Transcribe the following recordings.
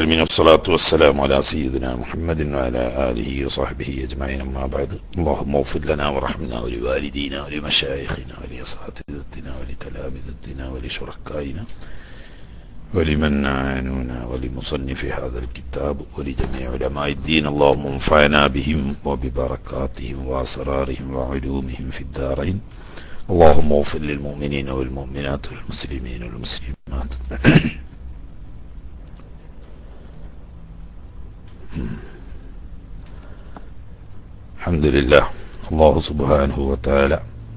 العالمين والصلاة والسلام على سيدنا محمد وعلى آله وصحبه أجمعين أما بعد اللهم اغفر لنا ورحمنا ولوالدينا ولمشايخنا ولأساتذتنا ولتلامذتنا ولشركائنا ولمن عانونا ولمصنف هذا الكتاب ولجميع علماء الدين اللهم انفعنا بهم وببركاتهم وأسرارهم وعلومهم في الدارين اللهم اغفر للمؤمنين والمؤمنات والمسلمين والمسلمات അൽഹംദുലില്ലാ അള്ളാഹു സുബ്ഹാനഹു വതആല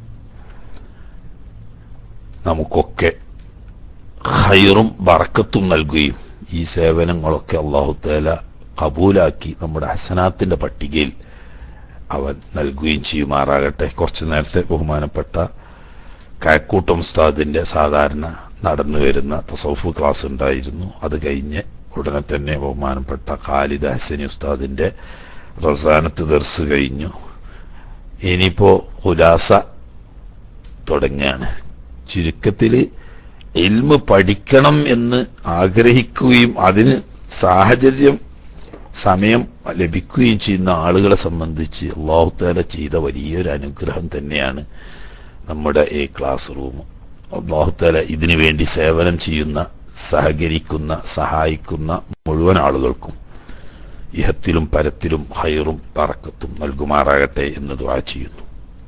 നമുക്കൊക്കെ ഖൈറും ബറക്കത്തും നൽകുകയും ഈ സേവനങ്ങളൊക്കെ അള്ളാഹു തആല കബൂലാക്കി നമ്മുടെ ഹസനാത്തിന്റെ പട്ടികയിൽ അവൻ നൽകുകയും ചെയ്യുമാറാകട്ടെ കുറച്ചു നേരത്തെ ബഹുമാനപ്പെട്ട കാക്കൂട്ടം ഉസ്താദിന്റെ സാധാരണ നടന്നു വരുന്ന തസൗഫ് ക്ലാസ് ഉണ്ടായിരുന്നു അത് കഴിഞ്ഞ് ഉടനെ തന്നെ ബഹുമാനപ്പെട്ട ഖാലിദ് ഹസനി ഉസ്താദിന്റെ റസാനത്ത് ദർസ് കഴിഞ്ഞു ഇനിയിപ്പോ ഉലാസ തുടങ്ങുകയാണ് ചുരുക്കത്തില് ഇൽമ് പഠിക്കണം എന്ന് ആഗ്രഹിക്കുകയും അതിന് സാഹചര്യം സമയം ലഭിക്കുകയും ചെയ്യുന്ന ആളുകളെ സംബന്ധിച്ച് അള്ളാഹുത്താല ചെയ്ത വലിയൊരു അനുഗ്രഹം തന്നെയാണ് നമ്മുടെ ഈ ക്ലാസ് റൂം അള്ളാഹുത്താല ഇതിനു വേണ്ടി സേവനം ചെയ്യുന്ന സഹകരിക്കുന്ന സഹായിക്കുന്ന മുഴുവൻ ആളുകൾക്കും ഇഹത്തിലും പരത്തിലും ഹൈറും പറക്കത്തും നൽകുമാറാകട്ടെ എന്ന് ദ്വാ ചെയ്യുന്നു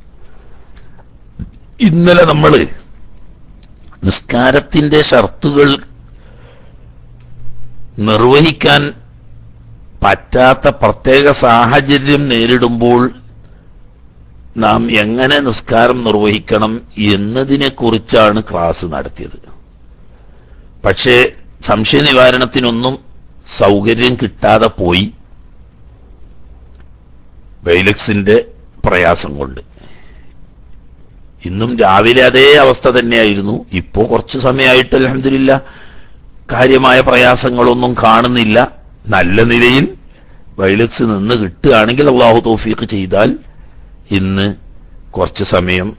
ഇന്നലെ നമ്മൾ നിസ്കാരത്തിന്റെ ഷർത്തുകൾ നിർവഹിക്കാൻ പറ്റാത്ത പ്രത്യേക സാഹചര്യം നേരിടുമ്പോൾ നാം എങ്ങനെ നിസ്കാരം നിർവഹിക്കണം എന്നതിനെ കുറിച്ചാണ് ക്ലാസ് നടത്തിയത് പക്ഷേ സംശയ നിവാരണത്തിനൊന്നും സൗകര്യം കിട്ടാതെ പോയി വൈലക്സിന്റെ പ്രയാസം കൊണ്ട് ഇന്നും രാവിലെ അതേ അവസ്ഥ തന്നെയായിരുന്നു ഇപ്പോ കുറച്ച് സമയമായിട്ട് അലഹമില്ല കാര്യമായ പ്രയാസങ്ങളൊന്നും കാണുന്നില്ല നല്ല നിലയിൽ വൈലക്സ് നിന്ന് കിട്ടുകയാണെങ്കിൽ അള്ളാഹു തോഫീക്ക് ചെയ്താൽ ഇന്ന് കുറച്ച് സമയം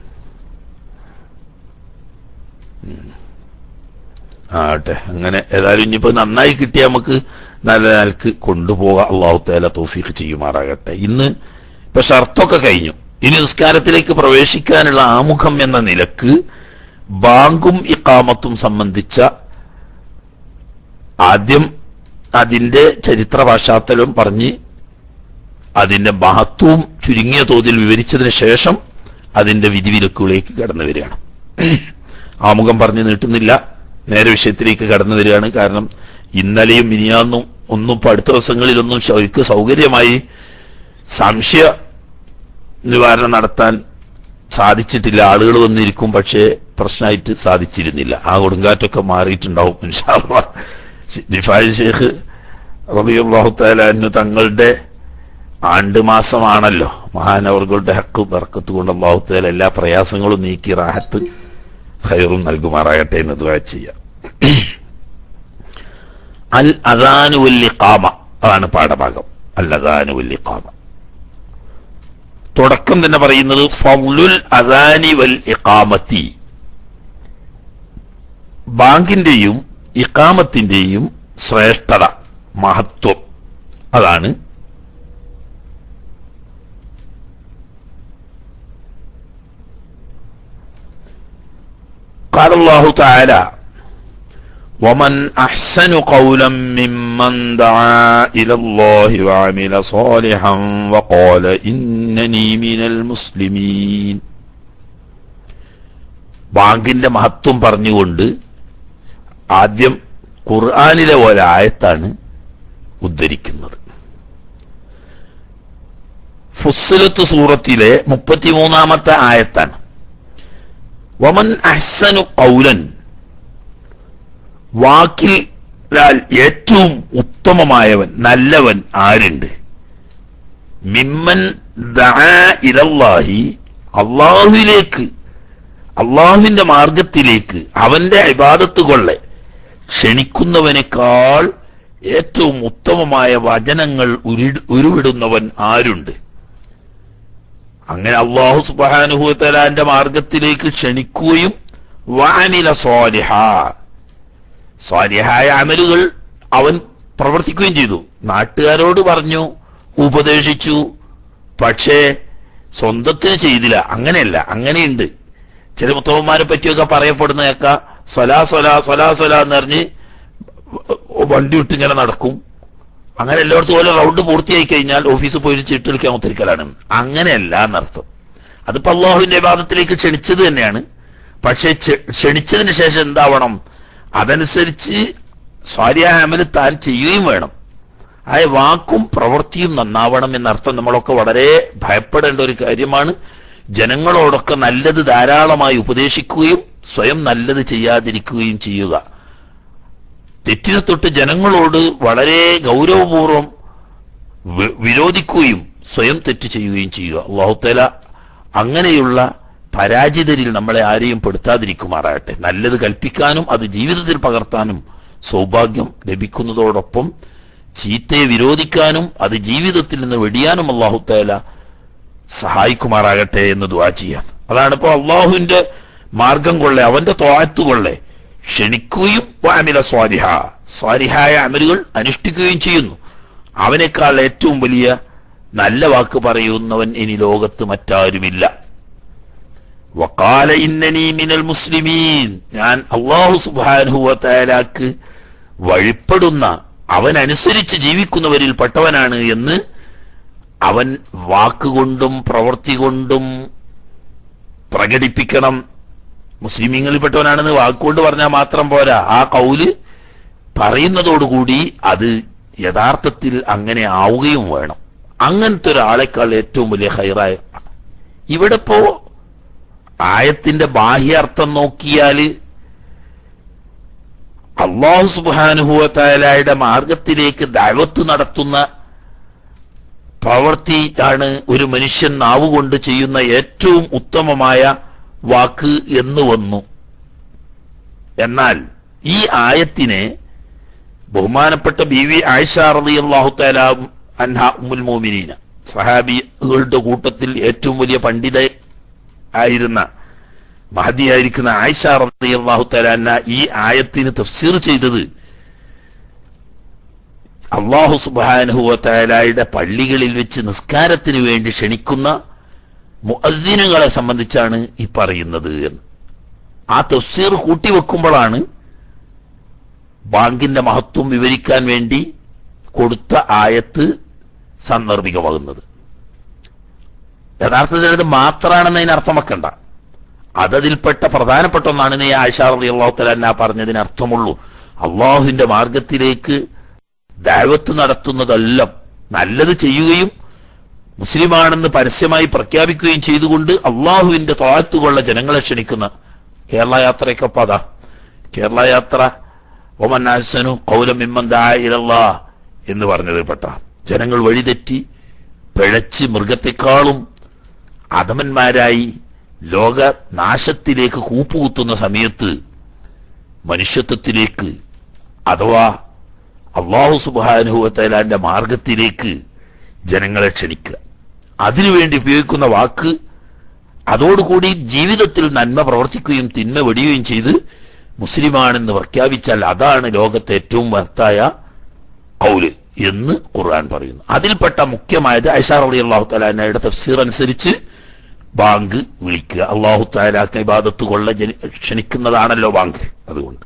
ആട്ടെ അങ്ങനെ ഏതായാലും ഇനിയിപ്പോ നന്നായി കിട്ടിയ നമുക്ക് നല്ല നിലക്ക് കൊണ്ടുപോകാം അള്ളാഹു തേല തോഫീക്ക് ചെയ്യുമാറാകട്ടെ ഇന്ന് ഇപ്പൊ ഷർത്തൊക്കെ കഴിഞ്ഞു ഇനി നിസ്കാരത്തിലേക്ക് പ്രവേശിക്കാനുള്ള ആമുഖം എന്ന നിലക്ക് ബാങ്കും ഇക്കാമത്തും സംബന്ധിച്ച ആദ്യം അതിന്റെ ചരിത്ര പശ്ചാത്തലം പറഞ്ഞ് അതിന്റെ മഹത്വവും ചുരുങ്ങിയ തോതിൽ വിവരിച്ചതിന് ശേഷം അതിന്റെ വിധിവിലക്കുകളിലേക്ക് കടന്നു വരികയാണ് ആമുഖം പറഞ്ഞു നീട്ടുന്നില്ല നേരെ വിഷയത്തിലേക്ക് കടന്നു വരികയാണ് കാരണം ഇന്നലെയും ഇനിയാന്നും ഒന്നും ഇപ്പൊ അടുത്ത ദിവസങ്ങളിലൊന്നും ശരിക്ക് സൗകര്യമായി സംശയ നിവാരണം നടത്താൻ സാധിച്ചിട്ടില്ല ആളുകൾ വന്നിരിക്കും പക്ഷേ പ്രശ്നമായിട്ട് സാധിച്ചിരുന്നില്ല ആ കൊടുങ്കാറ്റൊക്കെ മാറിയിട്ടുണ്ടാവും ഇൻഷാല്ലാ ഡിഫായ് ഷേഖ് റബിയുള്ളാഹു താലാന്നു തങ്ങളുടെ ആണ്ട് മാസമാണല്ലോ മഹാനവറുകളുടെ ഹക്ക് ബർക്കത്ത് കൊണ്ട് അള്ളാഹു താല എല്ലാ പ്രയാസങ്ങളും നീക്കി റാഹത്ത് ഖൈറും നൽകുമാറാകട്ടെ എന്ന് ദുആ ചെയ്യാം അൽ അദാനു വല്ലിഖാമ അതാണ് പാഠഭാഗം അൽ അദാനു വല്ലിഖാമ തുടക്കം തന്നെ പറയുന്നത് ഫൗലുൽ അദാനി വൽ ഇഖാമത്തി ബാങ്കിന്റെയും ഇഖാമത്തിന്റെയും ശ്രേഷ്ഠത മഹത്വം അതാണ് قال الله تعالى ومن أحسن قولا ممن دعا إلى الله وعمل صالحا وقال إنني من المسلمين ബാങ്കിന്റെ മഹത്വം പറഞ്ഞുകൊണ്ട് ആദ്യം ഖുർആാനിലെ പോലെ ആയത്താണ് ഉദ്ധരിക്കുന്നത് ഫുസ്സിലത്ത് സൂറത്തിലെ മുപ്പത്തിമൂന്നാമത്തെ ആയത്താണ് വമൻ അഹ്സനു കൗലൻ വാക്കിൽ ഏറ്റവും ഉത്തമമായവൻ നല്ലവൻ ആരുണ്ട് മിമ്മൻ ഇലല്ലാഹി അള്ളാഹുവിലേക്ക് അള്ളാഹുവിന്റെ മാർഗത്തിലേക്ക് അവന്റെ ഇബാദത്ത് കൊള്ളെ ക്ഷണിക്കുന്നവനേക്കാൾ ഏറ്റവും ഉത്തമമായ വചനങ്ങൾ ഉരു- ഉരുവിടുന്നവൻ ആരുണ്ട് അങ്ങനെ അള്ളാഹു സുബാനുഹുത്തലാന്റെ മാർഗത്തിലേക്ക് ക്ഷണിക്കുകയും വാനില സ്വാലിഹ സ്വാലിഹായ അമലുകൾ അവൻ പ്രവർത്തിക്കുകയും ചെയ്തു നാട്ടുകാരോട് പറഞ്ഞു ഉപദേശിച്ചു പക്ഷേ സ്വന്തത്തിന് ചെയ്തില്ല അങ്ങനെയല്ല അങ്ങനെയുണ്ട് ചില മുത്തവന്മാരെ പറ്റിയൊക്കെ പറയപ്പെടുന്നതൊക്കെ സ്വലാ സ്വലാ സ്വലാ സ്വലാ എന്ന് പറഞ്ഞ് വണ്ടി വിട്ട് ഇങ്ങനെ നടക്കും അങ്ങനെ എല്ലായിടത്തും ഓരോ റൗണ്ട് പൂർത്തിയായി കഴിഞ്ഞാൽ ഓഫീസിൽ പോയി ചീട്ടെടുക്കാൻ ഒത്തിരിക്കലാണ് അങ്ങനെയല്ല എന്നർത്ഥം അതിപ്പോ അള്ളാഹുവിന്റെ വിവാദത്തിലേക്ക് ക്ഷണിച്ചത് തന്നെയാണ് പക്ഷെ ക്ഷ- ക്ഷണിച്ചതിന് ശേഷം എന്താവണം അതനുസരിച്ച് സ്വാരിയായ അമല് താൻ ചെയ്യുകയും വേണം ആ വാക്കും പ്രവൃത്തിയും നന്നാവണം എന്നർത്ഥം നമ്മളൊക്കെ വളരെ ഭയപ്പെടേണ്ട ഒരു കാര്യമാണ് ജനങ്ങളോടൊക്കെ നല്ലത് ധാരാളമായി ഉപദേശിക്കുകയും സ്വയം നല്ലത് ചെയ്യാതിരിക്കുകയും ചെയ്യുക തെറ്റിനെ തൊട്ട് ജനങ്ങളോട് വളരെ ഗൗരവപൂർവം വി- വിരോധിക്കുകയും സ്വയം തെറ്റ് ചെയ്യുകയും ചെയ്യുക അള്ളാഹുത്തേല അങ്ങനെയുള്ള പരാജിതരിൽ നമ്മളെ ആരെയും പെടുത്താതിരിക്കുമാറാകട്ടെ നല്ലത് കൽപ്പിക്കാനും അത് ജീവിതത്തിൽ പകർത്താനും സൗഭാഗ്യം ലഭിക്കുന്നതോടൊപ്പം ചീത്തയെ വിരോധിക്കാനും അത് ജീവിതത്തിൽ നിന്ന് വെടിയാനും അള്ളാഹുത്തേല സഹായിക്കുമാറാകട്ടെ എന്ന് ദുവാ ചെയ്യാം അതാണ് ഇപ്പോ അള്ളാഹുവിന്റെ മാർഗം കൊള്ളെ അവന്റെ തോഴത്ത് കൊള്ളെ ക്ഷണിക്കുകയും വാമില സ്വാരിഹ സ്വാരിഹായ അമലുകൾ അനുഷ്ഠിക്കുകയും ചെയ്യുന്നു അവനേക്കാൾ ഏറ്റവും വലിയ നല്ല വാക്ക് പറയുന്നവൻ ഇനി ലോകത്ത് മറ്റാരുമില്ല വക്കാല ഇന്നനി മിനൽ മുസ്ലിമീൻ ഞാൻ അള്ളാഹു സുബാനുഹുവത്തായാലാക്ക് വഴിപ്പെടുന്ന അവനനുസരിച്ച് ജീവിക്കുന്നവരിൽ പെട്ടവനാണ് എന്ന് അവൻ വാക്കുകൊണ്ടും പ്രവൃത്തി കൊണ്ടും പ്രകടിപ്പിക്കണം മുസ്ലിമീങ്ങളിൽപ്പെട്ടവനാണെന്ന് വാക്കുകൊണ്ട് പറഞ്ഞാൽ മാത്രം പോരാ ആ കൗല് പറയുന്നതോടുകൂടി അത് യഥാർത്ഥത്തിൽ അങ്ങനെ ആവുകയും വേണം അങ്ങനത്തെ ഒരാളെക്കാൾ ഏറ്റവും വലിയ ഹൈറായ ഇവിടെ ഇപ്പോ ആയത്തിന്റെ ബാഹ്യാർത്ഥം നോക്കിയാല് അള്ളാഹു സുബാനുഹുവത്തായാലയുടെ മാർഗത്തിലേക്ക് ദൈവത്ത് നടത്തുന്ന പ്രവൃത്തി ആണ് ഒരു മനുഷ്യൻ നാവുകൊണ്ട് ചെയ്യുന്ന ഏറ്റവും ഉത്തമമായ വാക്ക് എന്ന് വന്നു എന്നാൽ ഈ ആയത്തിനെ ബഹുമാനപ്പെട്ട ബി വി ആയിഷ റളിയല്ലാഹു തആല അൻഹ ഉമ്മുൽ മോമിനീന സഹാബികളുടെ കൂട്ടത്തിൽ ഏറ്റവും വലിയ പണ്ഡിത ആയിരുന്ന മഹദിയായിരിക്കുന്ന ആയിഷ റളിയല്ലാഹു തആല അൻഹ ഈ ആയത്തിന് തഫ്സീർ ചെയ്തത് അള്ളാഹു സുബാനുഹുവത്തായാലയുടെ പള്ളികളിൽ വെച്ച് നിസ്കാരത്തിന് വേണ്ടി ക്ഷണിക്കുന്ന മുഅദ്ദിനുകളെ സംബന്ധിച്ചാണ് ഈ പറയുന്നത് എന്ന് ആ തഫ്സീർ കൂട്ടിവെക്കുമ്പോഴാണ് ബാങ്കിന്റെ മഹത്വം വിവരിക്കാൻ വേണ്ടി കൊടുത്ത ആയത്ത് സന്ദർഭികമാകുന്നത് യഥാർത്ഥത്തിൽ അത് മാത്രമാണെന്ന് അതിന് അർത്ഥം വെക്കണ്ട അതതിൽപ്പെട്ട പ്രധാനപ്പെട്ട ഒന്നാണ് ഈ ആയിഷ റളി അള്ളാഹു തലാ പറഞ്ഞതിന് അർത്ഥമുള്ളൂ അള്ളാഹുവിന്റെ മാർഗത്തിലേക്ക് ദാവത്ത് നടത്തുന്നതെല്ലാം നല്ലത് ചെയ്യുകയും മുസ്ലിമാണെന്ന് പരസ്യമായി പ്രഖ്യാപിക്കുകയും ചെയ്തുകൊണ്ട് അള്ളാഹുവിന്റെ താഴത്തുകൊള്ള ജനങ്ങളെ ക്ഷണിക്കുന്ന കേരള യാത്രയ്ക്കൊപ്പം അതാ കേരള യാത്ര ഒമന്നാസനു കൗലമിമ്മന്തായിരല്ല എന്ന് പറഞ്ഞതിൽ പെട്ട ജനങ്ങൾ വഴിതെറ്റി പിഴച്ച് മൃഗത്തെക്കാളും അധമന്മാരായി ലോക നാശത്തിലേക്ക് കൂപ്പുകുത്തുന്ന സമയത്ത് മനുഷ്യത്വത്തിലേക്ക് അഥവാ അള്ളാഹു സുബാനുഭവത്തലാന്റെ മാർഗത്തിലേക്ക് ജനങ്ങളെ ക്ഷണിക്കുക അതിനുവേണ്ടി ഉപയോഗിക്കുന്ന വാക്ക് അതോടുകൂടി ജീവിതത്തിൽ നന്മ പ്രവർത്തിക്കുകയും തിന്മ വെടിയുകയും ചെയ്ത് മുസ്ലിമാണെന്ന് പ്രഖ്യാപിച്ചാൽ അതാണ് ലോകത്തെ ഏറ്റവും മഹത്തായ കൗല് എന്ന് ഖുർആൻ പറയുന്നു അതിൽപ്പെട്ട മുഖ്യമായത് ഐഷാർ അലി അള്ളാഹു തലാനയുടെ തഫ്സീർ അനുസരിച്ച് ബാങ്ക് വിളിക്കുക അള്ളാഹു താലാക്ക് ഇബാദത്ത് കൊള്ള ജനി- ക്ഷണിക്കുന്നതാണല്ലോ ബാങ്ക് അതുകൊണ്ട്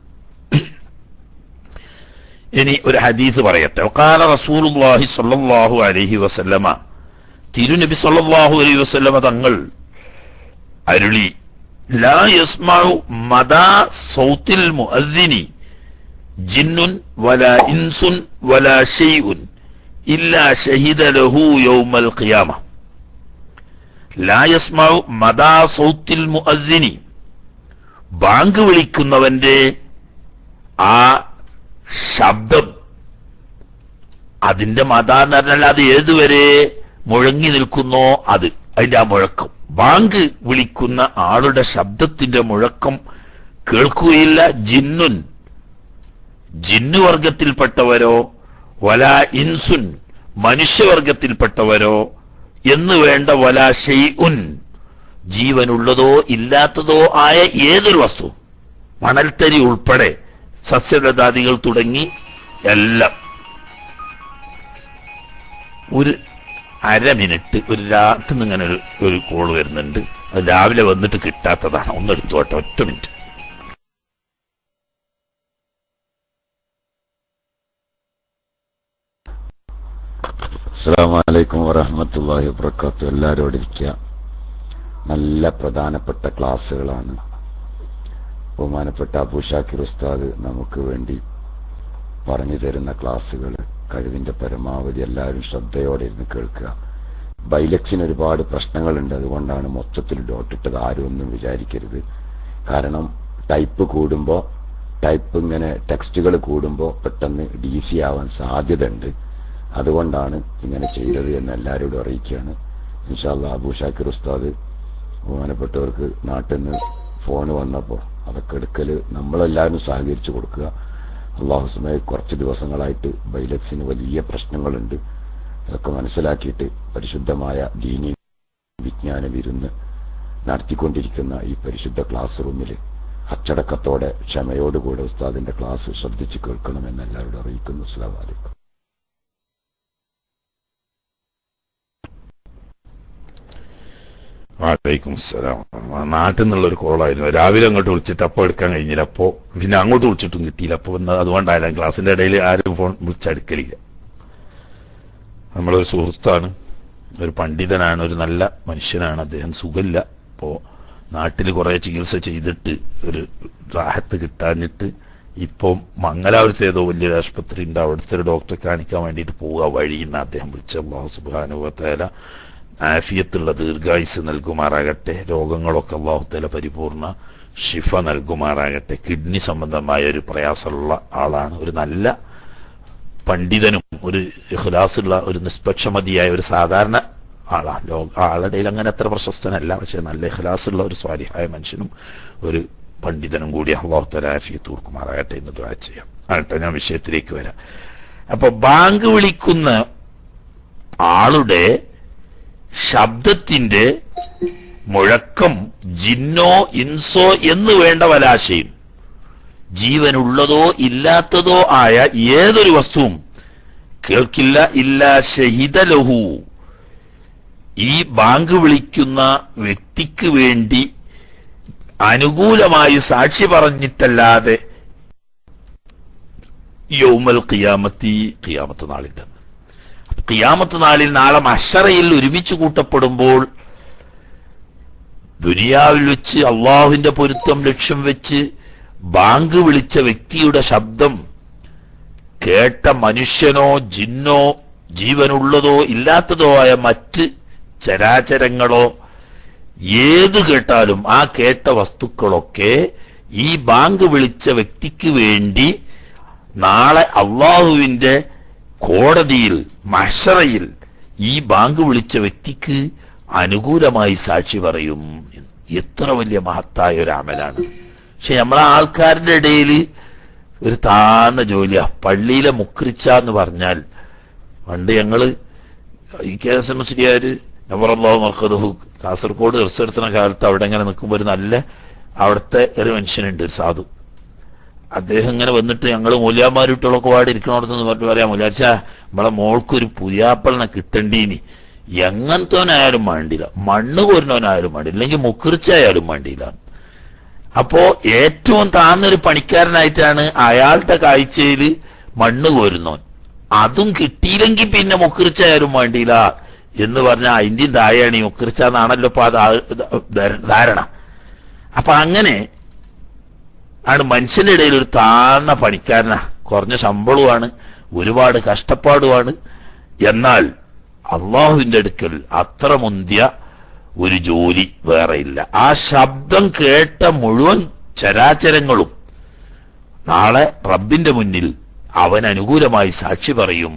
ഇനി ഒരു ഹദീസ് പറയട്ടെ വഖാല റസൂലുള്ളാഹി സ്വല്ലല്ലാഹു അലൈഹി വസല്ലമ തിരുനബി സ്വല്ലല്ലാഹു അലൈഹി വസല്ലമ തങ്ങൾ അരുളി ലാ യസ്മഉ മദാ സൗത്തിൽ മുഅദ്ദിനി ജിന്നുൻ വലാ ഇൻസുൻ വലാ ഷൈഉൻ ഇല്ലാ ഷഹിദ ലഹു യൗമൽ ഖിയാമ ലാ യസ്മഉ മദാ സൗത്തിൽ മുഅദ്ദിനി ബാങ്ക് വിളിക്കുന്നവന്റെ ആ ശബ്ദം അതിന്റെ മത എന്ന് പറഞ്ഞാൽ അത് ഏതുവരെ മുഴങ്ങി നിൽക്കുന്നോ അത് അതിന്റെ ആ മുഴക്കം ബാങ്ക് വിളിക്കുന്ന ആളുടെ ശബ്ദത്തിന്റെ മുഴക്കം കേൾക്കുകയില്ല ജിന്നുൻ ജിന്നു വർഗത്തിൽപ്പെട്ടവരോ വല ഇൻസുൻ മനുഷ്യവർഗത്തിൽപ്പെട്ടവരോ എന്ന് വേണ്ട വല ഷെയ്ഉൻ ജീവനുള്ളതോ ഇല്ലാത്തതോ ആയ ഏതൊരു വസ്തു മണൽത്തരി ഉൾപ്പെടെ സസ്യലതാദികൾ തുടങ്ങി എല്ലാം ഒരു അര മിനിറ്റ് ഒരു രാത്രി നിന്ന് ഇങ്ങനെ ഒരു ഒരു കോൾ വരുന്നുണ്ട് അത് രാവിലെ വന്നിട്ട് കിട്ടാത്തതാണ് ഒന്ന് എടുത്തോട്ടെ ഒറ്റ മിനിറ്റ് അസ്സാം വലൈക്കും വറഹമത്തല്ലാഹി വബർക്കാത്തു എല്ലാവരും ഇവിടെ ഇരിക്കുക നല്ല പ്രധാനപ്പെട്ട ക്ലാസ്സുകളാണ് ബഹുമാനപ്പെട്ട അബു ഷാക്കിർ ഉസ്താദ് നമുക്ക് വേണ്ടി പറഞ്ഞു തരുന്ന ക്ലാസ്സുകൾ കഴിവിന്റെ പരമാവധി എല്ലാവരും ശ്രദ്ധയോടെ ഇരുന്ന് കേൾക്കുക ബൈലക്സിന് ഒരുപാട് പ്രശ്നങ്ങളുണ്ട് അതുകൊണ്ടാണ് മൊത്തത്തിൽ ഡോട്ടിട്ടത് ആരും ഒന്നും വിചാരിക്കരുത് കാരണം ടൈപ്പ് കൂടുമ്പോൾ ടൈപ്പ് ഇങ്ങനെ ടെക്സ്റ്റുകൾ കൂടുമ്പോൾ പെട്ടെന്ന് ഡി സി ആവാൻ സാധ്യതയുണ്ട് അതുകൊണ്ടാണ് ഇങ്ങനെ ചെയ്തത് എന്ന് എല്ലാവരോടും അറിയിക്കുകയാണ് ഇൻഷാല്ല അബൂ ഷാക്കിർ ഉസ്താദ് ബഹുമാനപ്പെട്ടവർക്ക് നാട്ടിൽ നിന്ന് ഫോൺ വന്നപ്പോൾ അതൊക്കെ എടുക്കൽ നമ്മളെല്ലാവരും സഹകരിച്ചു കൊടുക്കുക അള്ളാഹു സുമേ കുറച്ച് ദിവസങ്ങളായിട്ട് ബൈലക്സിന് വലിയ പ്രശ്നങ്ങളുണ്ട് അതൊക്കെ മനസ്സിലാക്കിയിട്ട് പരിശുദ്ധമായ ദീനി വിജ്ഞാന വിരുന്ന് നടത്തിക്കൊണ്ടിരിക്കുന്ന ഈ പരിശുദ്ധ ക്ലാസ് റൂമിൽ അച്ചടക്കത്തോടെ ക്ഷമയോടുകൂടെ ഉസ്താദിന്റെ ക്ലാസ് ശ്രദ്ധിച്ച് കേൾക്കണമെന്ന് എല്ലാവരോടും അറിയിക്കുന്നു അസ്സാം വലൈക്കും വാലൈക്കും സലാം നാട്ടിൽ നിന്നുള്ള ഒരു കോളായിരുന്നു രാവിലെ അങ്ങോട്ട് വിളിച്ചിട്ട് അപ്പോൾ എടുക്കാൻ കഴിഞ്ഞില്ല അപ്പോൾ പിന്നെ അങ്ങോട്ട് വിളിച്ചിട്ടും കിട്ടിയില്ല അപ്പോൾ വന്ന് അതുകൊണ്ടായാലും ക്ലാസ്സിന്റെ ഇടയിൽ ആരും ഫോൺ വിളിച്ചടുക്കലില്ല നമ്മളൊരു സുഹൃത്താണ് ഒരു പണ്ഡിതനാണ് ഒരു നല്ല മനുഷ്യനാണ് അദ്ദേഹം സുഖമില്ല അപ്പോൾ നാട്ടിൽ കുറേ ചികിത്സ ചെയ്തിട്ട് ഒരു റാഹത്ത് കിട്ടാഞ്ഞിട്ട് ഇപ്പം മംഗലാപുരത്ത് ഏതോ വലിയൊരു ആശുപത്രി ഉണ്ട് അവിടുത്തെ ഒരു ഡോക്ടറെ കാണിക്കാൻ വേണ്ടിയിട്ട് പോവുക വഴിയെന്ന് അദ്ദേഹം വിളിച്ച അള്ളാഹു സുബാനുഭവത്തേല ആഫിയത്തുള്ള ദീർഘായുസ് നൽകുമാറാകട്ടെ രോഗങ്ങളൊക്കെ അള്ളാഹുത്തേല പരിപൂർണ ഷിഫ നൽകുമാറാകട്ടെ കിഡ്നി സംബന്ധമായ ഒരു പ്രയാസമുള്ള ആളാണ് ഒരു നല്ല പണ്ഡിതനും ഒരു ഇഖ്ലാസുള്ള ഒരു നിഷ്പക്ഷമതിയായ ഒരു സാധാരണ ആളാണ് ലോക ആളുടെ അങ്ങനെ അത്ര പ്രശസ്തനല്ല പക്ഷെ നല്ല ഇഖ്ലാസുള്ള ഒരു സ്വാരിഹായ മനുഷ്യനും ഒരു പണ്ഡിതനും കൂടി അള്ളാഹുത്തല ആഫിയത്ത് കൊടുക്കുമാറാകട്ടെ എന്ന് ദ്വാ ചെയ്യാം ആകട്ടെ ഞാൻ വിഷയത്തിലേക്ക് വരാം അപ്പൊ ബാങ്ക് വിളിക്കുന്ന ആളുടെ ശബ്ദത്തിന്റെ മുഴക്കം ജിന്നോ ഇൻസോ എന്ന് വേണ്ട വലാശയും ജീവനുള്ളതോ ഇല്ലാത്തതോ ആയ ഏതൊരു വസ്തുവും കേൾക്കില്ല ഇല്ല ഷഹിദലഹു ഈ ബാങ്ക് വിളിക്കുന്ന വ്യക്തിക്ക് വേണ്ടി അനുകൂലമായി സാക്ഷി പറഞ്ഞിട്ടല്ലാതെ യൗമൽ ഖിയാമത്തി ഖിയാമത്ത് നാളിന്റെ ഖിയാമത്ത് നാളിൽ നാളെ മഷറയിൽ ഒരുമിച്ച് കൂട്ടപ്പെടുമ്പോൾ ദുനിയാവിൽ വെച്ച് അള്ളാഹുവിന്റെ പൊരുത്തം ലക്ഷ്യം വെച്ച് ബാങ്ക് വിളിച്ച വ്യക്തിയുടെ ശബ്ദം കേട്ട മനുഷ്യനോ ജിന്നോ ജീവനുള്ളതോ ഇല്ലാത്തതോ ആയ മറ്റ് ചരാചരങ്ങളോ ഏത് കേട്ടാലും ആ കേട്ട വസ്തുക്കളൊക്കെ ഈ ബാങ്ക് വിളിച്ച വ്യക്തിക്ക് വേണ്ടി നാളെ അള്ളാഹുവിന്റെ കോടതിയിൽ മഷറയിൽ ഈ ബാങ്ക് വിളിച്ച വ്യക്തിക്ക് അനുകൂലമായി സാക്ഷി പറയും എത്ര വലിയ മഹത്തായ ഒരു അമലാണ് പക്ഷെ നമ്മളെ ആൾക്കാരുടെ ഇടയിൽ ഒരു താഴ്ന്ന ജോലിയാ പള്ളിയിലെ മുക്രിച്ച എന്ന് പറഞ്ഞാൽ പണ്ട് ഞങ്ങള് ഈ കെ എസ് എം മുസ്ലിയാര് നബറല്ലാഹു മർക്കദഹു കാസർഗോഡ് റിസർത്തുന്ന കാലത്ത് അവിടെ ഇങ്ങനെ നിൽക്കുമ്പോൾ ഒരു നല്ല അവിടുത്തെ ഒരു മനുഷ്യനുണ്ട് ഒരു സാധു അദ്ദേഹം ഇങ്ങനെ വന്നിട്ട് ഞങ്ങൾ മൂല്യാമാരിട്ടൊക്കെ പാടി ഇരിക്കണോടത്തെന്ന് പറഞ്ഞു പറയാം മൂല്യാച്ച നമ്മളെ മോൾക്കൊരു പുതിയാപ്പളിനെ കിട്ടണ്ടീനി എങ്ങനത്തോനായാലും വേണ്ടിയില്ല മണ്ണ് കോരുന്നവനായാലും വേണ്ടില്ല അല്ലെങ്കിൽ മുക്കുറിച്ചായാലും വേണ്ടിയില്ല അപ്പോ ഏറ്റവും താന്നൊരു പണിക്കാരനായിട്ടാണ് അയാളുടെ കാഴ്ചയിൽ മണ്ണ് കോരുന്നവൻ അതും കിട്ടിയില്ലെങ്കിൽ പിന്നെ മുക്കുറിച്ചായാലും വേണ്ടിയില്ല എന്ന് പറഞ്ഞ അതിന്റെയും താഴെയാണ് ഈ മുക്കുറിച്ച എന്നാണല്ലോ ഇപ്പൊ അത് ആ- ധാരണ അപ്പൊ അങ്ങനെ ആണ് മനുഷ്യന്റെ ഇടയിൽ ഒരു താഴ്ന്ന പണിക്കാരനാ കുറഞ്ഞ ശമ്പളവുമാണ് ഒരുപാട് കഷ്ടപ്പാടുമാണ് എന്നാൽ അള്ളാഹുവിന്റെ അടുക്കൽ അത്ര മുന്തിയ ഒരു ജോലി വേറെയില്ല ആ ശബ്ദം കേട്ട മുഴുവൻ ചരാചരങ്ങളും നാളെ റബ്ബിന്റെ മുന്നിൽ അവൻ അനുകൂലമായി സാക്ഷി പറയും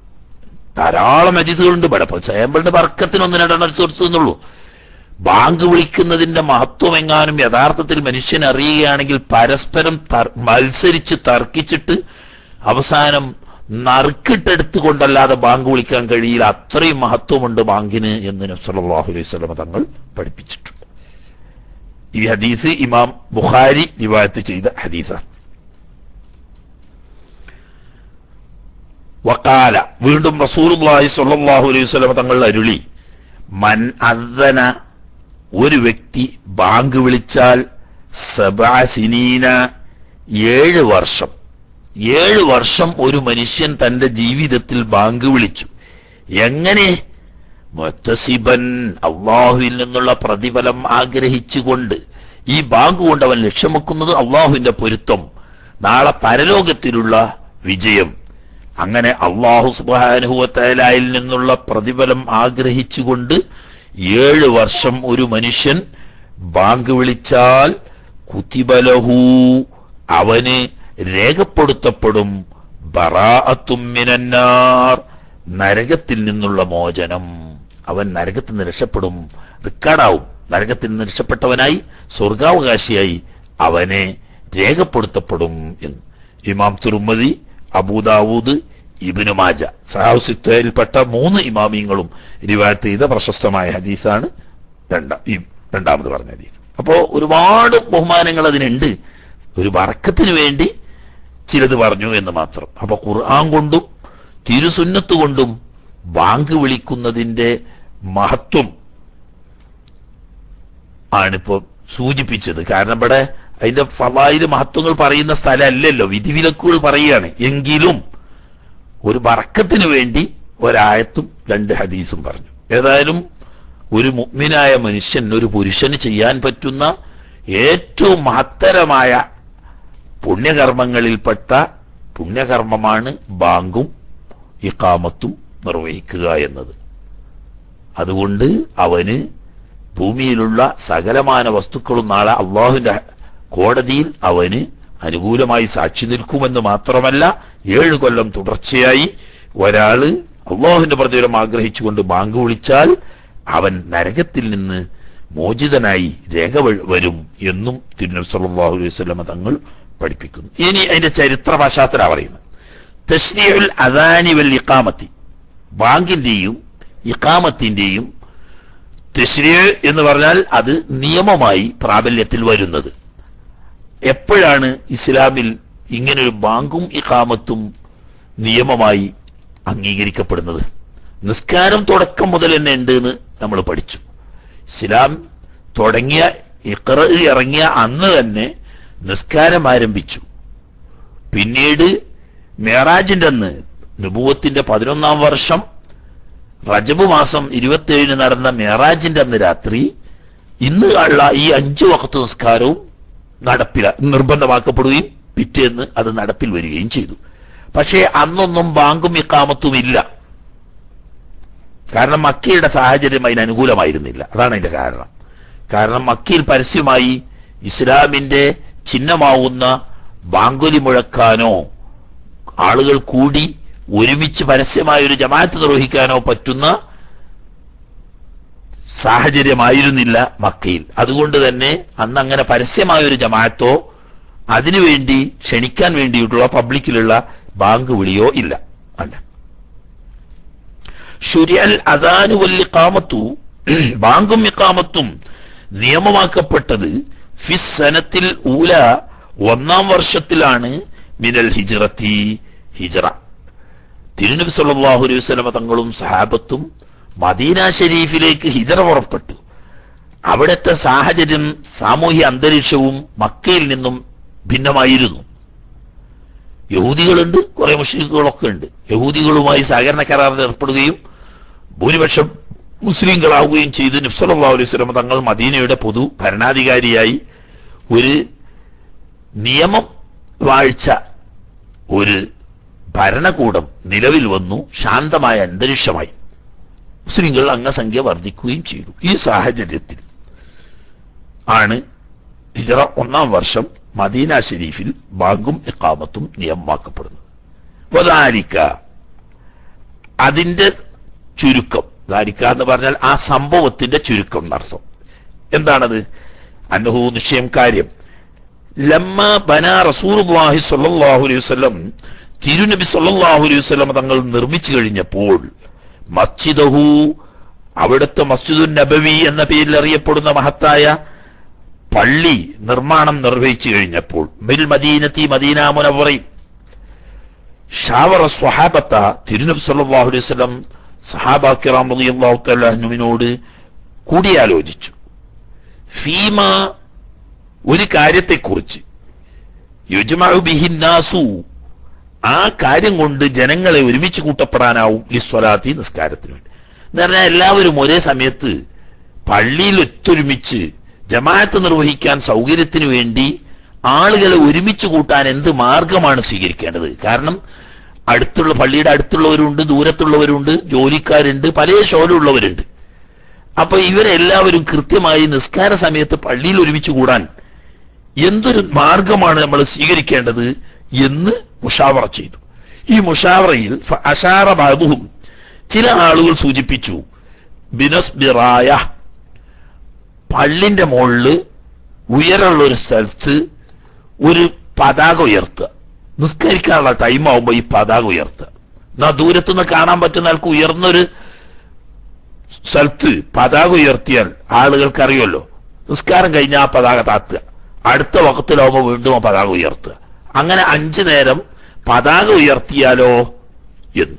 ധാരാളം അജിതുകളുണ്ട് ഇവിടെ ഇപ്പൊ സാമ്പിളിന്റെ വർക്കത്തിനൊന്ന് രണ്ടെണ്ണം എടുത്ത് കൊടുത്തുന്നുള്ളൂ ബാങ്ക് വിളിക്കുന്നതിന്റെ മഹത്വം എങ്ങാനും യഥാർത്ഥത്തിൽ മനുഷ്യൻ അറിയുകയാണെങ്കിൽ പരസ്പരം തർ- മത്സരിച്ച് തർക്കിച്ചിട്ട് അവസാനം നറുക്കിട്ടെടുത്ത് കൊണ്ടല്ലാതെ ബാങ്ക് വിളിക്കാൻ കഴിയില്ല അത്രയും മഹത്വമുണ്ട് ബാങ്കിന് എന്ന് നബ്സല്ലാഹു അലൈഹി സ്വലമ തങ്ങൾ പഠിപ്പിച്ചിട്ടുണ്ട് ഈ ഹദീസ് ഇമാം ബുഖാരി റിവായത്ത് ചെയ്ത ഹദീസാണ് വക്കാല വീണ്ടും റസൂലുള്ളാഹി സ്വല്ലല്ലാഹു അലൈഹി വസല്ലം തങ്ങൾ അരുളി മൻ അദ്ദന ഒരു വ്യക്തി ബാങ്ക് വിളിച്ചാൽ സബഅ സിനീന ഏഴ് വർഷം ഏഴ് വർഷം ഒരു മനുഷ്യൻ തന്റെ ജീവിതത്തിൽ ബാങ്ക് വിളിച്ചു എങ്ങനെ മുത്തസിബൻ അള്ളാഹുവിൽ നിന്നുള്ള പ്രതിഫലം ആഗ്രഹിച്ചുകൊണ്ട് ഈ ബാങ്ക് കൊണ്ട് അവൻ ലക്ഷ്യം വെക്കുന്നത് അള്ളാഹുവിന്റെ പൊരുത്തം നാളെ പരലോകത്തിലുള്ള വിജയം അങ്ങനെ അള്ളാഹു സുബാനുഹുവത്തലായിൽ നിന്നുള്ള പ്രതിഫലം ആഗ്രഹിച്ചുകൊണ്ട് ഏഴ് വർഷം ഒരു മനുഷ്യൻ ബാങ്ക് വിളിച്ചാൽ കുത്തിബലഹു അവന് രേഖപ്പെടുത്തപ്പെടും ബറാഅത്തുമ്മിനന്നാർ നരകത്തിൽ നിന്നുള്ള മോചനം അവൻ നരകത്തിൽ നിന്ന് രക്ഷപ്പെടും റിക്കാർഡാവും നരകത്തിൽ നിന്ന് രക്ഷപ്പെട്ടവനായി സ്വർഗാവകാശിയായി അവനെ രേഖപ്പെടുത്തപ്പെടും എന്ന് ഇമാം തുർമതി അബൂദാവൂദ് ഇബിനു മാജ സഹാസിത്വയിൽപ്പെട്ട മൂന്ന് ഇമാമിയങ്ങളും റിവായത്ത് ചെയ്ത പ്രശസ്തമായ ഹദീസാണ് രണ്ടാം ഈ രണ്ടാമത് പറഞ്ഞ ഹദീസ് അപ്പോ ഒരുപാട് ബഹുമാനങ്ങൾ അതിനുണ്ട് ഒരു വറക്കത്തിന് വേണ്ടി ചിലത് പറഞ്ഞു എന്ന് മാത്രം അപ്പൊ ഖുർആൻ കൊണ്ടും തിരുസുന്നത്ത് കൊണ്ടും ബാങ്ക് വിളിക്കുന്നതിന്റെ മഹത്വം ആണിപ്പോ സൂചിപ്പിച്ചത് കാരണം ഇവിടെ അതിന്റെ ഫവായില് മഹത്വങ്ങൾ പറയുന്ന സ്ഥലമല്ലല്ലോ വിധിവിലക്കുകൾ പറയുകയാണ് എങ്കിലും ഒരു വറക്കത്തിന് വേണ്ടി ഒരായത്തും രണ്ട് ഹദീസും പറഞ്ഞു ഏതായാലും ഒരു മുഗ്മിനായ മനുഷ്യൻ ഒരു പുരുഷന് ചെയ്യാൻ പറ്റുന്ന ഏറ്റവും മഹത്തരമായ പുണ്യകർമ്മങ്ങളിൽപ്പെട്ട പുണ്യകർമ്മമാണ് ബാങ്കും ഇക്കാമത്തും നിർവഹിക്കുക എന്നത് അതുകൊണ്ട് അവന് ഭൂമിയിലുള്ള സകലമാന വസ്തുക്കളും നാളെ അള്ളാഹുവിന്റെ കോടതിയിൽ അവന് അനുകൂലമായി സാക്ഷി നിൽക്കുമെന്ന് മാത്രമല്ല ഏഴ് കൊല്ലം തുടർച്ചയായി ഒരാള് അള്ളാഹുവിന്റെ പ്രതിഫലം ആഗ്രഹിച്ചുകൊണ്ട് ബാങ്ക് വിളിച്ചാൽ അവൻ നരകത്തിൽ നിന്ന് മോചിതനായി രേഖ വ- വരും എന്നും തിരുനബി സല്ലല്ലാഹു അലൈഹി വസല്ലമ തങ്ങൾ പഠിപ്പിക്കുന്നു ഇനി അതിന്റെ ചരിത്ര പശ്ചാത്തല പറയുന്നത് തശ്രീഉൽ അദാനി വൽ ഇഖാമത്തി ബാങ്കിന്റെയും ഇഖാമത്തിന്റെയും തശ്രീ എന്ന് പറഞ്ഞാൽ അത് നിയമമായി പ്രാബല്യത്തിൽ വരുന്നത് എപ്പോഴാണ് ഇസ്ലാമിൽ ഇങ്ങനൊരു ബാങ്കും ഇഖാമത്തും നിയമമായി അംഗീകരിക്കപ്പെടുന്നത് നിസ്കാരം തുടക്കം മുതൽ തന്നെ ഉണ്ട് എന്ന് നമ്മൾ പഠിച്ചു ഇസ്ലാം തുടങ്ങിയ ഇഖ്റ ഇറങ്ങിയ അന്ന് തന്നെ നിസ്കാരം ആരംഭിച്ചു പിന്നീട് മേറാജിന്റെ അന്ന് നുപൂവത്തിന്റെ പതിനൊന്നാം വർഷം റജബ് മാസം ഇരുപത്തിയേഴിന് നടന്ന മേറാജിന്റെ അന്ന് രാത്രി ഇന്ന് ഉള്ള ഈ അഞ്ചു വക്കത്ത് നിസ്കാരവും നടപ്പില നിർബന്ധമാക്കപ്പെടുകയും പിറ്റേന്ന് അത് നടപ്പിൽ വരികയും ചെയ്തു പക്ഷേ അന്നൊന്നും ബാങ്കും ഇക്കാമത്തും ഇല്ല കാരണം മക്കയുടെ സാഹചര്യം അതിന് അനുകൂലമായിരുന്നില്ല അതാണ് അതിന്റെ കാരണം കാരണം മക്കയിൽ പരസ്യമായി ഇസ്ലാമിന്റെ ചിഹ്നമാവുന്ന ബാങ്കുലി മുഴക്കാനോ ആളുകൾ കൂടി ഒരുമിച്ച് പരസ്യമായ ഒരു ജമാഅത്ത് നിർവഹിക്കാനോ പറ്റുന്ന സാഹചര്യമായിരുന്നില്ല മക്കയിൽ അതുകൊണ്ട് തന്നെ അന്ന് അങ്ങനെ പരസ്യമായ ഒരു ജമാഅത്തോ അതിനുവേണ്ടി ക്ഷണിക്കാൻ വേണ്ടിയിട്ടുള്ള പബ്ലിക്കിലുള്ള ബാങ്ക് വിളിയോ ഇല്ല അല്ല ഷുരിയൽ അദാനു വല്ലിക്കാമത്തു ബാങ്കും ഇക്കാമത്തും നിയമമാക്കപ്പെട്ടത് ഫിസ്സനത്തിൽ ഊല ഒന്നാം വർഷത്തിലാണ് മിനൽ ഹിജ്റത്തി ഹിജ്റ തിരുനബി സല്ലല്ലാഹു അലൈഹി വസല്ലമ തങ്ങളും സഹാബത്തും മദീന ഷരീഫിലേക്ക് ഹിജറ പുറപ്പെട്ടു അവിടുത്തെ സാഹചര്യം സാമൂഹ്യ അന്തരീക്ഷവും മക്കയിൽ നിന്നും ഭിന്നമായിരുന്നു യഹൂദികളുണ്ട് കുറെ മുസ്ലിങ്ങളൊക്കെ ഉണ്ട് യഹൂദികളുമായി സഹകരണ കരാറിൽ ഏർപ്പെടുകയും ഭൂരിപക്ഷം മുസ്ലിങ്ങളാവുകയും ചെയ്തു നബ്സല്ലാ അലൈഹി സ്വലം തങ്ങൾ മദീനയുടെ പൊതു ഭരണാധികാരിയായി ഒരു നിയമം വാഴ്ച ഒരു ഭരണകൂടം നിലവിൽ വന്നു ശാന്തമായ അന്തരീക്ഷമായി മുസ്ലിങ്ങൾ അംഗസംഖ്യ വർദ്ധിക്കുകയും ചെയ്തു ഈ സാഹചര്യത്തിൽ ആണ് ഹിജറ ഒന്നാം വർഷം മദീന ഷരീഫിൽ ബാങ്കും ഇക്കാമത്തും നിയമമാക്കപ്പെടുന്നത് വദാലിക്ക അതിന്റെ ചുരുക്കം ദാരിക്ക എന്ന് പറഞ്ഞാൽ ആ സംഭവത്തിന്റെ ചുരുക്കം എന്നർത്ഥം എന്താണത് അന്നഹു നിശ്ചയം കാര്യം ലമ്മ ബന റസൂലുള്ളാഹി സ്വല്ലല്ലാഹു അലൈഹി വസല്ലം തിരുനബി സ്വല്ലല്ലാഹു അലൈഹി വസല്ലം തങ്ങൾ നിർമ്മിച്ചു കഴിഞ്ഞപ്പോൾ മസ്ജിദഹു അവിടുത്തെ മസ്ജിദുൻ നബവി എന്ന പേരിൽ അറിയപ്പെടുന്ന മഹത്തായ പള്ളി നിർമ്മാണം നിർവഹിച്ചു കഴിഞ്ഞപ്പോൾ മിൽ മദീനത്തി മദീന മുനവറയിൽ ഷാവറ സ്വഹാബത്ത തിരുനബി സല്ലല്ലാഹു അലൈഹി വസല്ലം സഹാബ കിറാം റളിയല്ലാഹു തആല അൻഹുവിനോട് കൂടിയാലോചിച്ചു ഫീമ ഒരു കാര്യത്തെക്കുറിച്ച് യുജ്മഉ ബിഹിൻ നാസു ആ കാര്യം കൊണ്ട് ജനങ്ങളെ ഒരുമിച്ച് കൂട്ടപ്പെടാനാവും ലിസ്വലാത്തി നിസ്കാരത്തിന് വേണ്ടി എന്ന് പറഞ്ഞാൽ എല്ലാവരും ഒരേ സമയത്ത് പള്ളിയിൽ ഒത്തൊരുമിച്ച് ജമാഅത്ത് നിർവഹിക്കാൻ സൗകര്യത്തിന് വേണ്ടി ആളുകളെ ഒരുമിച്ച് കൂട്ടാൻ എന്ത് മാർഗമാണ് സ്വീകരിക്കേണ്ടത് കാരണം അടുത്തുള്ള പള്ളിയുടെ അടുത്തുള്ളവരുണ്ട് ദൂരത്തുള്ളവരുണ്ട് ജോലിക്കാരുണ്ട് പല ഷോലുള്ളവരുണ്ട് അപ്പൊ ഇവരെല്ലാവരും കൃത്യമായി നിസ്കാര സമയത്ത് പള്ളിയിൽ ഒരുമിച്ച് കൂടാൻ എന്തൊരു മാർഗമാണ് നമ്മൾ സ്വീകരിക്കേണ്ടത് എന്ന് മുഷാവറ ചെയ്തു ഈ മുഷാവറയിൽ ഫ അഷാറ ബാബുഹും ചില ആളുകൾ സൂചിപ്പിച്ചു ബിനസ്ബിറായ പള്ളിന്റെ മുകളില് ഉയരമുള്ള ഒരു സ്ഥലത്ത് ഒരു പതാക ഉയർത്തുക നിസ്കരിക്കാനുള്ള ടൈം ആവുമ്പോ ഈ പതാക ഉയർത്തുക എന്നാ ദൂരത്തുനിന്ന് കാണാൻ പറ്റുന്ന ആൾക്ക് ഉയർന്നൊരു സ്ഥലത്ത് പതാക ഉയർത്തിയാൽ ആളുകൾക്ക് അറിയുമല്ലോ നിസ്കാരം കഴിഞ്ഞാൽ ആ പതാക താത്തുക അടുത്ത വക്കത്തിലാവുമ്പോൾ വീണ്ടും ആ പതാക ഉയർത്തുക അങ്ങനെ അഞ്ചു നേരം പതാക ഉയർത്തിയാലോ എന്ന്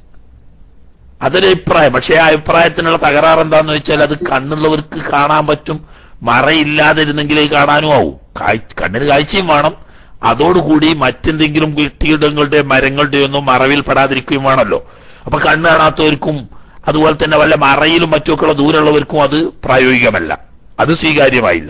അതൊരു അഭിപ്രായം പക്ഷേ ആ അഭിപ്രായത്തിനുള്ള തകരാറ് എന്താന്ന് വെച്ചാൽ അത് കണ്ണുള്ളവർക്ക് കാണാൻ പറ്റും മറയില്ലാതിരുന്നെങ്കിലേ കാണാനും ആവും കാഴ്ച കണ്ണിന് കാഴ്ചയും വേണം അതോടുകൂടി മറ്റെന്തെങ്കിലും കെട്ടിയിടങ്ങളുടെ മരങ്ങളുടെ ഒന്നും മറവിൽ പെടാതിരിക്കുകയും വേണമല്ലോ അപ്പൊ കണ്ണ് കാണാത്തവർക്കും അതുപോലെ തന്നെ വല്ല മറയിലും മറ്റുമൊക്കെയുള്ള ദൂരമുള്ളവർക്കും അത് പ്രായോഗികമല്ല അത് സ്വീകാര്യമായില്ല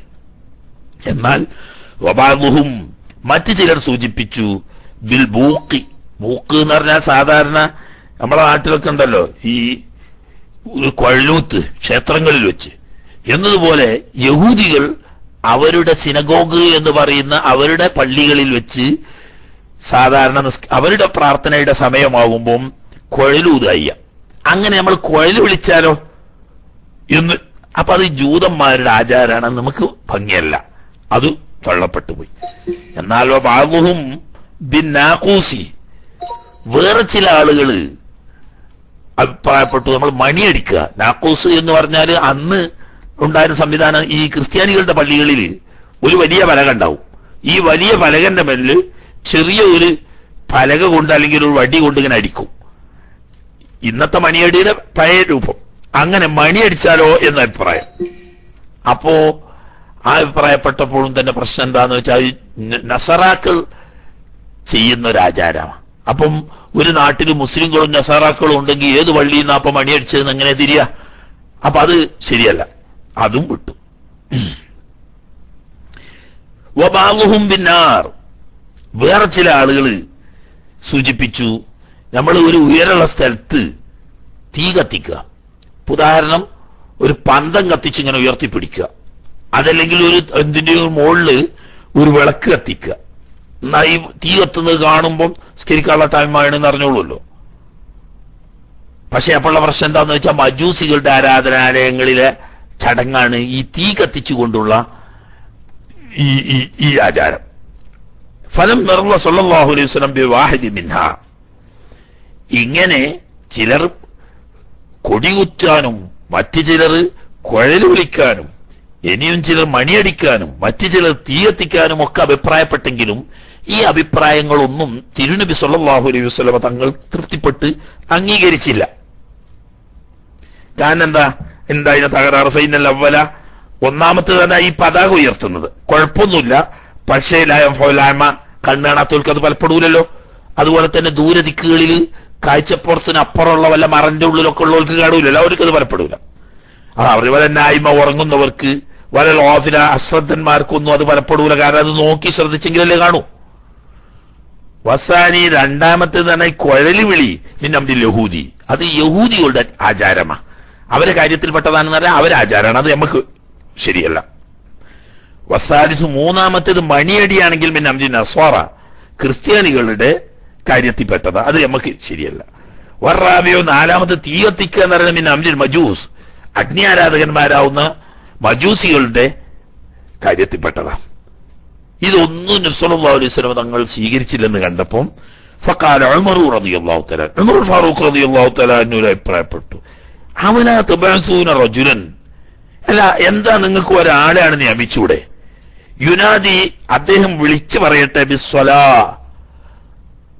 എന്നാൽ വബാബുഹും മറ്റു ചിലർ സൂചിപ്പിച്ചു ബിൽ ബൂക്കി ബൂക്ക് എന്ന് പറഞ്ഞാൽ സാധാരണ നമ്മുടെ നാട്ടിലൊക്കെ ഉണ്ടല്ലോ ഈ ഒരു കൊഴലൂത്ത് ക്ഷേത്രങ്ങളിൽ വെച്ച് എന്നതുപോലെ യഹൂദികൾ അവരുടെ സിനഗോഗ് എന്ന് പറയുന്ന അവരുടെ പള്ളികളിൽ വെച്ച് സാധാരണ നിസ്- അവരുടെ പ്രാർത്ഥനയുടെ സമയമാകുമ്പം കുഴലൂതയ്യ അങ്ങനെ നമ്മൾ കുഴൽ വിളിച്ചാലോ എന്ന് അപ്പൊ അത് ജൂതന്മാരുടെ ആചാരമാണ് നമുക്ക് ഭംഗിയല്ല അത് തള്ളപ്പെട്ടു പോയി എന്നാൽ ബാബുഹും ബിൻ നാക്കൂസി വേറെ ചില ആളുകള് അഭിപ്രായപ്പെട്ടു നമ്മൾ മണിയടിക്കുക നാക്കൂസ് എന്ന് പറഞ്ഞാൽ അന്ന് ഉണ്ടായിരുന്ന സംവിധാനം ഈ ക്രിസ്ത്യാനികളുടെ പള്ളികളിൽ ഒരു വലിയ പലക ഉണ്ടാവും ഈ വലിയ പലകന്റെ മേലിൽ ചെറിയ ഒരു പലക കൊണ്ട് അല്ലെങ്കിൽ ഒരു വടി കൊണ്ട് ഇങ്ങനെ അടിക്കും ഇന്നത്തെ മണിയടിയുടെ പഴയ രൂപം അങ്ങനെ മണിയടിച്ചാലോ എന്ന അഭിപ്രായം അപ്പോ ആ അഭിപ്രായപ്പെട്ടപ്പോഴും തന്നെ പ്രശ്നം എന്താന്ന് വെച്ചാൽ ഈ ന- നസറാക്കൾ ചെയ്യുന്ന ഒരു ആചാരമാണ് അപ്പം ഒരു നാട്ടിൽ മുസ്ലിങ്ങളും നസാറാക്കളും ഉണ്ടെങ്കിൽ ഏത് പള്ളിയിൽ നിന്നാ അപ്പൊ മണിയടിച്ചതെന്ന് എങ്ങനെ തിരിയാ അപ്പൊ അത് ശരിയല്ല അതും വിട്ടു വബാലുഹും ബിന്നാർ വേറെ ചില ആളുകൾ സൂചിപ്പിച്ചു നമ്മൾ ഒരു ഉയരമുള്ള സ്ഥലത്ത് തീ കത്തിക്കുക ഇപ്പൊ ഉദാഹരണം ഒരു പന്തം കത്തിച്ച് ഇങ്ങനെ ഉയർത്തിപ്പിടിക്കുക അതല്ലെങ്കിൽ ഒരു എന്തിന്റെയോ മുകളില് ഒരു വിളക്ക് കത്തിക്കുക എന്നാ ഈ തീ കത്തുന്നത് കാണുമ്പം സ്കരിക്കാനുള്ള ടൈമാണെന്ന് അറിഞ്ഞോളൂല്ലോ പക്ഷെ അപ്പോഴുള്ള പ്രശ്നം എന്താന്ന് വെച്ചാൽ മജൂസികളുടെ ആരാധനാലയങ്ങളിലെ ചടങ്ങാണ് ഈ തീ കത്തിച്ചുകൊണ്ടുള്ള ഈ ഈ ഈ ആചാരം ഫലം നിർവ സല്ലല്ലാഹു അലൈഹി വസല്ലം ബി വാഹിദി മിൻഹ ഇങ്ങനെ ചിലർ കൊടികുത്താനും മറ്റു ചിലർ കുഴൽ വിളിക്കാനും ഇനിയും ചിലർ മണിയടിക്കാനും മറ്റു ചിലർ തീ കത്തിക്കാനും ഒക്കെ അഭിപ്രായപ്പെട്ടെങ്കിലും ഈ അഭിപ്രായങ്ങളൊന്നും തിരുനബി സല്ലല്ലാഹു അലൈഹി വസല്ലമ തങ്ങൾ തൃപ്തിപ്പെട്ട് അംഗീകരിച്ചില്ല കാരണം എന്താ എന്താ ഇതിന് തകരാറ് ഫൈനൽ അവല ഒന്നാമത്തെ തന്നെ ഈ പതാക ഉയർത്തുന്നത് കുഴപ്പമൊന്നുമില്ല പക്ഷേ ലായം ഫൗലായ്മ കണ്ണ് കാണാത്തവർക്ക് അത് ഫലപ്പെടൂലല്ലോ അതുപോലെ തന്നെ ദൂരദിക്കുകളിൽ കാഴ്ചപ്പുറത്തിന് അപ്പുറമുള്ള വല്ല മറന്റെ ഉള്ളിലൊക്കെ ഉള്ളവർക്ക് കാണൂലല്ലോ അവർക്ക് അത് ഫലപ്പെടൂല ആ അവരെ നായ്മ ഉറങ്ങുന്നവർക്ക് വല ലോഫില അശ്രദ്ധന്മാർക്കൊന്നും അത് ഫലപ്പെടൂല കാരണം അത് നോക്കി ശ്രദ്ധിച്ചെങ്കിലല്ലേ കാണൂ വസാനി രണ്ടാമത്തെ തന്നെ ഈ കുഴലി വിളി മിന്നമ്പിൽ യഹൂദി അത് യഹൂദികളുടെ ആചാരമാ അവരെ കാര്യത്തിൽപ്പെട്ടതാണെന്ന് പറഞ്ഞാൽ അവരെ ആചാരമാണ് അത് നമുക്ക് ശരിയല്ല വസാലിസ് മൂന്നാമത്തേത് മണിയടിയാണെങ്കിൽ പിന്നെ അംജി നസ്വാറ ക്രിസ്ത്യാനികളുടെ കാര്യത്തിൽപ്പെട്ടതാ അത് നമുക്ക് ശരിയല്ല വറാബിയോ നാലാമത്തെ തീ കത്തിക്കുക എന്ന് പറയുന്നത് പിന്നെ അംജിൽ മജൂസ് അഗ്നി ആരാധകന്മാരാവുന്ന മജൂസികളുടെ കാര്യത്തിൽപ്പെട്ടതാ ഇതൊന്നും നബ്സല്ലാ അലൈഹി സ്വലം തങ്ങൾ സ്വീകരിച്ചില്ലെന്ന് കണ്ടപ്പം ഫക്കാല ഉമറു റളിയല്ലാഹു തആല ഉമർ ഫാറൂഖ് റളിയല്ലാഹു തആല എന്നൊരു അഭിപ്രായപ്പെട്ടു അവല തബഅസൂന റജുലൻ അല്ല എന്താ നിങ്ങൾക്ക് ഒരാളെയാണ് നിയമിച്ചൂടെ യുനാദി അദ്ദേഹം വിളിച്ചു പറയട്ടെ ബിസ്വലാ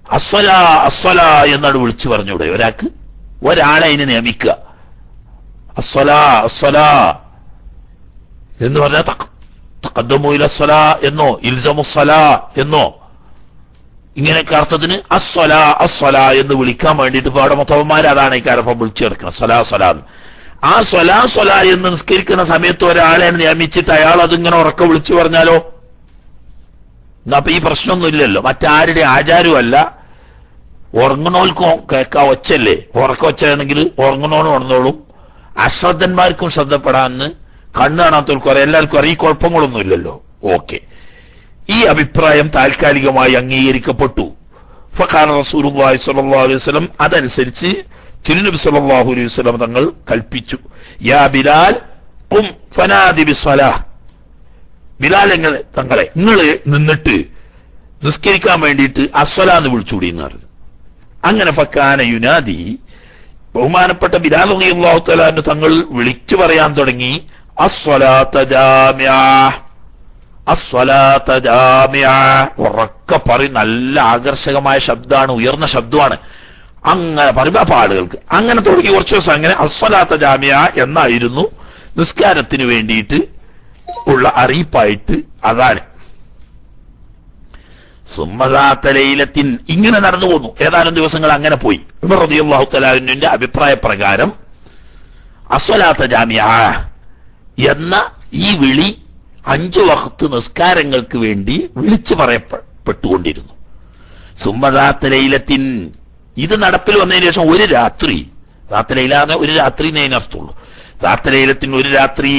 അസ്വല അസ്വല എന്നാണ് വിളിച്ചു പറഞ്ഞൂടെ ഒരാൾക്ക് ഒരാളെ അതിനെ നിയമിക്കുക അസ്വല അസ്വല എന്ന് പറഞ്ഞാൽ തക്കദ്ദമുല സ്വല എന്നോ ഇൽസമുസ്വല എന്നോ ഇങ്ങനെയൊക്കെ അർത്ഥത്തിന് അസ്വല അസ്വല എന്ന് വിളിക്കാൻ വേണ്ടിയിട്ട് ഇപ്പൊ അവിടെ മൊത്തവന്മാർ അതാണ് ഈ കാരപ്പം വിളിച്ചു കിടക്കണം സ്വലാ സ്വല എന്ന്. ആ സ്വലാ സ്വല എന്ന് നിസ്കരിക്കുന്ന സമയത്ത് ഒരാളെ നിയമിച്ചിട്ട് അയാൾ അതിങ്ങനെ ഉറക്കെ വിളിച്ചു പറഞ്ഞാലോ എന്നാ അപ്പൊ ഈ പ്രശ്നമൊന്നും ഇല്ലല്ലോ മറ്റാരുടെ ആചാരമല്ല ഉറങ്ങണോൽക്കും കേൾക്കാ ഒച്ചല്ലേ ഉറക്ക ഒച്ചയാണെങ്കിൽ ഉറങ്ങണോനും ഉണർന്നോളും അശ്രദ്ധന്മാർക്കും ശ്രദ്ധപ്പെടാന്ന് കണ്ണ് കാണാത്തവർക്കും അറിയാം എല്ലാവർക്കും അറിയാം ഈ കുഴപ്പങ്ങളൊന്നും ഇല്ലല്ലോ ഓക്കെ ഈ അഭിപ്രായം താൽക്കാലികമായി അംഗീകരിക്കപ്പെട്ടു ഫഖാന റസൂലുള്ളാഹി സ്വല്ലല്ലാഹു അലൈഹി വസല്ലം അതനുസരിച്ച് തിരുനബി സല്ലല്ലാഹു അലൈഹി വസല്ലം തങ്ങൾ കൽപ്പിച്ചു യാ ബിലാൽ ഖും ഫനാദി ബിസ്സലാഹ് ബിലാൽ നിങ്ങൾ തങ്ങളെ നിങ്ങൾ നിന്നിട്ട് നിസ്കരിക്കാൻ വേണ്ടിയിട്ട് അസ്വല എന്ന് വിളിച്ചുകൂടി എന്ന് പറഞ്ഞു അങ്ങനെ ഫക്കാന യുനാദി ബഹുമാനപ്പെട്ട ബിലാൽ റളിയല്ലാഹു തആല തങ്ങൾ വിളിച്ചു പറയാൻ തുടങ്ങി അസ്വലാത്ത ജാമിഅ അസ്വലാത്ത ജാമിഅ ഉറക്കെ പറയും നല്ല ആകർഷകമായ ശബ്ദമാണ് ഉയർന്ന ശബ്ദമാണ് അങ്ങനെ പറയുമ്പോ അപ്പൊ ആളുകൾക്ക് അങ്ങനെ തുടങ്ങി കുറച്ച് ദിവസം അങ്ങനെ അസ്വലാത്ത ജാമിയ എന്നായിരുന്നു നിസ്കാരത്തിന് വേണ്ടിയിട്ട് ഉള്ള അറിയിപ്പായിട്ട് അതാണ് സുമ്മദാത്തലയിലത്തിൻ ഇങ്ങനെ നടന്നു പോന്നു ഏതാനും ദിവസങ്ങൾ അങ്ങനെ പോയി ഉമർ റളിയല്ലാഹു തആലാവിന്റെ അഭിപ്രായ പ്രകാരം അസ്വലാത്ത ജാമിയ എന്ന ഈ വിളി അഞ്ചു വഖത്ത് നിസ്കാരങ്ങൾക്ക് വേണ്ടി വിളിച്ചു പറയപ്പെട്ടുകൊണ്ടിരുന്നു സുമ്മദാത്തലയിലത്തിൻ ഇത് നടപ്പിൽ വന്നതിന് ശേഷം ഒരു രാത്രി ദാത്തലയിലാന്ന് ഒരു രാത്രി എന്നതിനർത്ഥമുള്ളൂ ദാത്തലയിലത്തിന് ഒരു രാത്രി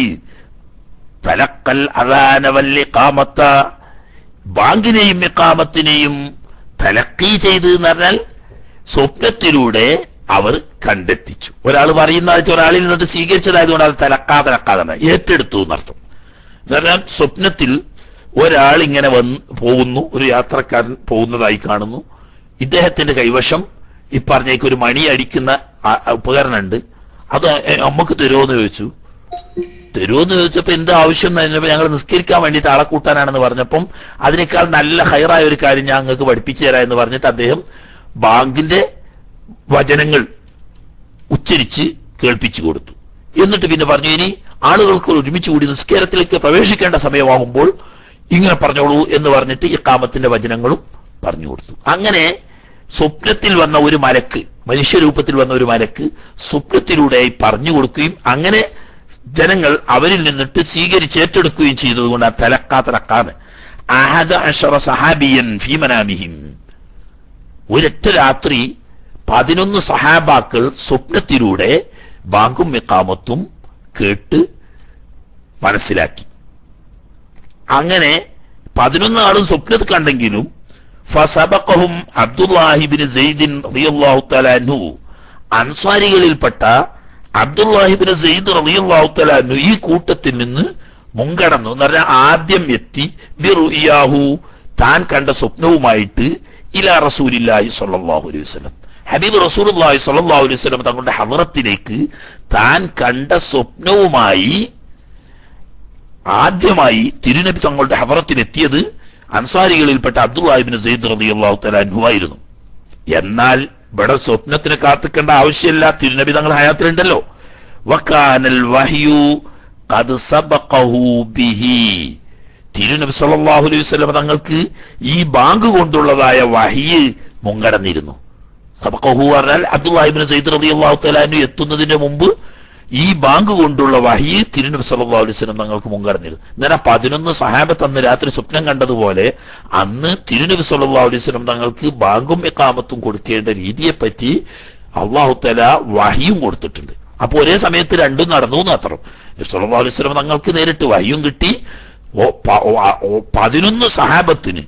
തലക്കൽ അതാനവല്ലി കാമത്ത ബാങ്കിനെയും ഇക്കാമത്തിനെയും തലക്കി ചെയ്ത് എന്ന് പറഞ്ഞാൽ സ്വപ്നത്തിലൂടെ അവർ കണ്ടെത്തിച്ചു ഒരാൾ പറയുന്ന വെച്ചാൽ ഒരാളിൽ നിന്നിട്ട് സ്വീകരിച്ചതായതുകൊണ്ട് അത് തലക്കാ തലക്കാതെ ഏറ്റെടുത്തു എന്നർത്ഥം എന്ന് പറഞ്ഞാൽ സ്വപ്നത്തിൽ ഒരാൾ ഇങ്ങനെ വന്ന് പോകുന്നു ഒരു യാത്രക്കാരൻ പോകുന്നതായി കാണുന്നു ഇദ്ദേഹത്തിന്റെ കൈവശം ഈ പറഞ്ഞേക്ക് ഒരു മണി അടിക്കുന്ന ആ- ആ ഉപകരണമുണ്ട് അത് നമുക്ക് തരുമോന്ന് ചോദിച്ചു തരുമെന്ന് ചോദിച്ചപ്പോ എന്താ ആവശ്യം എന്ന് പറഞ്ഞപ്പോ ഞങ്ങൾ നിസ്കരിക്കാൻ വേണ്ടിയിട്ട് ആളെ കൂട്ടാനാണെന്ന് പറഞ്ഞപ്പം അതിനേക്കാൾ നല്ല ഹൈറായ ഒരു കാര്യം ഞാൻ നിങ്ങൾക്ക് പഠിപ്പിച്ചു തരാം എന്ന് പറഞ്ഞിട്ട് അദ്ദേഹം ബാങ്കിന്റെ വചനങ്ങൾ ഉച്ചരിച്ച് കേൾപ്പിച്ചു കൊടുത്തു എന്നിട്ട് പിന്നെ പറഞ്ഞു ഇനി ആളുകൾക്ക് ഒരുമിച്ച് കൂടി നിസ്കാരത്തിലേക്ക് പ്രവേശിക്കേണ്ട സമയമാകുമ്പോൾ ഇങ്ങനെ പറഞ്ഞോളൂ എന്ന് പറഞ്ഞിട്ട് ഈ കാമത്തിന്റെ വചനങ്ങളും പറഞ്ഞു കൊടുത്തു അങ്ങനെ സ്വപ്നത്തിൽ വന്ന ഒരു മലക്ക് മനുഷ്യരൂപത്തിൽ വന്ന ഒരു മലക്ക് സ്വപ്നത്തിലൂടെ പറഞ്ഞു കൊടുക്കുകയും അങ്ങനെ ജനങ്ങൾ അവരിൽ നിന്നിട്ട് സ്വീകരിച്ച് ഏറ്റെടുക്കുകയും ചെയ്തതുകൊണ്ട് ആ തലക്കാ തലക്കാന്ന് അഹദ അഷറ സഹാബിയൻ ഫീമനാമിഹിം ഒരൊറ്റ രാത്രി പതിനൊന്ന് സഹാബാക്കൾ സ്വപ്നത്തിലൂടെ ബാങ്കും മിക്കാമത്തും കേട്ട് മനസ്സിലാക്കി അങ്ങനെ പതിനൊന്ന് ആളും സ്വപ്നത്തിൽ കണ്ടെങ്കിലും ഫസബഖഹും അബ്ദുല്ലാഹിബിൻ സെയ്ദിൻ റളിയല്ലാഹു തആല അൻഹു അൻസാരികളിൽപ്പെട്ട അബ്ദുല്ലാഹിബിൻ സെയ്ദ് റളിയല്ലാഹു തആല അൻഹു ഈ കൂട്ടത്തിൽ നിന്ന് മുൻകടന്നു എന്ന് പറഞ്ഞാൽ ആദ്യം എത്തി ബിറുഇയാഹു താൻ കണ്ട സ്വപ്നവുമായിട്ട് ഇലാ റസൂലില്ലാഹി സ്വല്ലല്ലാഹു അലൈഹി വസല്ലം ഹബീബ് റസൂലുള്ളാഹി സ്വല്ലല്ലാഹു അലൈഹി വസല്ലം തങ്ങളുടെ ഹദറത്തിലേക്ക് താൻ കണ്ട സ്വപ്നവുമായി ആദ്യമായി തിരുനബി തങ്ങളുടെ ഹദറത്തിലെത്തിയത് അൻസാരികളിൽപ്പെട്ട അബ്ദുല്ലാഹിബിൻ സെയ്ദ് റളിയല്ലാഹു തആല അൻഹു ആയിരുന്നു എന്നാൽ ഇവിടെ സ്വപ്നത്തിന് കാത്തിക്കേണ്ട ആവശ്യമില്ല തിരുനബി തങ്ങൾ ഹയാത്തിലുണ്ടല്ലോ വക്കാനൽ വഹ്യു ഖദ് സബഖഹു ബിഹി തിരുനബി സല്ലല്ലാഹു അലൈഹി വസല്ലം തങ്ങൾക്ക് ഈ ബാങ്ക് കൊണ്ടുള്ളതായ വഹിയ് മുൻകടന്നിരുന്നു സബഖഹു പറഞ്ഞാൽ അബ്ദുല്ലാഹിബിൻ സയ്യിദ് റളിയല്ലാഹു തആല അൻഹു എത്തുന്നതിന് മുമ്പ് ഈ ബാങ്ക് കൊണ്ടുള്ള വഹി തിരുനബി സല്ലല്ലാഹു അലൈഹി വസല്ലം തങ്ങൾക്ക് മുൻകടന്നിരുന്നു എന്നാൽ പതിനൊന്ന് സഹാബത്ത് അന്ന് രാത്രി സ്വപ്നം കണ്ടതുപോലെ അന്ന് തിരുനബി സല്ലല്ലാഹു അലൈഹി വസല്ലം തങ്ങൾക്ക് ബാങ്കും എക്കാമത്തും കൊടുക്കേണ്ട രീതിയെപ്പറ്റി അള്ളാഹു തആല വഹിയും കൊടുത്തിട്ടുണ്ട് അപ്പൊ ഒരേ സമയത്ത് രണ്ടും നടന്നു എന്ന് അത്ര സല്ലല്ലാഹു അലൈഹി വസല്ലം തങ്ങൾക്ക് നേരിട്ട് വഹിയും കിട്ടി ഓ പ- ഓ- ആ- ഓ പതിനൊന്ന് സഹാബത്തിന്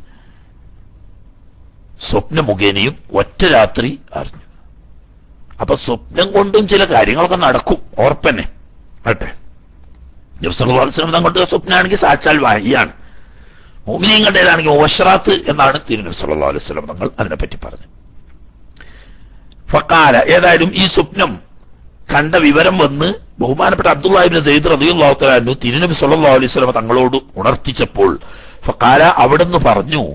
സ്വപ്ന മുഖേനയും ഒറ്റ രാത്രി അറിഞ്ഞു അപ്പൊ സ്വപ്നം കൊണ്ടും ചില കാര്യങ്ങളൊക്കെ നടക്കും ഉറപ്പന്നെ ആട്ടെ നബ്സല്ലാസ്ലം തങ്ങളുടെ സ്വപ്നമാണെങ്കിൽ സാക്ഷാൽ വാഹിയാണ് മോമിനിയങ്ങളുടേതാണെങ്കിൽ ഓഷറാത്ത് എന്നാണ് തിരുനബി സല്ലല്ലാഹു അലൈഹി വസല്ലം തങ്ങൾ അതിനെപ്പറ്റി പറഞ്ഞത് ഫക്കാല ഏതായാലും ഈ സ്വപ്നം കണ്ട വിവരം വന്ന് ബഹുമാനപ്പെട്ട അബ്ദുല്ലാഹിബിൻ സെയ്ദ് റളിയല്ലാഹു തആല അൻഹു തിരുനബി സല്ലല്ലാഹു അലൈഹി വസല്ലം തങ്ങളോട് ഉണർത്തിച്ചപ്പോൾ ഫക്കാല അവിടുന്ന് പറഞ്ഞു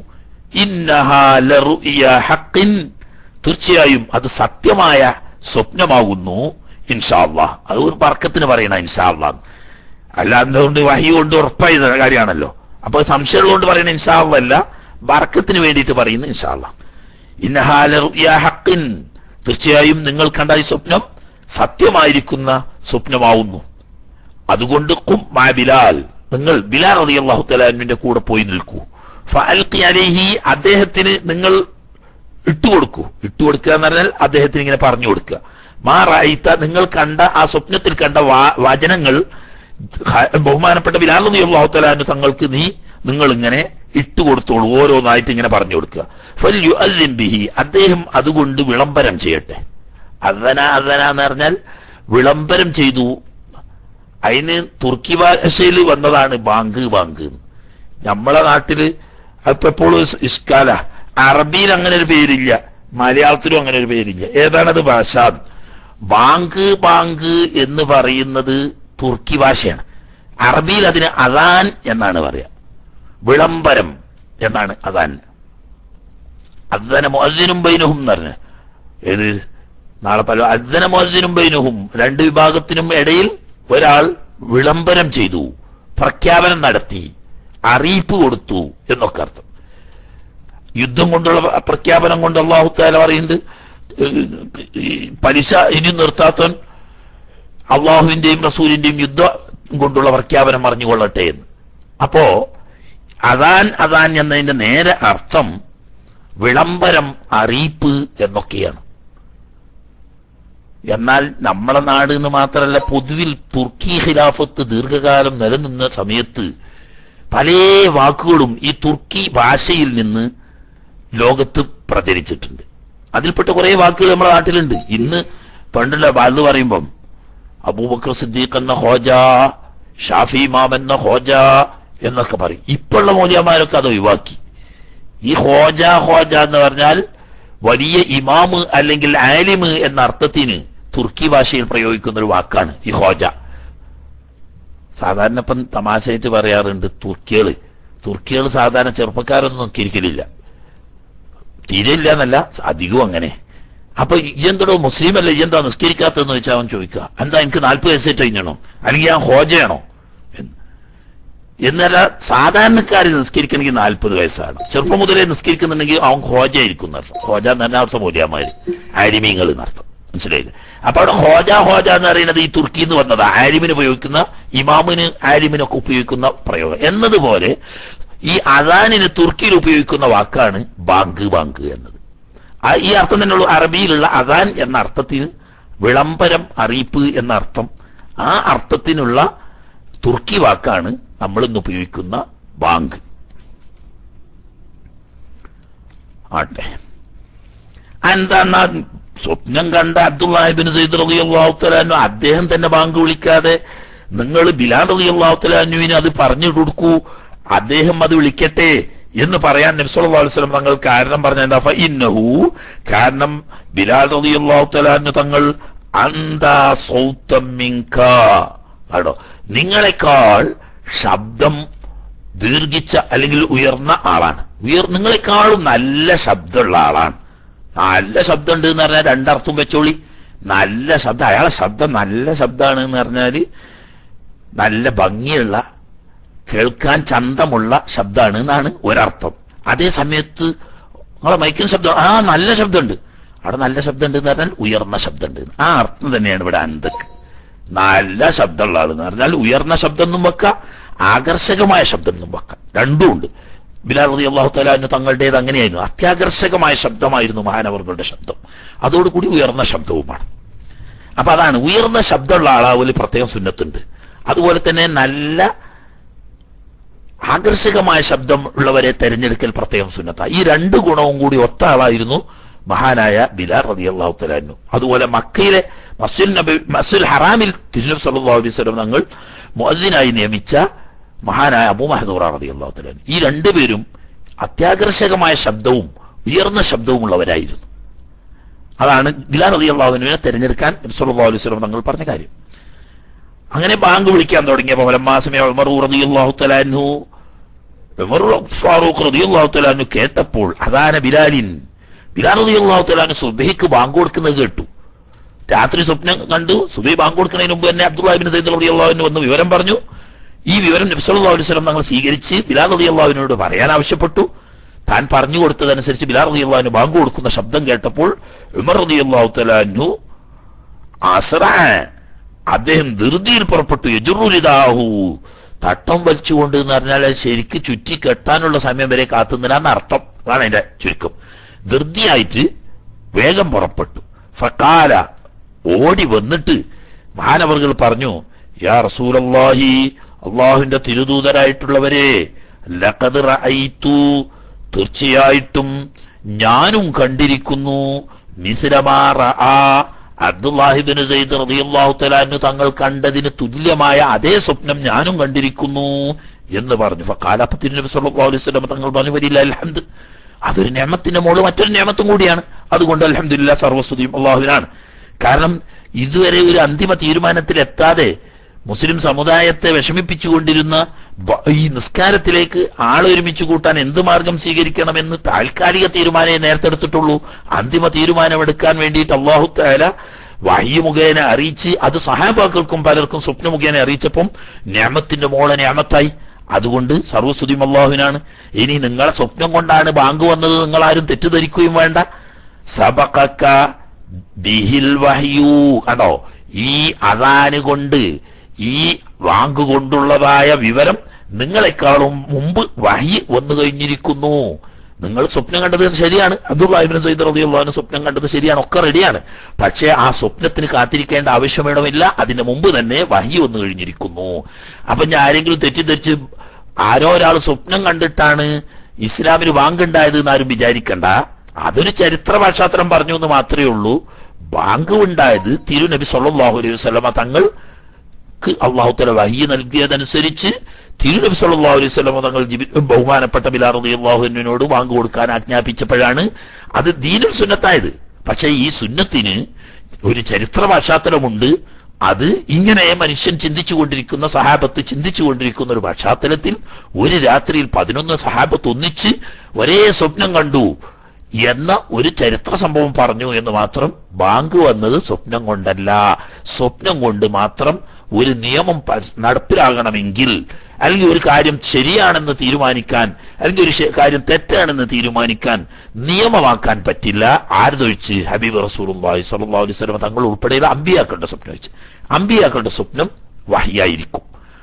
ഇന്നഹാ ലറുഇയ ഹഖിൻ തീർച്ചയായും അത് സത്യമായ സ്വപ്നമാകുന്നു ഇൻഷാല്ലാ അത് ഒരു ബർക്കത്തിന് പറയണ ഇൻഷാല്ലാ അല്ല എന്തുകൊണ്ട് വഹി കൊണ്ട് ഉറപ്പായ കാര്യമാണല്ലോ അപ്പൊ സംശയമുള്ളതുകൊണ്ട് പറയുന്ന ഇൻഷാല്ല അല്ല ബർക്കത്തിന് വേണ്ടിയിട്ട് പറയുന്ന ഇൻഷാല്ല ഹക്കിൻ തീർച്ചയായും നിങ്ങൾ കണ്ട ഈ സ്വപ്നം സത്യമായിരിക്കുന്ന സ്വപ്നമാവുന്നു അതുകൊണ്ട് കും മാ ബിലാൽ നിങ്ങൾ ബിലാൽ റതി അള്ളാഹു തലാനുവിന്റെ കൂടെ പോയി നിൽക്കൂ ഫഅൽഖി അലൈഹി അദ്ദേഹത്തിന് നിങ്ങൾ ഇട്ടുകൊടുക്കൂ ഇട്ടുകൊടുക്കുക എന്ന് പറഞ്ഞാൽ അദ്ദേഹത്തിന് ഇങ്ങനെ പറഞ്ഞു കൊടുക്കുക മാ റായിത്ത നിങ്ങൾ കണ്ട ആ സ്വപ്നത്തിൽ കണ്ട വാ- വചനങ്ങൾ ഹ- ബഹുമാനപ്പെട്ട ബിലാൽ റതി അള്ളാഹു തലാനു തങ്ങൾക്ക് നീ നിങ്ങൾ ഇങ്ങനെ ഇട്ടുകൊടുത്തോളൂ ഓരോന്നായിട്ട് ഇങ്ങനെ പറഞ്ഞു കൊടുക്കുക ഫൽയുഅദ്ദിൻ ബിഹി അദ്ദേഹം അതുകൊണ്ട് വിളംബരം ചെയ്യട്ടെ അദന അദന എന്ന് പറഞ്ഞാൽ വിളംബരം ചെയ്തു അതിന് തുർക്കി ഭാഷയിൽ വന്നതാണ് ബാങ്ക് ബാങ്ക് എന്ന്. നമ്മളെ നാട്ടില് അപ്പൊ എപ്പോഴും ഇസ് ഇഷ്കാല അറബിയിൽ അങ്ങനെ ഒരു പേരില്ല മലയാളത്തിലും അങ്ങനെ ഒരു പേരില്ല ഏതാണത് ഭാഷ ബാങ്ക് ബാങ്ക് എന്ന് പറയുന്നത് തുർക്കി ഭാഷയാണ് അറബിയിൽ അതിന് അദാൻ എന്നാണ് പറയാ വിളംബരം എന്നാണ് അദാൻ അദ്ദന മുഅദ്ദിനും ബൈനഹും എന്ന് പറഞ്ഞ ഏത് നാളെ പല അദ്ദന മുഅദ്ദിനും ബൈനഹും രണ്ട് വിഭാഗത്തിനും ഇടയിൽ ഒരാൾ വിളംബരം ചെയ്തു പ്രഖ്യാപനം നടത്തി അറിയിപ്പ് കൊടുത്തു എന്നൊക്കെ അർത്ഥം യുദ്ധം കൊണ്ടുള്ള പ്രഖ്യാപനം കൊണ്ട് അള്ളാഹു താല പറയുന്നുണ്ട് ഏഹ്, ഈ പലിശ ഇനി നിർത്താത്തവൻ അള്ളാഹുവിന്റെയും റസൂലിന്റെയും യുദ്ധം കൊണ്ടുള്ള പ്രഖ്യാപനം അറിഞ്ഞുകൊള്ളട്ടെ എന്ന് അപ്പോ അതാൻ അതാൻ എന്നതിന്റെ നേരെ അർത്ഥം വിളംബരം അറിയിപ്പ് എന്നൊക്കെയാണ് എന്നാൽ നമ്മളെ നാട് എന്ന് മാത്രമല്ല പൊതുവിൽ തുർക്കി ഖിലാഫത്ത് ദീർഘകാലം നിലനിന്ന സമയത്ത് പല വാക്കുകളും ഈ തുർക്കി ഭാഷയിൽ നിന്ന് ലോകത്ത് പ്രചരിച്ചിട്ടുണ്ട് അതിൽപ്പെട്ട കുറെ വാക്കുകൾ നമ്മുടെ നാട്ടിലുണ്ട് ഇന്ന് പണ്ടുള്ള ബാല് പറയുമ്പം അബൂബക്കർ സിദ്ദീഖ് എന്ന ഹോജ ഷാഫി ഇമാം എന്ന ഹോജ എന്നൊക്കെ പറയും ഇപ്പോഴുള്ള മൂല്യന്മാരൊക്കെ അത് ഒഴിവാക്കി ഈ ഹോജ ഹോജ എന്ന് പറഞ്ഞാൽ വലിയ ഇമാമ് അല്ലെങ്കിൽ ആലിമ് എന്ന അർത്ഥത്തിന് തുർക്കി ഭാഷയിൽ പ്രയോഗിക്കുന്ന ഒരു വാക്കാണ് ഈ ഹോജ സാധാരണ ഇപ്പം തമാശയായിട്ട് പറയാറുണ്ട് തുർക്കികള് തുർക്കികൾ സാധാരണ ചെറുപ്പക്കാരൊന്നും നോക്കിയിരിക്കലില്ല തീരെ ഇല്ല എന്നല്ല അധികവും അങ്ങനെ അപ്പൊ ഇയെന്തടോ മുസ്ലിം അല്ല ഇയെന്താ നിസ്കരിക്കാത്തതെന്ന് വെച്ചാൽ അവൻ ചോദിക്കുക എന്താ എനിക്ക് നാൽപ്പത് വയസ്സായിട്ട് കഴിഞ്ഞണോ അല്ലെങ്കിൽ ഞാൻ ഹോജയാണോ എന്ന് എന്നല്ല സാധാരണക്കാർ നിസ്കരിക്കണമെങ്കിൽ നാൽപ്പത് വയസ്സാണ് ചെറുപ്പം മുതലേ നിസ്കരിക്കുന്നുണ്ടെങ്കിൽ അവൻ ഹോജ ആയിരിക്കും എന്നർത്ഥം ഹോജ എന്ന് പറഞ്ഞാൽ അർത്ഥം മൂല്യമാര് ആരിമീങ്ങൾ എന്നർത്ഥം മനസ്സിലായില്ലേ അപ്പൊ അവിടെ ഹോജ ഹോജ എന്ന് പറയുന്നത് ഈ തുർക്കി എന്ന് വന്നതാ ആരിമിന് ഉപയോഗിക്കുന്ന ഇമാമിന് ആരിമിനൊക്കെ ഉപയോഗിക്കുന്ന പ്രയോഗം എന്നതുപോലെ ഈ അദാനിന് തുർക്കിയിൽ ഉപയോഗിക്കുന്ന വാക്കാണ് ബാങ്ക് ബാങ്ക് എന്നത് ആ ഈ അർത്ഥം തന്നെയുള്ളൂ അറബിയിലുള്ള അദാൻ എന്ന അർത്ഥത്തിൽ വിളംബരം അറിയിപ്പ് എന്ന അർത്ഥം ആ അർത്ഥത്തിനുള്ള തുർക്കി വാക്കാണ് നമ്മൾ ഇന്ന് ഉപയോഗിക്കുന്ന ബാങ്ക് ആട്ടെ എന്താ സ്വപ്നം കണ്ട അബ്ദുല്ലാഹിബിൻ സയ്യിദ് റളിയല്ലാഹു തആല അദ്ദേഹം തന്നെ ബാങ്ക് വിളിക്കാതെ നിങ്ങൾ ബിലാൽ റളിയല്ലാഹു തആലാനുവിന് അത് പറഞ്ഞു കൊടുക്കൂ അദ്ദേഹം അത് വിളിക്കട്ടെ എന്ന് പറയാൻ നബി സല്ലല്ലാഹു അലൈഹി വസല്ലം തങ്ങൾ കാരണം പറഞ്ഞ എന്താ ഫ ഇന്നഹു കാരണം ബിലാൽ റളിയല്ലാഹു തആലാനു തങ്ങൾ അന്താ സൗത്തം മിൻക ആടോ നിങ്ങളെക്കാൾ ശബ്ദം ദീർഘിച്ച അല്ലെങ്കിൽ ഉയർന്ന ആളാണ് ഉയർ നിങ്ങളെക്കാളും നല്ല ശബ്ദമുള്ള ആളാണ് നല്ല ശബ്ദം ഉണ്ട് എന്ന് പറഞ്ഞാൽ രണ്ടർത്ഥം വെച്ചോളി നല്ല ശബ്ദം അയാളെ ശബ്ദം നല്ല ശബ്ദമാണ് എന്ന് പറഞ്ഞാല് നല്ല ഭംഗിയുള്ള കേൾക്കാൻ ചന്തമുള്ള ശബ്ദമാണ് എന്നാണ് ഒരർത്ഥം അതേ സമയത്ത് നിങ്ങളെ മൈക്കിന് ശബ്ദം ആ നല്ല ശബ്ദമുണ്ട് അവിടെ നല്ല ശബ്ദമുണ്ട് എന്ന് പറഞ്ഞാൽ ഉയർന്ന ശബ്ദമുണ്ട് ആ അർത്ഥം തന്നെയാണ് ഇവിടെ അന്തക്ക് നല്ല ശബ്ദമുള്ള ആളെന്ന് പറഞ്ഞാൽ ഉയർന്ന ശബ്ദം എന്നും വെക്കാം ആകർഷകമായ ശബ്ദം എന്നും വെക്കാം രണ്ടും ഉണ്ട് ബിലാൽ റതി അള്ളാഹു തലാന് തങ്ങളുടേത് അങ്ങനെയായിരുന്നു അത്യാകർഷകമായ ശബ്ദമായിരുന്നു മഹാനവറുകളുടെ ശബ്ദം അതോടുകൂടി ഉയർന്ന ശബ്ദവുമാണ് അപ്പൊ അതാണ് ഉയർന്ന ശബ്ദമുള്ള ആളാവല് പ്രത്യേകം സുന്നത്തുണ്ട് അതുപോലെ തന്നെ നല്ല ആകർഷകമായ ശബ്ദം ഉള്ളവരെ തെരഞ്ഞെടുക്കൽ പ്രത്യേകം സുന്നത്ത ഈ രണ്ട് ഗുണവും കൂടി ഒത്ത ആളായിരുന്നു മഹാനായ ബിലാൽ റതി അള്ളാഹു തലാനു അതുപോലെ മക്കയിലെ മസ്ജിദ് നബി മസ്ജിദ് ഹറാമിൽ തിരുനബ് സല്ലല്ലാഹു അലൈഹി വസല്ലം തങ്ങൾ മുഅദ്ദിനായി നിയമിച്ച മഹാനായ അബൂ മഹദൂറ റതി അള്ളാഹു തലാനു ഈ രണ്ടുപേരും അത്യാകർഷകമായ ശബ്ദവും ഉയർന്ന ശബ്ദവും ഉള്ളവരായിരുന്നു അതാണ് ബിലാൽ റതി അള്ളാഹുവിനെ തെരഞ്ഞെടുക്കാൻ നബി സല്ലല്ലാഹു അലൈഹി വസല്ലം തങ്ങൾ പറഞ്ഞ കാര്യം അങ്ങനെ ബാങ്ക് വിളിക്കാൻ തുടങ്ങിയപ്പോൾ ഫലമ്മാസമയ ഉമർ റളിയല്ലാഹു തആല അൻഹു ഉമർ ഫാറൂഖ് റളിയല്ലാഹു തആല അൻഹു കേട്ടപ്പോൾ അദാന ബിലാലിൻ ബിലാൽ റളിയല്ലാഹു തആല അൻഹു സുബ്ഹിക്ക് ബാങ്ക് കൊടുക്കുന്നത് കേട്ടു രാത്രി സ്വപ്നം കണ്ടു സുബൈ ബാങ്ക് കൊടുക്കുന്നതിന് മുമ്പ് തന്നെ അബ്ദുല്ലാഹിബിൻ സൈദ് റളിയല്ലാഹു അൻഹു വന്ന് വിവരം പറഞ്ഞു ഈ വിവരം നബി സല്ലല്ലാഹു അലൈഹി വസല്ലം തങ്ങൾ സ്വീകരിച്ച് ബിലാൽ റളിയല്ലാഹു അൻഹുവിനോട് പറയാൻ ആവശ്യപ്പെട്ടു താൻ പറഞ്ഞു കൊടുത്തതനുസരിച്ച് ബിലാൽ റളിയല്ലാഹു അൻഹു ബാങ്ക് കൊടുക്കുന്ന ശബ്ദം കേട്ടപ്പോൾ ഉമർ റളിയല്ലാഹു തആല അൻഹു അസ്റ അദ്ദേഹം ധൃതിയിൽ പുറപ്പെട്ടു യജുറുലിതാഹു തട്ടം വലിച്ചുകൊണ്ട് എന്ന് പറഞ്ഞാൽ അത് ശരിക്ക് ചുറ്റി കെട്ടാനുള്ള സമയം വരെ കാത്തുന്നില്ലാന്ന് അർത്ഥം അതാണ് അതിന്റെ ചുരുക്കം ധൃതിയായിട്ട് വേഗം പുറപ്പെട്ടു ഫക്കാല ഓടി വന്നിട്ട് മഹാനവർകൾ പറഞ്ഞു യാ റസൂലല്ലാഹി അള്ളാഹുവിന്റെ തിരുദൂതരായിട്ടുള്ളവരെ ലഖദ് റഅയ്തു തീർച്ചയായിട്ടും ഞാനും കണ്ടിരിക്കുന്നു മിസ്ലമാ റആ അബ്ദുല്ലാഹിബിന് സെയ്ദ് റളിയല്ലാഹു തആല തങ്ങൾ കണ്ടതിന് തുല്യമായ അതേ സ്വപ്നം ഞാനും കണ്ടിരിക്കുന്നു എന്ന് പറഞ്ഞു ഫക്കാലപ്പ തിരുനബി സല്ലല്ലാഹു അലൈഹി വസല്ലം തങ്ങൾ പറഞ്ഞു വരില്ല അൽഹംദ് അതൊരു നിയമത്തിന്റെ മോള് മറ്റൊരു നിയമത്തും കൂടിയാണ് അതുകൊണ്ട് അൽഹംദുലില്ലാ സർവസ്തുതിയും അള്ളാഹുവിനാണ് കാരണം ഇതുവരെ ഒരു അന്തിമ തീരുമാനത്തിൽ എത്താതെ മുസ്ലിം സമുദായത്തെ വിഷമിപ്പിച്ചുകൊണ്ടിരുന്ന ബ- ഈ നിസ്കാരത്തിലേക്ക് ആളൊരുമിച്ച് കൂട്ടാൻ എന്ത് മാർഗം സ്വീകരിക്കണമെന്ന് താൽക്കാലിക തീരുമാനമേ നേരത്തെ എടുത്തിട്ടുള്ളൂ അന്തിമ തീരുമാനമെടുക്കാൻ വേണ്ടിയിട്ട് അള്ളാഹു താല വഹ്യ മുഖേന അറിയിച്ച് അത് സഹാബാക്കൾക്കും പലർക്കും സ്വപ്ന മുഖേന അറിയിച്ചപ്പം ഞാമത്തിന്റെ മോളെ ഞാമത്തായി അതുകൊണ്ട് സർവസ്തുതിയും അള്ളാഹുവിനാണ് ഇനി നിങ്ങളെ സ്വപ്നം കൊണ്ടാണ് ബാങ്ക് വന്നത് നിങ്ങൾ ആരും തെറ്റിദ്ധരിക്കുകയും വേണ്ട സബക്കക്ക ബിഹിൽ വഹ്യു കണ്ടോ ഈ അതാന് കൊണ്ട് ഈ വാങ്ക് കൊണ്ടുള്ളതായ വിവരം നിങ്ങളെക്കാളും മുമ്പ് വഹി വന്നു കഴിഞ്ഞിരിക്കുന്നു നിങ്ങൾ സ്വപ്നം കണ്ടത് ശരിയാണ് അബ്ദുല്ലാഹിബിൻ സയ്യിദ് റളിയല്ലാഹു സ്വപ്നം കണ്ടത് ശരിയാണ് ഒക്കെ റെഡിയാണ് പക്ഷേ ആ സ്വപ്നത്തിന് കാത്തിരിക്കേണ്ട ആവശ്യമേണമില്ല അതിന് മുമ്പ് തന്നെ വഹി വന്നു കഴിഞ്ഞിരിക്കുന്നു അപ്പൊ ഞാൻ ആരെങ്കിലും തെറ്റിദ്ധരിച്ച് ആരോ ഒരാൾ സ്വപ്നം കണ്ടിട്ടാണ് ഇസ്ലാമിന് വാങ്കുണ്ടായത് എന്ന് ആരും വിചാരിക്കണ്ട അതൊരു ചരിത്ര ഭാഷാന്തരം പറഞ്ഞു എന്ന് മാത്രമേ ഉള്ളൂ ബാങ്ക് ഉണ്ടായത് തിരുനബി സല്ലല്ലാഹു അലൈഹി വസല്ലമ തങ്ങൾ അള്ളാഹു തല വഹി നൽകിയതനുസരിച്ച് തിരുനബി സല്ലല്ലാഹു അലൈഹി വസല്ലമ തങ്ങൾ ജിബി- ബഹുമാനപ്പെട്ട ബിലാൽ റളിയല്ലാഹുവിനോട് വാങ്ക് കൊടുക്കാൻ ആജ്ഞാപിച്ചപ്പോഴാണ് അത് ദീനുൽ സുന്നത്തായത് പക്ഷേ ഈ സുന്നത്തിന് ഒരു ചരിത്ര പശ്ചാത്തലമുണ്ട് അത് ഇങ്ങനെ മനുഷ്യൻ ചിന്തിച്ചു കൊണ്ടിരിക്കുന്ന സഹാബത്ത് ചിന്തിച്ചു കൊണ്ടിരിക്കുന്ന ഒരു പശ്ചാത്തലത്തിൽ ഒരു രാത്രിയിൽ പതിനൊന്ന് സഹാബത്ത് ഒന്നിച്ച് ഒരേ സ്വപ്നം കണ്ടു എന്ന ഒരു ചരിത്ര സംഭവം പറഞ്ഞു എന്ന് മാത്രം ബാങ്ക് വന്നത് സ്വപ്നം കൊണ്ടല്ല സ്വപ്നം കൊണ്ട് മാത്രം ഒരു നിയമം പ- നടപ്പിലാകണമെങ്കിൽ അല്ലെങ്കിൽ ഒരു കാര്യം ശരിയാണെന്ന് തീരുമാനിക്കാൻ അല്ലെങ്കിൽ ഒരു ശ- കാര്യം തെറ്റാണെന്ന് തീരുമാനിക്കാൻ നിയമമാക്കാൻ പറ്റില്ല ആരതൊഴിച്ച് ഹബീബ് റസൂലുള്ളാഹി സ്വല്ലല്ലാഹു അലൈഹി വസല്ലം തങ്ങൾ ഉൾപ്പെടെയുള്ള അമ്പിയാക്കളുടെ സ്വപ്നം വെച്ച് അമ്പിയാക്കളുടെ സ്വപ്നം വഹിയായിരിക്കും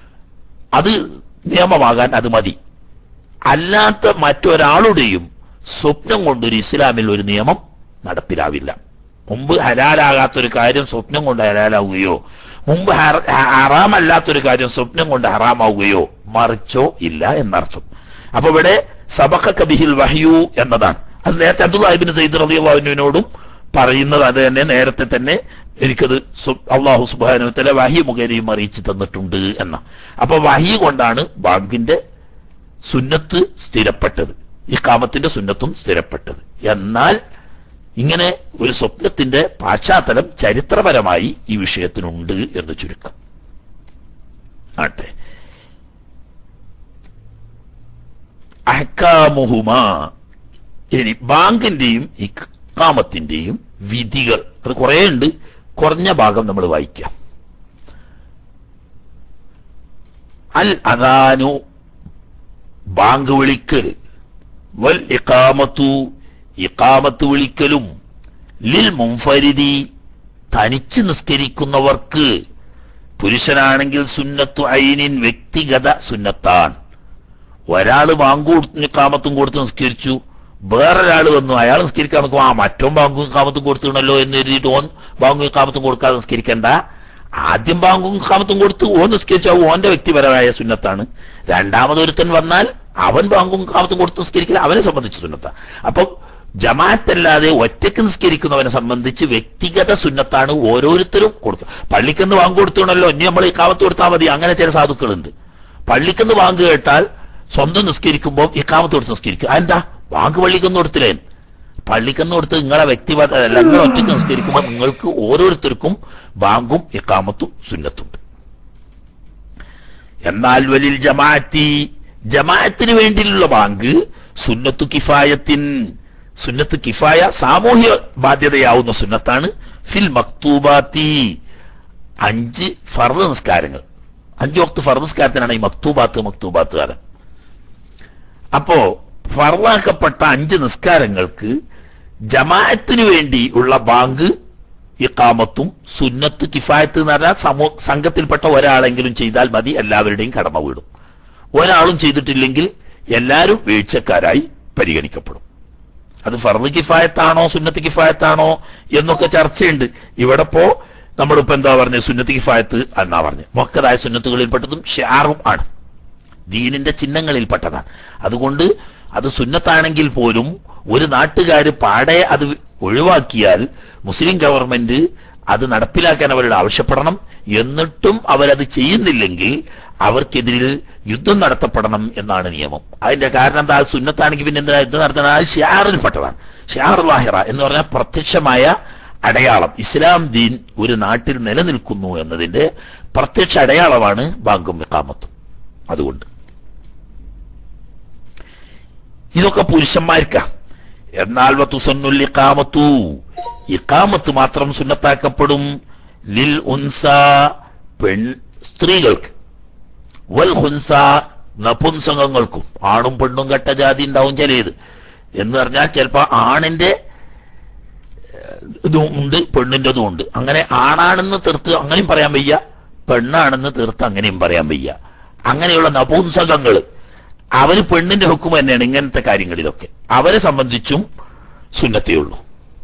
അത് നിയമമാകാൻ അത് മതി അല്ലാത്ത മറ്റൊരാളുടെയും സ്വപ്നം കൊണ്ടൊരു ഇസ്ലാമിൽ ഒരു നിയമം നടപ്പിലാവില്ല മുമ്പ് ഹലാലാകാത്തൊരു കാര്യം സ്വപ്നം കൊണ്ട് ഹലാലാവുകയോ മുമ്പ് ഹറ- ഹ- ഹറാമല്ലാത്തൊരു കാര്യം സ്വപ്നം കൊണ്ട് ഹറാമാവുകയോ മറിച്ചോ ഇല്ല എന്നർത്ഥം അപ്പൊ ഇവിടെ സബക്ക ബിഹിൽ വഹ്യു എന്നതാണ് അത് നേരത്തെ അബ്ദുല്ലാഹിബിൻ സയ്യിദ് റളിയല്ലാഹുവിനോടും പറയുന്നത് അത് തന്നെ നേരത്തെ തന്നെ എനിക്കത് സു- അള്ളാഹു സുബാനുത്തല വഹി മുഖേനയും അറിയിച്ചു തന്നിട്ടുണ്ട് എന്ന അപ്പൊ വഹി കൊണ്ടാണ് ബാങ്കിന്റെ സുന്നത്ത് സ്ഥിരപ്പെട്ടത് ഇക്കാമത്തിന്റെ സുന്നത്തും സ്ഥിരപ്പെട്ടത് എന്നാൽ ഇങ്ങനെ ഒരു സ്വപ്നത്തിന്റെ പാശ്ചാത്തലം ചരിത്രപരമായി ഈ വിഷയത്തിനുണ്ട് എന്ന് ചുരുക്കം ആട്ടെ അഹ്കാമുഹുമാ ഇനി ബാങ്കിന്റെയും ഇക്കാമത്തിന്റെയും വിധികൾ അത് കുറേ ഉണ്ട് കുറഞ്ഞ ഭാഗം നമ്മൾ വായിക്കാം അൽ അദാനു ബാങ്ക് വിളിക്കൽ വൽ ഇഖാമത്തു ഇഖാമത്ത് വിളിക്കലും ലിൽ മുൻഫരിദി തനിച്ച് നിസ്കരിക്കുന്നവർക്ക് പുരുഷനാണെങ്കിൽ സുന്നത്തു ഐനിൻ വ്യക്തിഗത സുന്നത്താൻ ഒരാള് ബാങ്ക് കൊടുത്ത് കാമത്തും കൊടുത്ത് നിസ്കരിച്ചു വേറൊരാൾ വന്നു അയാൾ നിസ്കരിക്കാൻ നോക്കും ആ മറ്റോ ബാങ്കും കാമത്തും കൊടുത്തിണല്ലോ എന്ന് എഴുതിയിട്ട് ഓൻ ബാങ്കും കാമത്തും കൊടുക്കാതെ നിസ്കരിക്കണ്ട ആദ്യം ബാങ്കും കാമത്തും കൊടുത്ത് ഓൻ നിസ്കരിച്ച ഓന്റെ വ്യക്തിപരമായ സുന്നത്താണ് രണ്ടാമതൊരുത്തൻ വന്നാൽ അവൻ ബാങ്കും കാമത്തും കൊടുത്ത് നിസ്കരിക്കില്ല അവനെ സംബന്ധിച്ച് സുന്നത്ത അപ്പം ജമാഅത്തല്ലാതെ ഒറ്റയ്ക്ക് നിസ്കരിക്കുന്നവനെ സംബന്ധിച്ച് വ്യക്തിഗത സുന്നത്താണ് ഓരോരുത്തരും കൊടുക്കുക പള്ളിക്കെന്ന് ബാങ്ക് കൊടുത്തിണല്ലോ ഇനി നമ്മൾ ഈ കാമത്ത് കൊടുത്താൽ മതി അങ്ങനെ ചില സാധുക്കളുണ്ട് പള്ളിക്കെന്ന് ബാങ്ക് കേട്ടാൽ സ്വന്തം നിസ്കരിക്കുമ്പോൾ ഇക്കാമത്ത് കൊടുത്ത് നിസ്കരിക്കുക അതെന്താ ബാങ്ക് പള്ളിക്കെന്ന് കൊടുത്തില്ലേ പള്ളിക്കെന്ന് കൊടുത്ത് നിങ്ങളെ വ്യക്തിപര അല്ല നിങ്ങൾ ഒറ്റയ്ക്ക് നിസ്കരിക്കുമ്പോൾ നിങ്ങൾക്ക് ഓരോരുത്തർക്കും ബാങ്കും ഇക്കാമത്തും സുന്നത്തുണ്ട് എന്നാൽ വലിൽ ജമാഅത്തി ജമാഅത്തിന് വേണ്ടിയുള്ള ബാങ്ക് സുന്നത്തു കിഫായത്തിൻ സുന്നത്ത് കിഫായ സാമൂഹ്യ ബാധ്യതയാവുന്ന സുന്നത്താണ് ഫിൽ മക്തൂബാത്തി അഞ്ച് ഫർദ് നിസ്കാരങ്ങൾ അഞ്ച് വക്ത് ഫർദ് നിസ്കാരത്തിനാണ് ഈ മക്തൂബാത്ത് മക്തൂബാത്ത് കാലം അപ്പോ ഫർദാക്കപ്പെട്ട അഞ്ച് നിസ്കാരങ്ങൾക്ക് ജമാഅത്തിന് വേണ്ടി ഉള്ള ബാങ്ക് ഇക്കാമത്തും സുന്നത്ത് കിഫായത്ത് എന്ന് പറഞ്ഞാൽ സമൂഹ സംഘത്തിൽപ്പെട്ട ഒരാളെങ്കിലും ചെയ്താൽ മതി എല്ലാവരുടെയും കടമ വീടും ഒരാളും ചെയ്തിട്ടില്ലെങ്കിൽ എല്ലാവരും വീഴ്ചക്കാരായി പരിഗണിക്കപ്പെടും അത് ഫർദ് കിഫായത്താണോ സുന്നത്ത് കിഫായത്താണോ എന്നൊക്കെ ചർച്ചയുണ്ട് ഇവിടെ ഇപ്പോ നമ്മളിപ്പോ എന്താ പറഞ്ഞത് സുന്നത്ത് കിഫായത്ത് എന്നാ പറഞ്ഞത് മൊക്കതായ സുന്നത്തുകളിൽപ്പെട്ടതും ഷാറും ആണ് ദീനിന്റെ ചിഹ്നങ്ങളിൽപ്പെട്ടതാണ് അതുകൊണ്ട് അത് സുന്നത്താണെങ്കിൽ പോലും ഒരു നാട്ടുകാർ പാടെ അത് ഒഴിവാക്കിയാൽ മുസ്ലിം ഗവൺമെന്റ് അത് നടപ്പിലാക്കാൻ അവരോട് ആവശ്യപ്പെടണം എന്നിട്ടും അവരത് ചെയ്യുന്നില്ലെങ്കിൽ അവർക്കെതിരിൽ യുദ്ധം നടത്തപ്പെടണം എന്നാണ് നിയമം അതിന്റെ കാരണം എന്താ അത് സുന്നത്താണെങ്കിൽ പിന്നെ എന്താ യുദ്ധം നടത്തണം അത് ഷിയാറിൽപ്പെട്ടതാണ് ഷിയാർ വാഹിറ എന്ന് പറഞ്ഞാൽ പ്രത്യക്ഷമായ അടയാളം ഇസ്ലാം ദീൻ ഒരു നാട്ടിൽ നിലനിൽക്കുന്നു എന്നതിന്റെ പ്രത്യക്ഷ അടയാളമാണ് ബാങ്കും ഇക്കാമത്തും അതുകൊണ്ട് ഇതൊക്കെ പുരുഷന്മാർക്കാ എന്നാൽ വത്തുസന്നുൽ ഇഖാമത്തു ഇഖാമത്ത് മാത്രം സുന്നത്താക്കപ്പെടും ലിൽ ഉൻസ പെൺ സ്ത്രീകൾക്ക് വൽ ഹുൻസ നപുംസകങ്ങൾക്കും ആണും പെണ്ണും കെട്ട ജാതി ഉണ്ടാവും ചിലത് എന്ന് പറഞ്ഞാൽ ചിലപ്പോ ആണിന്റെ ഇതും ഉണ്ട് പെണ്ണിൻ്റെതും ഉണ്ട് അങ്ങനെ ആണാണെന്ന് തീർത്ത് അങ്ങനെയും പറയാൻ വയ്യ പെണ്ണാണെന്ന് തീർത്ത് അങ്ങനെയും പറയാൻ വയ്യ അങ്ങനെയുള്ള നപുംസകങ്ങൾ അവര് പെണ്ണിന്റെ ഹുക്കും തന്നെയാണ് ഇങ്ങനത്തെ കാര്യങ്ങളിലൊക്കെ അവരെ സംബന്ധിച്ചും സുന്നത്തേ ഉള്ളൂ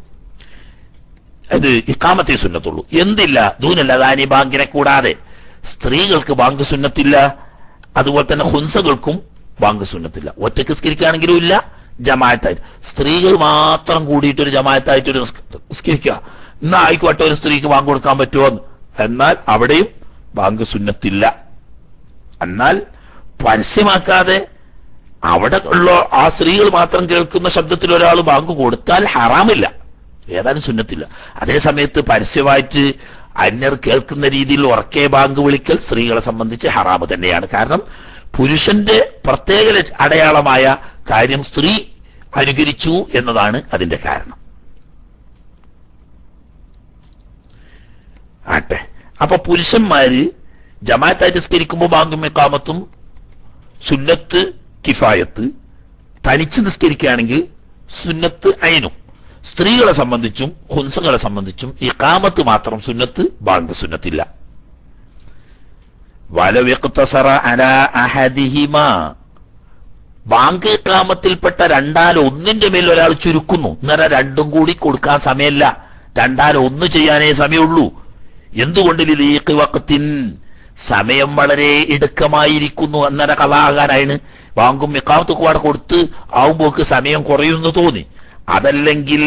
അത് ഇക്കാമത്തെ സുന്നത്തുള്ളൂ എന്തില്ല ദൂനല്ല ദാനി ബാങ്കിനെ കൂടാതെ സ്ത്രീകൾക്ക് ബാങ്ക് സുന്നത്തില്ല അതുപോലെ തന്നെ ഹുൻസകൾക്കും ബാങ്ക് സുന്നത്തില്ല ഒറ്റക്ക് സ്കരിക്കുകയാണെങ്കിലും ഇല്ല ജമായത്തായിട്ട് സ്ത്രീകൾ മാത്രം കൂടിയിട്ട് ഒരു ജമായത്തായിട്ട് ഒരു സ്കരിക്കുക എന്നാ ആയിക്കോട്ടെ ഒരു സ്ത്രീക്ക് ബാങ്ക് കൊടുക്കാൻ പറ്റുമോ എന്ന് എന്നാൽ അവിടെയും ബാങ്ക് സുന്നത്തില്ല എന്നാൽ പരസ്യമാക്കാതെ അവിടെ ഉള്ള ആ സ്ത്രീകൾ മാത്രം കേൾക്കുന്ന ശബ്ദത്തിൽ ഒരാൾ ബാങ്ക് കൊടുത്താൽ ഹറാമില്ല ഏതാനും സുന്നത്തില്ല അതേ സമയത്ത് പരസ്യമായിട്ട് അന്യർ കേൾക്കുന്ന രീതിയിൽ ഉറക്കെ ബാങ്ക് വിളിക്കൽ സ്ത്രീകളെ സംബന്ധിച്ച് ഹറാമ് തന്നെയാണ് കാരണം പുരുഷന്റെ പ്രത്യേക ലക്ഷ- അടയാളമായ കാര്യം സ്ത്രീ അനുകരിച്ചു എന്നതാണ് അതിന്റെ കാരണം ആട്ടെ അപ്പൊ പുരുഷന്മാര് ജമാഅത്തായിട്ട് സ്കരിക്കുമ്പോൾ ബാങ്കും ഇക്കാമത്തും സുന്നത്ത് കിഫായത്ത് തനിച്ച് നിസ്കരിക്കുകയാണെങ്കിൽ സുന്നത്ത് അയിനും സ്ത്രീകളെ സംബന്ധിച്ചും ഹുൻസകളെ സംബന്ധിച്ചും ഇഖാമത്ത് മാത്രം സുന്നത്ത് ബാങ്ക് സുന്നത്തില്ല വലവിഖ്തസറ അലാ അഹദിഹിമാ ബാങ്ക് ഇഖാമത്തിൽപ്പെട്ട രണ്ടാൽ ഒന്നിന്റെ മേൽ ഒരാൾ ചുരുക്കുന്നു എന്നാൽ രണ്ടും കൂടി കൊടുക്കാൻ സമയമില്ല രണ്ടാൽ ഒന്ന് ചെയ്യാനേ സമയമുള്ളൂ എന്തുകൊണ്ട് ലീഖ് വക്കത്തിൻ സമയം വളരെ ഇടുക്കമായിരിക്കുന്നു എന്നര കലാകാരാണ് ബാങ്കും ഇക്കാമത്തൊക്കെ അവിടെ കൊടുത്ത് ആവുമ്പോക്ക് സമയം കുറയുമെന്ന് തോന്നി അതല്ലെങ്കിൽ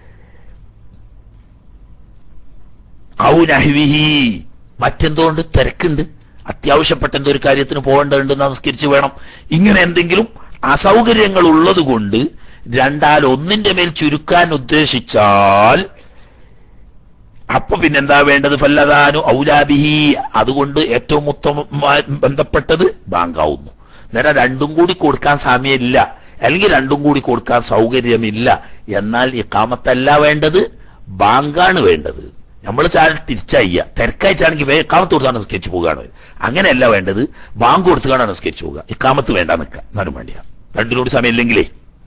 ഔനഹ്വിഹി മറ്റെന്തോണ്ട് തിരക്കുണ്ട് അത്യാവശ്യപ്പെട്ട എന്തോ ഒരു കാര്യത്തിന് പോകേണ്ടതുണ്ട് നമസ്കരിച്ച് വേണം ഇങ്ങനെ എന്തെങ്കിലും അസൗകര്യങ്ങൾ ഉള്ളത് കൊണ്ട് രണ്ടാൽ ഒന്നിന്റെ മേൽ ചുരുക്കാൻ ഉദ്ദേശിച്ചാൽ അപ്പൊ പിന്നെന്താ വേണ്ടത് ഫല്ലദാനു ഔലാബിഹി അതുകൊണ്ട് ഏറ്റവും ഉത്തമമായി ബന്ധപ്പെട്ടത് ബാങ്കാവുന്നു നേരെ രണ്ടും കൂടി കൊടുക്കാൻ സമയമില്ല അല്ലെങ്കിൽ രണ്ടും കൂടി കൊടുക്കാൻ സൗകര്യമില്ല എന്നാൽ ഈ കാമത്തല്ല വേണ്ടത് ബാങ്കാണ് വേണ്ടത് നമ്മൾ ചാനൽ തിരിച്ചയ്യ തിരക്കായിട്ടാണെങ്കിൽ വേ കാമത്ത് കൊടുത്താണ് സ്കെച്ച് പോകുകയാണ് അങ്ങനെയല്ല വേണ്ടത് ബാങ്ക് കൊടുത്തുകൊണ്ടാണ് സ്കെച്ച് പോവുക ഇക്കാമത്ത് വേണ്ട നിൽക്കുക എന്നാലും വേണ്ടിയ രണ്ടിനോട് സമയമില്ലെങ്കിലേ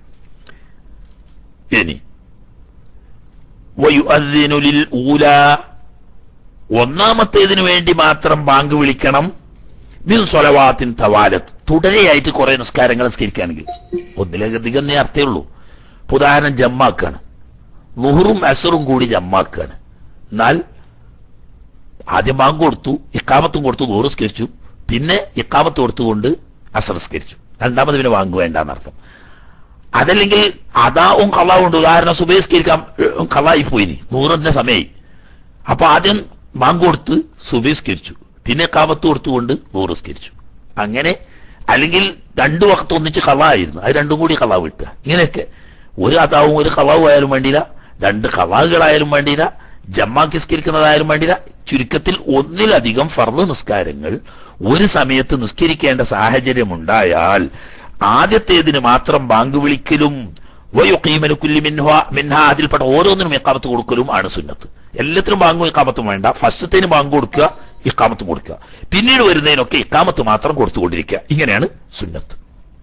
ഇനി വയുഅദ്ദിനു ലിൽ ഊല ഒന്നാമത്തേതിനു വേണ്ടി മാത്രം ബാങ്ക് വിളിക്കണം മിൻ സ്വലവാത്തിൻ തവാലത്ത് തുടരെയായിട്ട് കുറെ നിസ്കാരങ്ങൾ നിസ്കരിക്കുകയാണെങ്കിൽ ഒന്നിലധികം നേരത്തേ ഉള്ളൂ ഇപ്പൊ ഉദാഹരണം ജമ്മാക്കാണ് ലുഹറും അസറും കൂടി ജമ്മാക്കാണ് എന്നാൽ ആദ്യം ബാങ്ക് കൊടുത്തു ഇക്കാമത്തും കൊടുത്തു ലുഹർ സ്കരിച്ചു പിന്നെ ഇക്കാമത്ത് കൊടുത്തുകൊണ്ട് അസർ സ്കരിച്ചു രണ്ടാമത് പിന്നെ ബാങ്ക് വേണ്ടെന്നർത്ഥം അതല്ലെങ്കിൽ അതാവും കള്ളാവും ഉണ്ട് ഉദാഹരണം സുബേസ്കരിക്കാൻ കള്ളായി പോയിനി നൂറിന്റെ സമയമായി അപ്പൊ ആദ്യം ബാങ്ക് കൊടുത്ത് സുബേസ്കരിച്ചു പിന്നെ കാമത്ത് കൊടുത്തുകൊണ്ട് നൂറുസ്കരിച്ചു അങ്ങനെ അല്ലെങ്കിൽ രണ്ടു വക്കത്ത് ഒന്നിച്ച് കള്ളായിരുന്നു അത് രണ്ടും കൂടി കള്ളാവ് വിട്ടുക ഇങ്ങനെയൊക്കെ ഒരു അതാവും ഒരു കള്ളാവും ആയാലും വേണ്ടിയില്ല രണ്ട് കള്ളാവുകളായാലും വേണ്ടിയില്ല ജമ്മാക്കിസ്കരിക്കുന്നതായാലും വേണ്ടിയില്ല ചുരുക്കത്തിൽ ഒന്നിലധികം ഫർദ് നിസ്കാരങ്ങൾ ഒരു സമയത്ത് നിസ്കരിക്കേണ്ട സാഹചര്യമുണ്ടായാൽ ആദ്യത്തേതിന് മാത്രം ബാങ്ക് വിളിക്കലും വയുക്കീമനു കുല്ലി മിൻഹ മിൻഹ അതിൽപ്പെട്ട ഓരോന്നിനും ഇക്കാമത്ത് കൊടുക്കലും ആണ് സുന്നത്ത് എല്ലാത്തിനും ബാങ്കും ഇക്കാമത്തും വേണ്ട ഫസ്റ്റത്തേന് ബാങ്ക് കൊടുക്കുക ഇക്കാമത്തും കൊടുക്കുക പിന്നീട് വരുന്നതിനൊക്കെ ഇക്കാമത്ത് മാത്രം കൊടുത്തുകൊണ്ടിരിക്കുക ഇങ്ങനെയാണ് സുന്നത്ത്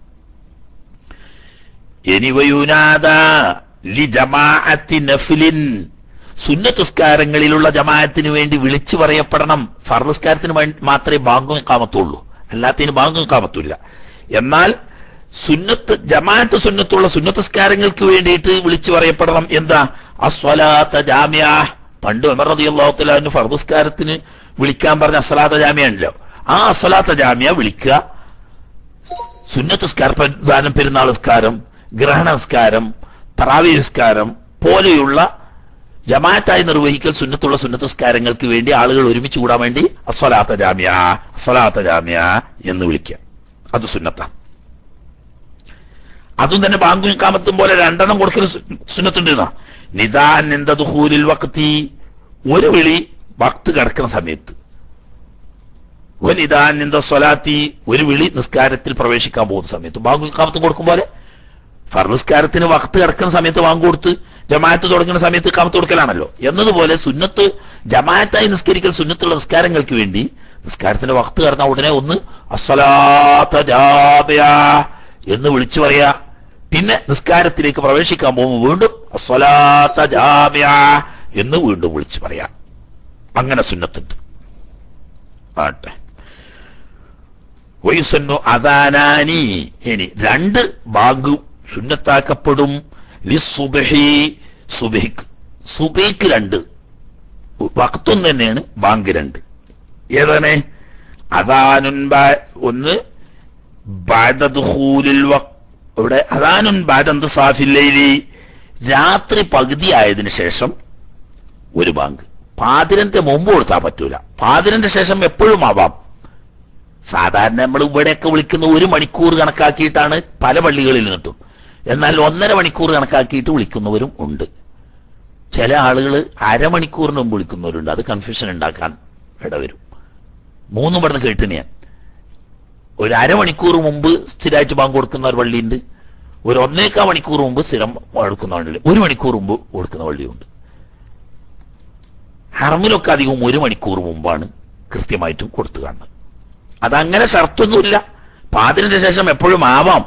ഇനി വയുനാദ ലി ജമാഅത്തി നഫ്ലിൻ സുന്നത്തുസ്കാരങ്ങളിലുള്ള ജമാഅത്തിന് വേണ്ടി വിളിച്ചു പറയപ്പെടണം ഫർദസ്കാരത്തിന് വേണ്ടി മാത്രമേ ബാങ്കും ഇക്കാമത്തുള്ളൂ അല്ലാത്തതിന് ബാങ്കും ഇക്കാമത്തുമില്ല എന്നാൽ സുന്നത്ത് ജമാഅത്ത് സുന്നത്തുള്ള സുന്നത്തസ്കാരങ്ങൾക്ക് വേണ്ടിയിട്ട് വിളിച്ചു പറയപ്പെടണം എന്താ അസ്വലാത്ത ജാമ്യ പണ്ട് ഉമർ റളിയല്ലാഹു തആല അൻഹു ഫർദസ്കാരത്തിന് വിളിക്കാൻ പറഞ്ഞ അസ്വലാത്ത ജാമ്യ ഉണ്ടല്ലോ ആ അസ്വലാത്ത ജാമ്യ വിളിക്കുക സുന്നത്തസ്കാര പ്രധാനം പെരുന്നാൾ നിസ്കാരം ഗ്രഹണ നിസ്കാരം തറാവി നിസ്കാരം പോലെയുള്ള ജമാഅത്തായി നിർവഹിക്കൽ സുന്നത്തുള്ള സുന്നത്തസ്കാരങ്ങൾക്ക് വേണ്ടി ആളുകൾ ഒരുമിച്ച് കൂടാൻ വേണ്ടി അസ്വലാത്ത ജാമ്യ അസ്വലാത്ത ജാമ്യ എന്ന് വിളിക്കുക അത് സുന്നത്താണ് അതും തന്നെ ബാങ്കും കാമത്തും പോലെ രണ്ടെണ്ണം കൊടുക്കൽ സുന്നത്തുണ്ട് നിദാൻ എന്താ ദുഹൂലിൽ വക്തി ഒരു വിളി വക്ത് കിടക്കുന്ന സമയത്ത് നിദാൻ എന്താ സ്വലാത്തി ഒരു വിളി നിസ്കാരത്തിൽ പ്രവേശിക്കാൻ പോകുന്ന സമയത്ത് ബാങ്കും കാമത്തും കൊടുക്കും പോലെ ഫർനിസ്കാരത്തിന് വക്ത് കിടക്കുന്ന സമയത്ത് വാങ്ങ് കൊടുത്ത് ജമാഅത്ത് തുടങ്ങുന്ന സമയത്ത് കാമത്ത് കൊടുക്കലാണല്ലോ എന്നതുപോലെ സുന്നത്ത് ജമാഅത്തായി നിസ്കരിക്കൽ സുന്നത്തുള്ള നിസ്കാരങ്ങൾക്ക് വേണ്ടി നിസ്കാരത്തിന്റെ വക്ത് കടന്ന ഉടനെ ഒന്ന് അസ്സലാത്ത ജാബിയ എന്ന് വിളിച്ചു പറയാ പിന്നെ നിസ്കാരത്തിലേക്ക് പ്രവേശിക്കാൻ പോകുമ്പോൾ വീണ്ടും അസ്വലാത്ത ജാമ്യ എന്ന് വീണ്ടും വിളിച്ചു പറയാം അങ്ങനെ സുന്നത്തുണ്ട് ആട്ടെ വയസ്സന്നു അദാനാനി ഇനി രണ്ട് ബാങ്ക് സുന്നത്താക്കപ്പെടും ലിസുബഹി സുബഹിക്ക് സുബഹിക്ക് രണ്ട് വക്തും തന്നെയാണ് ബാങ്ക് രണ്ട് ഏതാണ് അദാനുൻ ബാ- ഒന്ന് ബാദ ദുഖൂലിൽ വഖ് ഇവിടെ അദാനുൻ ബാദന്ത് സാഫില്ലൈലി രാത്രി പകുതി ആയതിനു ശേഷം ഒരു ബാങ്ക് പാതിരന്റെ മുമ്പ് കൊടുത്താൽ പറ്റൂല പാതിരന്റെ ശേഷം എപ്പോഴും ആവാം സാധാരണ നമ്മൾ ഇവിടെയൊക്കെ വിളിക്കുന്ന ഒരു മണിക്കൂർ കണക്കാക്കിയിട്ടാണ് പല പള്ളികളിൽ നിന്നിട്ടും എന്നാൽ ഒന്നര മണിക്കൂർ കണക്കാക്കിയിട്ട് വിളിക്കുന്നവരും ഉണ്ട് ചില ആളുകൾ അരമണിക്കൂറിന് മുമ്പ് വിളിക്കുന്നവരുണ്ട് അത് കൺഫ്യൂഷൻ ഉണ്ടാക്കാൻ ഇടവരും മൂന്നും പറഞ്ഞ് കേട്ടിന് ഞാൻ ഒരു അരമണിക്കൂർ മുമ്പ് സ്ഥിരമായിട്ട് ബാങ്ക് കൊടുക്കുന്ന ഒരു പള്ളിയുണ്ട് ഒരു ഒന്നേക്കാ മണിക്കൂർ മുമ്പ് സ്ഥിരം കൊടുക്കുന്ന പള്ളിയുണ്ട് ഒരു മണിക്കൂർ മുമ്പ് കൊടുക്കുന്ന പള്ളിയുണ്ട് ഹറമിലൊക്കെ അധികവും ഒരു മണിക്കൂർ മുമ്പാണ് കൃത്യമായിട്ടും കൊടുത്തു കാണുന്നത് അതങ്ങനെ ഷർത്തൊന്നുമില്ല പാതിരിന്റെ ശേഷം എപ്പോഴും ആവാം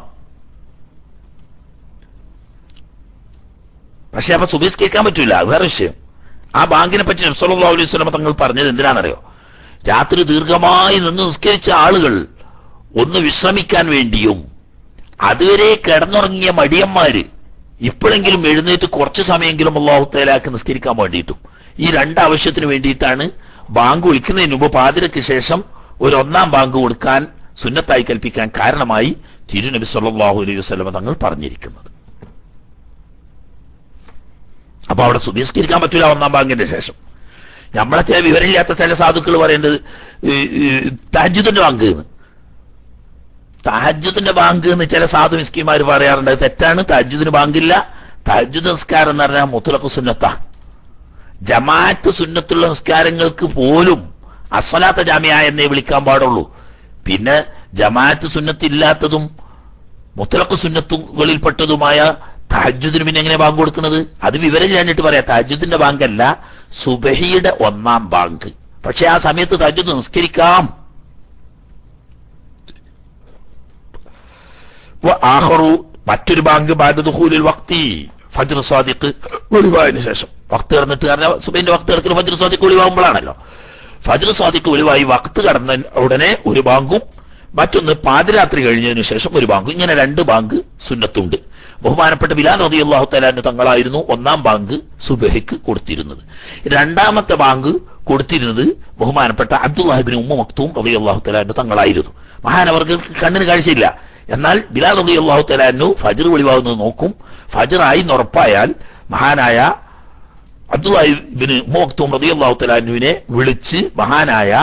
പക്ഷെ അപ്പൊ സുബിസ്കരിക്കാൻ പറ്റൂല അത് വേറെ വിഷയം ആ ബാങ്കിനെ പറ്റി നബ്സല്ലാ അലൈഹി സ്വലമ തങ്ങൾ പറഞ്ഞത് എന്തിനാണെന്നറിയോ രാത്രി ദീർഘമായി നിന്ന് നിസ്കരിച്ച ആളുകൾ ഒന്ന് വിശ്രമിക്കാൻ വേണ്ടിയും അതുവരെ കിടന്നുറങ്ങിയ മടിയന്മാര് ഇപ്പോഴെങ്കിലും എഴുന്നേറ്റ് കുറച്ച് സമയമെങ്കിലും അള്ളാഹുത്തേലാക്ക് നിസ്കരിക്കാൻ വേണ്ടിയിട്ടും ഈ രണ്ട് ആവശ്യത്തിന് വേണ്ടിയിട്ടാണ് ബാങ്ക് വിളിക്കുന്നതിന് മുമ്പ് പാതിരയ്ക്ക് ശേഷം ഒരു ഒന്നാം ബാങ്ക് കൊടുക്കാൻ സുന്നത്തായി കൽപ്പിക്കാൻ കാരണമായി തിരുനബി സല്ലല്ലാഹു അലൈഹി വസല്ലമ തങ്ങൾ പറഞ്ഞിരിക്കുന്നത് അപ്പൊ അവിടെ സുബീസ്കരിക്കാൻ പറ്റൂല ഒന്നാം ബാങ്കിന്റെ ശേഷം നമ്മളെ ചില വിവരമില്ലാത്ത ചില സാധുക്കൾ പറയേണ്ടത് താജുദിന്റെ ബാങ്ക് എന്ന് താജുദിന്റെ ബാങ്ക് എന്ന് ചില സാധു മിസ്കിമാർ പറയാറുണ്ട് അത് തെറ്റാണ് താജുദിന് ബാങ്കില്ല താജുദ് നിസ്കാരം എന്ന് പറഞ്ഞാൽ മുത്തലക്ക് സുന്നത്ത ജമാഅത്ത് സുന്നത്തുള്ള നിസ്കാരങ്ങൾക്ക് പോലും അസ്വലാത്ത ജാമ്യ എന്നേ വിളിക്കാൻ പാടുള്ളൂ പിന്നെ ജമാഅത്ത് സുന്നത്തില്ലാത്തതും മുത്തലക്ക് സുന്നത്തുകളിൽപ്പെട്ടതുമായ താജുദിന് പിന്നെ എങ്ങനെ ബാങ്ക് കൊടുക്കുന്നത് അത് വിവരം ഞാനിട്ട് പറയാം താജുദിന്റെ ബാങ്കല്ല സുബഹിയുടെ ഒന്നാം ബാങ്ക് പക്ഷെ ആ സമയത്ത് താജുദ് നിസ്കരിക്കാം വ ആഖറു മറ്റൊരു ബാങ്ക് ബാദുഹൂലിൽ വക്തി ഫജ്ർ സ്വാദിഖ് ഒളിവായതിനു ശേഷം വക്ത് കടന്നിട്ട് കാരണം സുബൈന്റെ വക്ത് കിടക്കുന്ന ഫജ്ർ സ്വാദിഖ് ഒളിവാകുമ്പോഴാണല്ലോ ഫജ്ർ സ്വാദിഖ് ഒളിവായി വക്ത് കടന്ന ഉടനെ ഒരു ബാങ്കും മറ്റൊന്ന് പാതിരാത്രി കഴിഞ്ഞതിന് ശേഷം ഒരു ബാങ്ക് ഇങ്ങനെ രണ്ട് ബാങ്ക് സുന്നത്തുണ്ട് ബഹുമാനപ്പെട്ട ബിലാൽ റതി അള്ളാഹു തലാന്റെ തങ്ങളായിരുന്നു ഒന്നാം ബാങ്ക് സുബഹിക്ക് കൊടുത്തിരുന്നത് രണ്ടാമത്തെ ബാങ്ക് കൊടുത്തിരുന്നത് ബഹുമാനപ്പെട്ട അബ്ദുല്ലാഹിബിൻ ഉമ്മ മക്തൂം റതി അള്ളാഹു തലാന്റെ തങ്ങളായിരുന്നു മഹാനവർക്ക് കണ്ണിന് കാഴ്ചയില്ല എന്നാൽ ബിലാൽ റതി അള്ളാഹു തലാനു ഫജർ വെളിവാകുന്നത് നോക്കും ഫജർ ആയി ഉറപ്പായാൽ മഹാനായ അബ്ദുല്ലാഹിബിന് ഉമ്മ മക്തൂം റതി അള്ളാഹു തലാനുവിനെ വിളിച്ച് മഹാനായ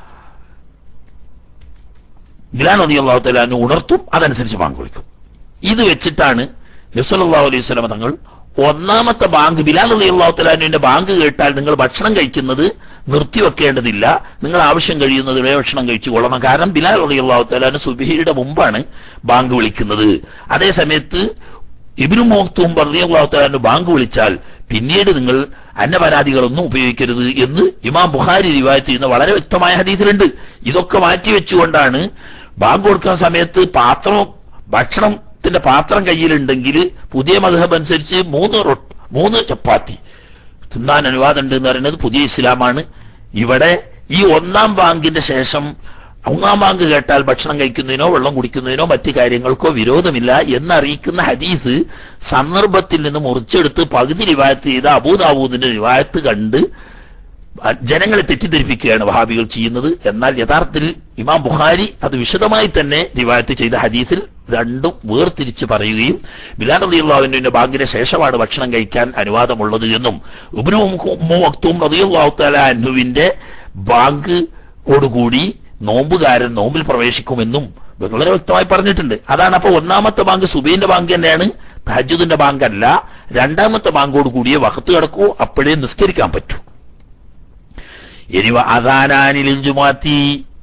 ബിലാൽ റതി അള്ളാഹു തലാനു ഉണർത്തും അതനുസരിച്ച് ബാങ്ക് വിളിക്കും ഇത് വെച്ചിട്ടാണ് നബ്സല്ലാഹു അലൈഹി സ്വലമ തങ്ങൾ ഒന്നാമത്തെ ബാങ്ക് ബിലാൽ അലി അള്ളാഹുത്തലാനുവിന്റെ ബാങ്ക് കേട്ടാൽ നിങ്ങൾ ഭക്ഷണം കഴിക്കുന്നത് നിർത്തിവെക്കേണ്ടതില്ല നിങ്ങൾ ആവശ്യം കഴിയുന്നത് വരെ ഭക്ഷണം കഴിച്ചു കൊള്ളണം കാരണം ബിലാൽ അലി അള്ളാഹുത്തലാന് സുബിഹിയുടെ മുമ്പാണ് ബാങ്ക് വിളിക്കുന്നത് അതേ സമയത്ത് ഇബിനു മോക്തും പറഞ്ഞു അള്ളാഹുത്തലാന് ബാങ്ക് വിളിച്ചാൽ പിന്നീട് നിങ്ങൾ അന്നപരാധികളൊന്നും ഉപയോഗിക്കരുത് എന്ന് ഇമാം ബുഖാരി റിവായത്ത് ചെയ്യുന്ന വളരെ വ്യക്തമായ ഹദീസിലുണ്ട് ഇതൊക്കെ മാറ്റിവെച്ചുകൊണ്ടാണ് ബാങ്ക് കൊടുക്കുന്ന സമയത്ത് പാത്രം ഭക്ഷണത്തിന്റെ പാത്രം കയ്യിലുണ്ടെങ്കിൽ പുതിയ മധുഹബ് അനുസരിച്ച് മൂന്ന് റൊ- മൂന്ന് ചപ്പാത്തി തിന്നാൻ അനുവാദം ഉണ്ട് എന്ന് പറയുന്നത് പുതിയ ഇസ്ലാമാണ് ഇവിടെ ഈ ഒന്നാം ബാങ്കിന്റെ ശേഷം ഒന്നാം ബാങ്ക് കേട്ടാൽ ഭക്ഷണം കഴിക്കുന്നതിനോ വെള്ളം കുടിക്കുന്നതിനോ മറ്റു കാര്യങ്ങൾക്കോ വിരോധമില്ല എന്നറിയിക്കുന്ന ഹദീസ് സന്ദർഭത്തിൽ നിന്ന് മുറിച്ചെടുത്ത് പകുതി റിവായത്ത് ചെയ്ത അബൂദാബൂദിന്റെ റിവായത്ത് കണ്ട് ജനങ്ങളെ തെറ്റിദ്ധരിപ്പിക്കുകയാണ് വഹാബികൾ ചെയ്യുന്നത് എന്നാൽ യഥാർത്ഥത്തിൽ ഇമാം ബുഖാരി അത് വിശദമായി തന്നെ റിവായത്ത് ചെയ്ത ഹദീസിൽ രണ്ടും വേർതിരിച്ച് പറയുകയും ബിലാൽ റളിയല്ലാഹുവിന്റെ ബാങ്കിന് ശേഷമാണ് ഭക്ഷണം കഴിക്കാൻ അനുവാദമുള്ളത് എന്നും ഉബ്നുത്തും റളിയല്ലാഹുത്തലാൻഹുവിന്റെ ബാങ്ക് ഓടുകൂടി നോമ്പുകാരൻ നോമ്പിൽ പ്രവേശിക്കുമെന്നും വളരെ വ്യക്തമായി പറഞ്ഞിട്ടുണ്ട് അതാണ് അപ്പൊ ഒന്നാമത്തെ ബാങ്ക് സുബൈന്റെ ബാങ്ക് തന്നെയാണ് തഹജുദിന്റെ ബാങ്ക് അല്ല രണ്ടാമത്തെ ബാങ്കോട് കൂടിയേ വഖത്ത് കിടക്കൂ അപ്പോഴേ നിസ്കരിക്കാൻ പറ്റൂ ഇനി അദാനാനിൽ ജുമാത്തി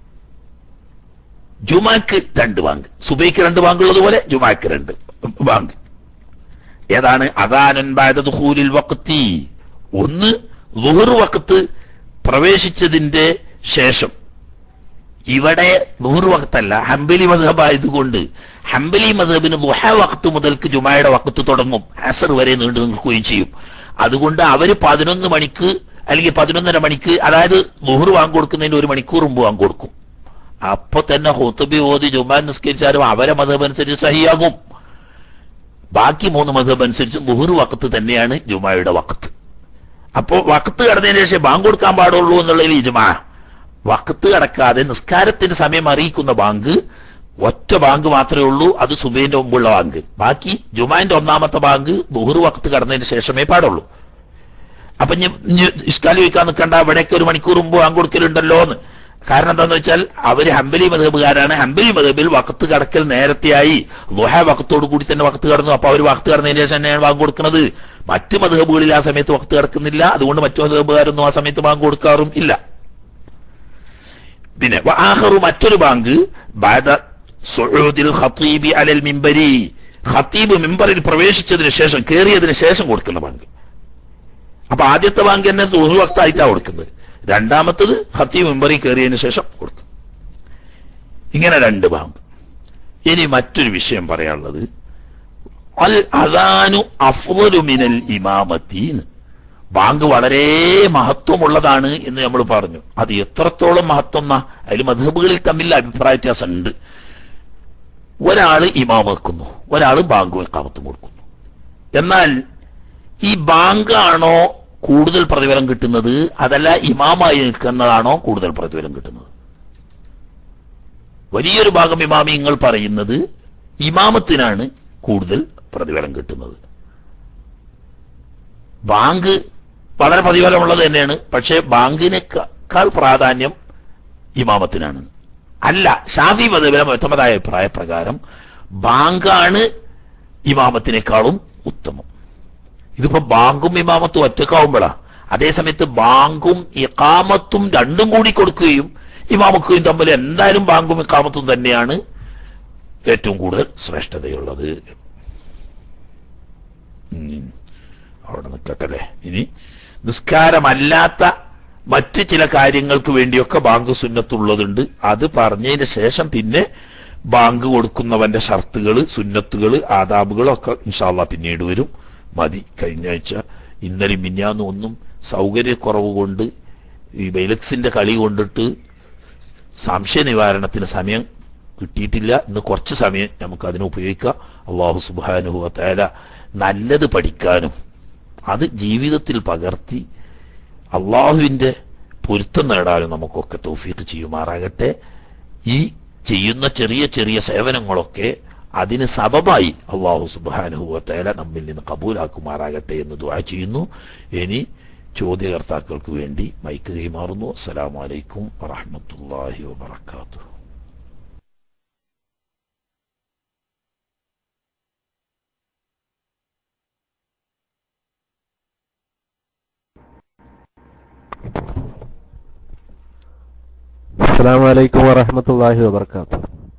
ജുമാക്ക് രണ്ട് ബാങ്ക് സുബൈക്ക് രണ്ട് ബാങ്ക് ഉള്ളതുപോലെ ജുമാക്ക് രണ്ട് ബാങ്ക് ഏതാണ് അദാനൻ ബാദ ദുഖൂലിൽ വഖത്തി ഒന്ന് ലുഹർ വഖത്ത് പ്രവേശിച്ചതിന്റെ ശേഷം ഇവിടെ ലുഹർ വഖത്തല്ല ഹംബലി മധബ് ആയതുകൊണ്ട് ഹംബലി മധബിന് ദുഹ വഖത്ത് മുതൽക്ക് ജുമായുടെ വഖത്ത് തുടങ്ങും അസർ വരെ നീണ്ടു നിൽക്കുകയും ചെയ്യും അതുകൊണ്ട് അവര് പതിനൊന്ന് മണിക്ക് അല്ലെങ്കിൽ പതിനൊന്നര മണിക്ക് അതായത് ലുഹർ വാങ്ങി കൊടുക്കുന്നതിന് ഒരു മണിക്കൂർ മുമ്പ് വാങ്ങി കൊടുക്കും അപ്പൊ തന്നെ ഹുത്തുബി ഓതി ജുമാൻ നിസ്കരിച്ചാലും അവരെ മതം അനുസരിച്ച് സഹിയാകും ബാക്കി മൂന്ന് മതം അനുസരിച്ച് ലുഹർ വക്കത്ത് തന്നെയാണ് ജുമായുടെ വക്കത്ത് അപ്പോ വക്കത്ത് കടന്നതിന് ശേഷം ബാങ്ക് കൊടുക്കാൻ പാടുള്ളൂ എന്നുള്ളതിൽ ഇജുമാ വക്കത്ത് കടക്കാതെ നിസ്കാരത്തിന്റെ സമയം അറിയിക്കുന്ന ബാങ്ക് ഒറ്റ ബാങ്ക് മാത്രമേ ഉള്ളൂ അത് സുബൈന്റെ മുമ്പുള്ള ബാങ്ക് ബാക്കി ജുമാന്റെ ഒന്നാമത്തെ ബാങ്ക് ലുഹർ വക്കത്ത് കടന്നതിന് ശേഷമേ പാടുള്ളൂ അപ്പൊ ഇനി ഇഷ്കാലി വയ്ക്കാൻ നിൽക്കണ്ട ഇവിടെയൊക്കെ ഒരു മണിക്കൂർ മുമ്പ് ബാങ്ക് കൊടുക്കലുണ്ടല്ലോ എന്ന് കാരണം എന്താന്ന് വെച്ചാൽ അവര് ഹംബലി മതബുകാരാണ് ഹംബലി മതബിൽ വക്കത്ത് കടക്കൽ നേരത്തെയായി ലുഹ വക്കത്തോട് കൂടി തന്നെ വക്കത്ത് കടന്നു അപ്പൊ അവർ വക്കത്ത് കടന്നതിന് ശേഷം തന്നെയാണ് ബാങ്ക് കൊടുക്കുന്നത് മറ്റ് മതബുകളിൽ ആ സമയത്ത് വക്കത്ത് കിടക്കുന്നില്ല അതുകൊണ്ട് മറ്റു മതബുകാരൊന്നും ആ സമയത്ത് ബാങ്ക് കൊടുക്കാറും ഇല്ല പിന്നെ ആഹറു മറ്റൊരു ബാങ്ക് ബാദ സുഊദിൽ ഖത്തീബി അലൽ മിമ്പരി ഖത്തീബ് മിമ്പറിൽ പ്രവേശിച്ചതിന് ശേഷം കയറിയതിന് ശേഷം കൊടുക്കുന്ന ബാങ്ക് അപ്പൊ ആദ്യത്തെ ബാങ്ക് തന്നെ തൊഴിൽ വക്തായിട്ടാണ് കൊടുക്കുന്നത് രണ്ടാമത്തത് ഹത്തി മെമ്പറി കയറിയതിനു ശേഷം കൊടുക്കും ഇങ്ങനെ രണ്ട് ബാങ്ക് ഇനി മറ്റൊരു വിഷയം പറയാനുള്ളത് അൽ അദാനു അഫ്ളു മിനൽ ഇമാമത്തീന്ന് ബാങ്ക് വളരെ മഹത്വമുള്ളതാണ് എന്ന് നമ്മൾ പറഞ്ഞു അത് എത്രത്തോളം മഹത്വം എന്നാ അതിൽ മധബുകളിൽ തമ്മിൽ അഭിപ്രായ വ്യത്യാസം ഉണ്ട് ഒരാള് ഇമാം വെക്കുന്നു ഒരാള് ബാങ്ക് വെക്കാമത്തും കൊടുക്കുന്നു എന്നാൽ ഈ ബാങ്ക് ആണോ കൂടുതൽ പ്രതിഫലം കിട്ടുന്നത് അതല്ല ഇമാമായി നിൽക്കുന്നതാണോ കൂടുതൽ പ്രതിഫലം കിട്ടുന്നത് വലിയൊരു ഭാഗം ഇമാമിങ്ങൾ പറയുന്നത് ഇമാമത്തിനാണ് കൂടുതൽ പ്രതിഫലം കിട്ടുന്നത് ബാങ്ക് വളരെ പ്രതിഫലമുള്ളത് തന്നെയാണ് പക്ഷേ ബാങ്കിനേക്കാൾ പ്രാധാന്യം ഇമാമത്തിനാണ് അല്ല ഷാഫി മതബിലെ വ്യക്തമതായ അഭിപ്രായ പ്രകാരം ബാങ്കാണ് ഇമാമത്തിനേക്കാളും ഉത്തമം ഇതിപ്പോ ബാങ്കും ഇമാമത്തും ഒറ്റക്കാവുമ്പോഴാ അതേസമയത്ത് ബാങ്കും ഇക്കാമത്തും രണ്ടും കൂടി കൊടുക്കുകയും ഇമാമക്കുകയും തമ്മിൽ എന്തായാലും ബാങ്കും ഇക്കാമത്തും തന്നെയാണ് ഏറ്റവും കൂടുതൽ ശ്രേഷ്ഠതയുള്ളത് ഉം. അവിടെ നിൽക്കട്ടെ ഇനി നിസ്കാരമല്ലാത്ത മറ്റ് ചില കാര്യങ്ങൾക്ക് വേണ്ടിയൊക്കെ ബാങ്ക് സുന്നത്തുള്ളതുണ്ട് അത് പറഞ്ഞതിന് ശേഷം പിന്നെ ബാങ്ക് കൊടുക്കുന്നവന്റെ ഷർത്തുകൾ സുന്നത്തുകൾ ആദാബുകളും ഒക്കെ ഇൻഷാല്ല പിന്നീട് വരും മതി കഴിഞ്ഞ ആഴ്ച ഇന്നലെ മിന്നാന്നും ഒന്നും സൗകര്യക്കുറവ് കൊണ്ട് ഈ ബൈലക്സിന്റെ കളി കൊണ്ടിട്ട് സംശയ നിവാരണത്തിന് സമയം കിട്ടിയിട്ടില്ല ഇന്ന് കുറച്ച് സമയം നമുക്ക് അതിനെ ഉപയോഗിക്കാം അള്ളാഹു സുബാനുഹു തേല നല്ലത് പഠിക്കാനും അത് ജീവിതത്തിൽ പകർത്തി അള്ളാഹുവിന്റെ പൊരുത്തം നേടാനും നമുക്കൊക്കെ തൗഫീഖ് ചെയ്യുമാറാകട്ടെ ഈ ചെയ്യുന്ന ചെറിയ ചെറിയ സേവനങ്ങളൊക്കെ അതിന് സബബായി അള്ളാഹു സുബാനുഹുവത്തേല നമ്മിൽ നിന്ന് കബൂലാക്കുമാറാകട്ടെ എന്ന് ദുആ ചെയ്യുന്നു ഇനി ചോദ്യകർത്താക്കൾക്ക് വേണ്ടി മൈക്ക് കൈമാറുന്നു അസ്സലാമലൈക്കും വറഹമത്തല്ലാഹി വബർക്കാത്തു അസ്സാം വലൈക്കും വറഹമത്തല്ലാഹി വബർക്കാത്തു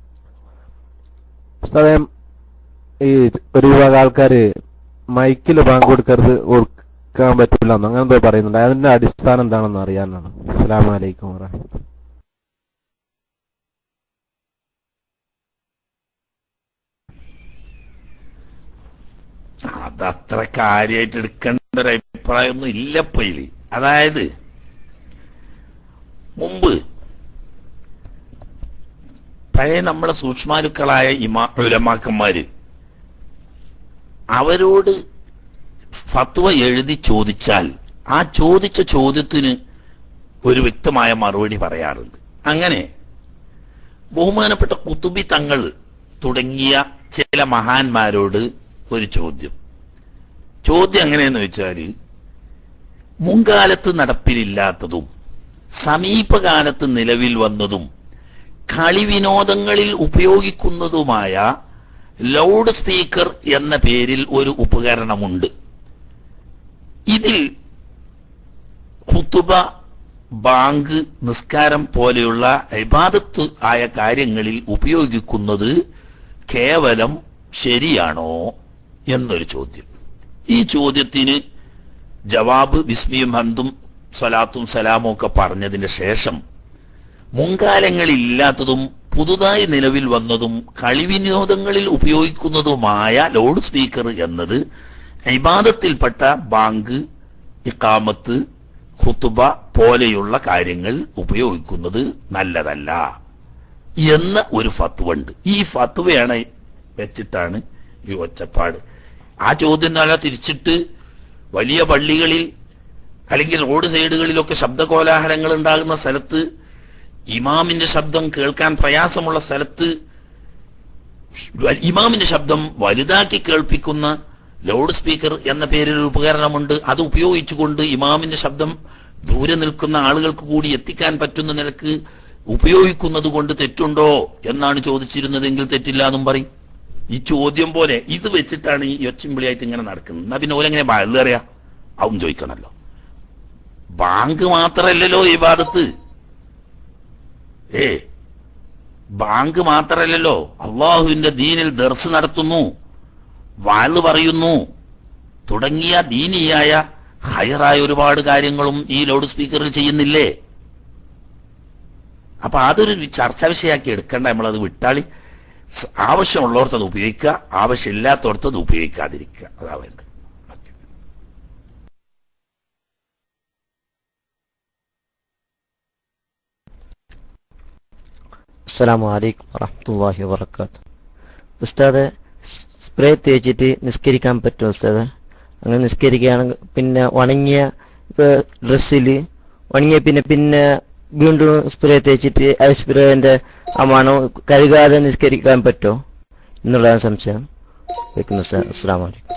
ഉസ്താദേ ഈ ഒരു വിഭാഗം ആൾക്കാര് മൈക്കിൽ ബാങ്ക് കൊടുക്കരുത് കൊടുക്കാൻ പറ്റില്ല എന്ന് അങ്ങനെ എന്തോ പറയുന്നുണ്ട് അതിന്റെ അടിസ്ഥാനം എന്താണെന്ന് അറിയാനാണ് അസ്സാം വലൈക്കും വറഹമത്തുള്ള അതത്ര കാര്യമായിട്ട് എടുക്കേണ്ട ഒരു അഭിപ്രായമൊന്നും ഇല്ല ഇപ്പൊ ഇതില് അതായത് മുമ്പ് പഴയ നമ്മുടെ സൂക്ഷ്മാലുക്കളായ ഇമാ ഉലമാക്കന്മാര് അവരോട് ഫത്വ എഴുതി ചോദിച്ചാൽ ആ ചോദിച്ച ചോദ്യത്തിന് ഒരു വ്യക്തമായ മറുപടി പറയാറുണ്ട് അങ്ങനെ ബഹുമാനപ്പെട്ട കുത്തുബി തങ്ങൾ തുടങ്ങിയ ചില മഹാന്മാരോട് ഒരു ചോദ്യം ചോദ്യം എങ്ങനെയെന്ന് വെച്ചാല് മുൻകാലത്ത് നടപ്പിലില്ലാത്തതും സമീപകാലത്ത് നിലവിൽ വന്നതും കളി വിനോദങ്ങളിൽ ഉപയോഗിക്കുന്നതുമായ ലൗഡ് സ്പീക്കർ എന്ന പേരിൽ ഒരു ഉപകരണമുണ്ട് ഇതിൽ ഖുത്തുബ ബാങ്ക് നിസ്കാരം പോലെയുള്ള ഇബാദത്ത് ആയ കാര്യങ്ങളിൽ ഉപയോഗിക്കുന്നത് കേവലം ശരിയാണോ എന്നൊരു ചോദ്യം ഈ ചോദ്യത്തിന് ജവാബ് വിസ്മിയും ഹന്തും സ്വലാത്തും സലാമും ഒക്കെ പറഞ്ഞതിന് ശേഷം മുൻകാലങ്ങളിൽ ഇല്ലാത്തതും പുതുതായി നിലവിൽ വന്നതും കളിവിനോദങ്ങളിൽ ഉപയോഗിക്കുന്നതുമായ ലൗഡ് സ്പീക്കർ എന്നത് ഇബാദത്തിൽപ്പെട്ട ബാങ്ക് ഇക്കാമത്ത് ഖുത്തുബ പോലെയുള്ള കാര്യങ്ങൾ ഉപയോഗിക്കുന്നത് നല്ലതല്ല എന്ന ഒരു ഫത്വ ഉണ്ട് ഈ ഫത്വയാണ് വെച്ചിട്ടാണ് ഈ ഒച്ചപ്പാട് ആ ചോദ്യം നല്ല തിരിച്ചിട്ട് വലിയ പള്ളികളിൽ അല്ലെങ്കിൽ റോഡ് സൈഡുകളിലൊക്കെ ശബ്ദകോലാഹലങ്ങൾ ഉണ്ടാകുന്ന സ്ഥലത്ത് ഇമാമിന്റെ ശബ്ദം കേൾക്കാൻ പ്രയാസമുള്ള സ്ഥലത്ത് ഇമാമിന്റെ ശബ്ദം വലുതാക്കി കേൾപ്പിക്കുന്ന ലൗഡ് സ്പീക്കർ എന്ന പേരിൽ ഒരു ഉപകരണമുണ്ട് അത് ഉപയോഗിച്ചുകൊണ്ട് ഇമാമിന്റെ ശബ്ദം ദൂരെ നിൽക്കുന്ന ആളുകൾക്ക് കൂടി എത്തിക്കാൻ പറ്റുന്ന നിലക്ക് ഉപയോഗിക്കുന്നത് കൊണ്ട് തെറ്റുണ്ടോ എന്നാണ് ചോദിച്ചിരുന്നതെങ്കിൽ തെറ്റില്ല എന്നും പറയും ഈ ചോദ്യം പോലെ ഇത് വെച്ചിട്ടാണ് ഈ ഒച്ചിമ്പിളിയായിട്ട് ഇങ്ങനെ നടക്കുന്നത് എന്നാ പിന്നെ ഓരെങ്ങനെ ബയല് അറിയാ അതും ചോദിക്കണല്ലോ ബാങ്ക് മാത്രല്ലല്ലോ ഈ ഭാഗത്ത് ഏ ബാങ്ക് മാത്രല്ലല്ലോ അള്ളാഹുവിന്റെ ദീനിൽ ദർസ് നടത്തുന്നു വാല് പറയുന്നു തുടങ്ങിയ ദീനിയായ ഹയറായ ഒരുപാട് കാര്യങ്ങളും ഈ ലൗഡ് സ്പീക്കറിൽ ചെയ്യുന്നില്ലേ അപ്പൊ അതൊരു ചർച്ചാ വിഷയമാക്കി എടുക്കണ്ട നമ്മളത് വിട്ടാളി സ- ആവശ്യമുള്ളവർക്ക് അത് ഉപയോഗിക്കുക ആവശ്യമില്ലാത്തവർക്ക് അത് ഉപയോഗിക്കാതിരിക്കുക അതാ വേണ്ടത് ഓക്കേ. അസ്സലാമു അലൈക്കും വറഹ്മത്തുള്ളാഹി വബറകാത്ത് ഉസ്താദ് സ്പ്രേ തേച്ചിട്ട് നിസ്കരിക്കാൻ പറ്റുമോ ഉസ്താദ് അങ്ങനെ നിസ്കരിക്കുകയാണെങ്കിൽ പിന്നെ ഉണങ്ങിയ ഡ്രസ്സിൽ ഉണങ്ങിയ പിന്നെ പിന്നെ വീണ്ടും സ്പ്രേ തേച്ചിട്ട് ആ സ്പ്രേന്റെ ആ മണം കഴുകാതെ നിസ്കരിക്കാൻ പറ്റുമോ എന്നുള്ളതാണ് സംശയം വെക്കുന്നു ഉസ്താദ് അസ്സലാമു അലൈക്കും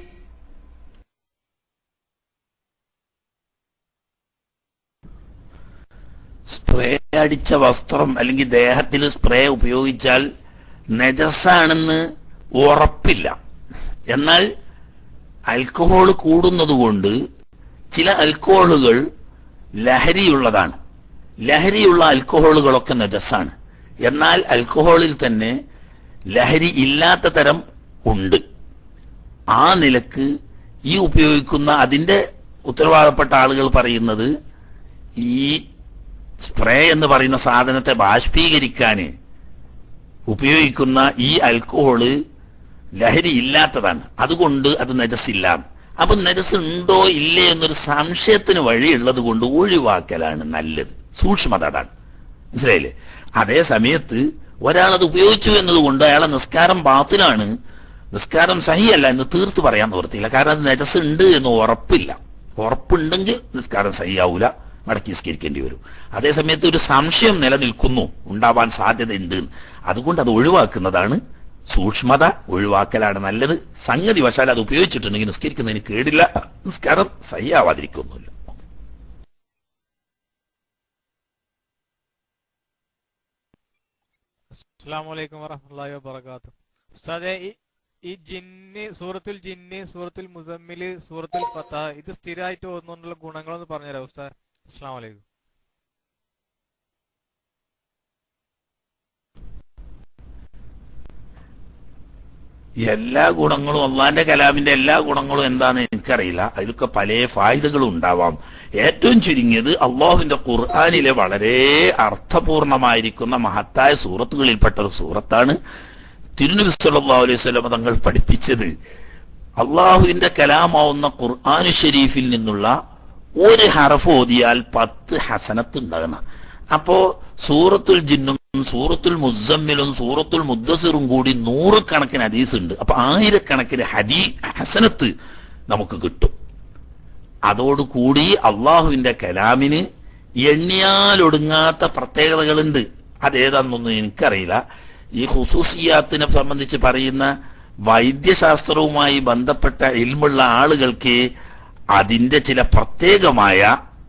സ്പ്രേ അടിച്ച വസ്ത്രം അല്ലെങ്കിൽ ദേഹത്തിൽ സ്പ്രേ ഉപയോഗിച്ചാൽ നജസാണെന്ന് ഉറപ്പില്ല എന്നാൽ ആൽക്കഹോൾ കൂടുന്നത് കൊണ്ട് ചില ആൽക്കഹോളുകൾ ലഹരിയുള്ളതാണ് ലഹരിയുള്ള ആൽക്കഹോളുകളൊക്കെ നജസാണ് എന്നാൽ ആൽക്കഹോളിൽ തന്നെ ലഹരി ഇല്ലാത്ത തരം ഉണ്ട് ആ നിലക്ക് ഈ ഉപയോഗിക്കുന്ന അതിന്റെ ഉത്തരവാദപ്പെട്ട ആളുകൾ പറയുന്നത് ഈ സ്പ്രേ എന്ന് പറയുന്ന സാധനത്തെ ബാഷ്പീകരിക്കാൻ ഉപയോഗിക്കുന്ന ഈ ആൽക്കഹോള് ലഹരി ഇല്ലാത്തതാണ് അതുകൊണ്ട് അത് നജസില്ല അപ്പൊ നജസ് ഉണ്ടോ ഇല്ലേ എന്നൊരു സംശയത്തിന് വഴിയുള്ളത് കൊണ്ട് ഒഴിവാക്കലാണ് നല്ലത് സൂക്ഷ്മത അതാണ് മനസ്സിലായില്ലേ അതേ സമയത്ത് ഒരാൾ അത് ഉപയോഗിച്ചു എന്നതുകൊണ്ട് അയാളെ നിസ്കാരം ബാത്തിലാണ് നിസ്കാരം സഹിയല്ല എന്ന് തീർത്ത് പറയാൻ നിവർത്തിയില്ല കാരണം അത് നജസ് ഉണ്ട് എന്ന് ഉറപ്പില്ല ഉറപ്പുണ്ടെങ്കിൽ നിസ്കാരം സഹിയാവൂല മടക്കി നിസ്കരിക്കേണ്ടി വരും അതേ സമയത്ത് ഒരു സംശയം നിലനിൽക്കുന്നു ഉണ്ടാവാൻ സാധ്യതയുണ്ട് അതുകൊണ്ട് അത് ഒഴിവാക്കുന്നതാണ് സൂക്ഷ്മത ഒഴിവാക്കലാണ് നല്ലത് സംഗതി വശാൽ അത് ഉപയോഗിച്ചിട്ടുണ്ടെങ്കിൽ നിസ്കരിക്കുന്നതിന് കേടില്ല നിസ്കാരം സഹിയാവാതിരിക്കൊന്നുമില്ല അസ്സാം വലൈക്കും വറഹമുല്ലാ വബർക്കാത്തു ഉസ്താദെ ഈ ഈ ജിന്ന് സൂറത്തുൽ ജിന്ന് സൂറത്തുൽ മുസമ്മില് സൂറത്തുൽ ഫത്ത ഇത് സ്ഥിരമായിട്ട് ഓതുന്നതുകൊണ്ടുള്ള ഗുണങ്ങളൊന്ന് പറഞ്ഞുതരാം ഉസ്താദ് അസ്സാം വലൈക്കും എല്ലാ ഗുണങ്ങളും അള്ളാന്റെ കലാമിന്റെ എല്ലാ ഗുണങ്ങളും എന്താന്ന് എനിക്കറിയില്ല അതിലൊക്കെ പല ഫായിദകളും ഉണ്ടാവാം ഏറ്റവും ചുരുങ്ങിയത് അള്ളാഹുവിന്റെ ഖുർആാനിലെ വളരെ അർത്ഥപൂർണമായിരിക്കുന്ന മഹത്തായ സൂറത്തുകളിൽപ്പെട്ട ഒരു സൂറത്താണ് തിരുനബി സല്ലല്ലാഹു അലൈഹി വസല്ലം തങ്ങൾ പഠിപ്പിച്ചത് അള്ളാഹുവിന്റെ കലാമാവുന്ന ഖുർആാനു ഷരീഫിൽ നിന്നുള്ള ഒരു ഹറഫ് ഓതിയാൽ പത്ത് ഹസനത്ത് ഉണ്ടാകുന്ന അപ്പോ സൂറത്തുൽ ജിന്നും സൂറത്തുൽ മുസമ്മിലും സൂറത്തുൽ മുദ്ദസിറും കൂടി നൂറുകണക്കിന് ഹദീസ് ഉണ്ട് അപ്പൊ ആയിരക്കണക്കിന് ഹദീ ഹസനത്ത് നമുക്ക് കിട്ടും അതോടുകൂടി അള്ളാഹുവിന്റെ കലാമിന് എണ്ണിയാലൊടുങ്ങാത്ത പ്രത്യേകതകളുണ്ട് അതേതാണെന്നൊന്നും എനിക്കറിയില്ല ഈ ഹുസൂസിയാത്തിനെ സംബന്ധിച്ച് പറയുന്ന വൈദ്യശാസ്ത്രവുമായി ബന്ധപ്പെട്ട ഇൽമുള്ള ആളുകൾക്ക് അതിന്റെ ചില പ്രത്യേകമായ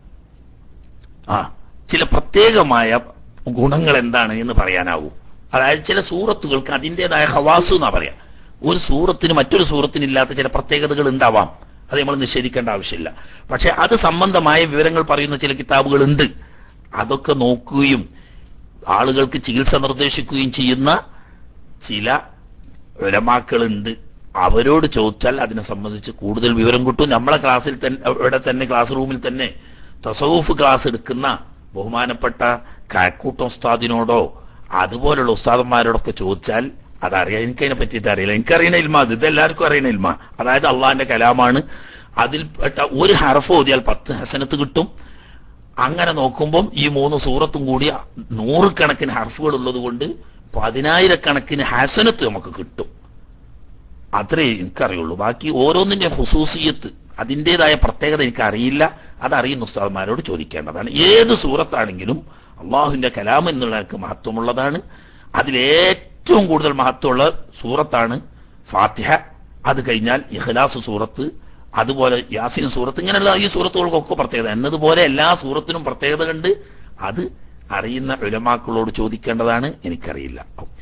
ആ ചില പ്രത്യേകമായ ഗുണങ്ങൾ എന്താണ് എന്ന് പറയാനാവൂ അതായത് ചില സൂറത്തുകൾക്ക് അതിൻ്റെതായ ഹവാസു എന്നാ പറയാം ഒരു സൂറത്തിന് മറ്റൊരു സൂറത്തിന് ഇല്ലാത്ത ചില പ്രത്യേകതകൾ ഉണ്ടാവാം അത് നമ്മൾ നിഷേധിക്കേണ്ട ആവശ്യമില്ല പക്ഷെ അത് സംബന്ധമായ വിവരങ്ങൾ പറയുന്ന ചില കിതാബുകൾ ഉണ്ട് അതൊക്കെ നോക്കുകയും ആളുകൾക്ക് ചികിത്സ നിർദ്ദേശിക്കുകയും ചെയ്യുന്ന ചില ഉലമാക്കളുണ്ട് അവരോട് ചോദിച്ചാൽ അതിനെ സംബന്ധിച്ച് കൂടുതൽ വിവരം കിട്ടും നമ്മളെ ക്ലാസ്സിൽ തന്നെ ഇവിടെ തന്നെ ക്ലാസ് റൂമിൽ തന്നെ തസവൂഫ് ക്ലാസ് എടുക്കുന്ന ബഹുമാനപ്പെട്ട കാക്കൂട്ടം ഉസ്താദിനോടോ അതുപോലുള്ള ഉസ്താദന്മാരോടൊക്കെ ചോദിച്ചാൽ അതറിയാം എനിക്കതിനെ പറ്റിയിട്ട് അറിയില്ല എനിക്കറിയണ ഇൽമ അത് ഇതെല്ലാവർക്കും അറിയണ ഇൽമ അതായത് അള്ളാഹിന്റെ കലാമാണ് അതിൽപ്പെട്ട ഒരു ഹർഫ് ഓതിയാൽ പത്ത് ഹസനത്ത് കിട്ടും അങ്ങനെ നോക്കുമ്പം ഈ മൂന്ന് സൂറത്തും കൂടി നൂറുകണക്കിന് ഹർഫുകൾ ഉള്ളത് കൊണ്ട് പതിനായിരക്കണക്കിന് ഹസനത്ത് നമുക്ക് കിട്ടും അത്രേ എനിക്കറിയുള്ളൂ ബാക്കി ഓരോന്നിന്റെ ഹുസൂസിയത്ത് അതിൻ്റെതായ പ്രത്യേകത എനിക്ക് അറിയില്ല അതറിയുന്ന ഉസ്താദന്മാരോട് ചോദിക്കേണ്ടതാണ് ഏത് സൂറത്താണെങ്കിലും അള്ളാഹുവിന്റെ കലാം എന്നുള്ളവർക്ക് മഹത്വമുള്ളതാണ് അതിലേറ്റവും കൂടുതൽ മഹത്വമുള്ള സൂറത്താണ് ഫാത്തിഹ അത് കഴിഞ്ഞാൽ ഇഖ്ലാസ് സൂറത്ത് അതുപോലെ യാസീൻ സൂറത്ത് ഇങ്ങനെയുള്ള ഈ സൂറത്തുകൾക്കൊക്കെ പ്രത്യേകത എന്നതുപോലെ എല്ലാ സൂറത്തിനും പ്രത്യേകത കണ്ട് അത് അറിയുന്ന ഉലമാക്കളോട് ചോദിക്കേണ്ടതാണ് എനിക്കറിയില്ല ഓക്കെ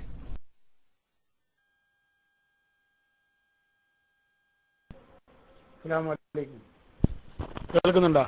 അസ്സലാമലൈക്കും കേൾക്കുന്നുണ്ടോ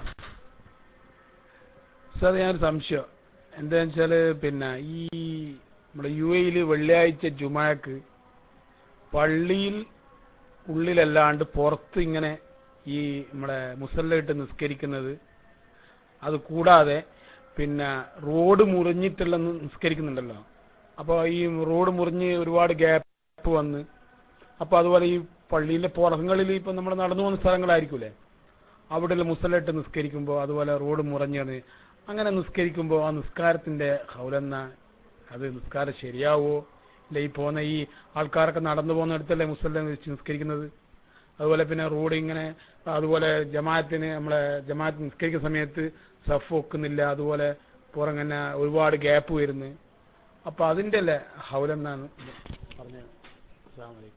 സാർ ഞാനൊരു സംശയം എന്താന്ന് വെച്ചാല് പിന്നെ ഈ നമ്മുടെ യു എയിൽ വെള്ളിയാഴ്ച ജുമാക്ക് പള്ളിയിൽ ഉള്ളിലല്ലാണ്ട് പുറത്ത് ഇങ്ങനെ ഈ നമ്മുടെ മുസല്ലയിട്ട് നിസ്കരിക്കുന്നത് അത് കൂടാതെ പിന്നെ റോഡ് മുറിഞ്ഞിട്ടുള്ള നി- നിസ്കരിക്കുന്നുണ്ടല്ലോ അപ്പോൾ ഈ റോഡ് മുറിഞ്ഞ് ഒരുപാട് ഗ്യാപ്പ് വന്ന് അപ്പൊ അതുപോലെ ഈ പള്ളിയിലെ പുറങ്ങളിൽ ഇപ്പൊ നമ്മൾ നടന്നു പോകുന്ന സ്ഥലങ്ങളായിരിക്കൂലേ അവിടെ മുസലിട്ട് നിസ്കരിക്കുമ്പോൾ അതുപോലെ റോഡ് മുറഞ്ഞാണ് അങ്ങനെ നിസ്കരിക്കുമ്പോൾ ആ നിസ്കാരത്തിന്റെ ഹൗലെന്ന അത് നിസ്കാരം ശരിയാവോ ഇല്ല ഈ പോകുന്ന ഈ ആൾക്കാരൊക്കെ നടന്നു പോകുന്നിടത്തല്ലേ മുസല്ല വെച്ച് നിസ്കരിക്കുന്നത് അതുപോലെ പിന്നെ റോഡ് ഇങ്ങനെ അതുപോലെ ജമാഅത്തിന് നമ്മളെ ജമാഅത്ത് നിസ്കരിക്കുന്ന സമയത്ത് സഫ് വെക്കുന്നില്ല അതുപോലെ പുറങ്ങനെ ഒരുപാട് ഗ്യാപ്പ് വരുന്നു അപ്പൊ അതിന്റെ അല്ലേ ഹൗലെന്നാണ് പറഞ്ഞത് അസ്സലാമു അലൈക്കും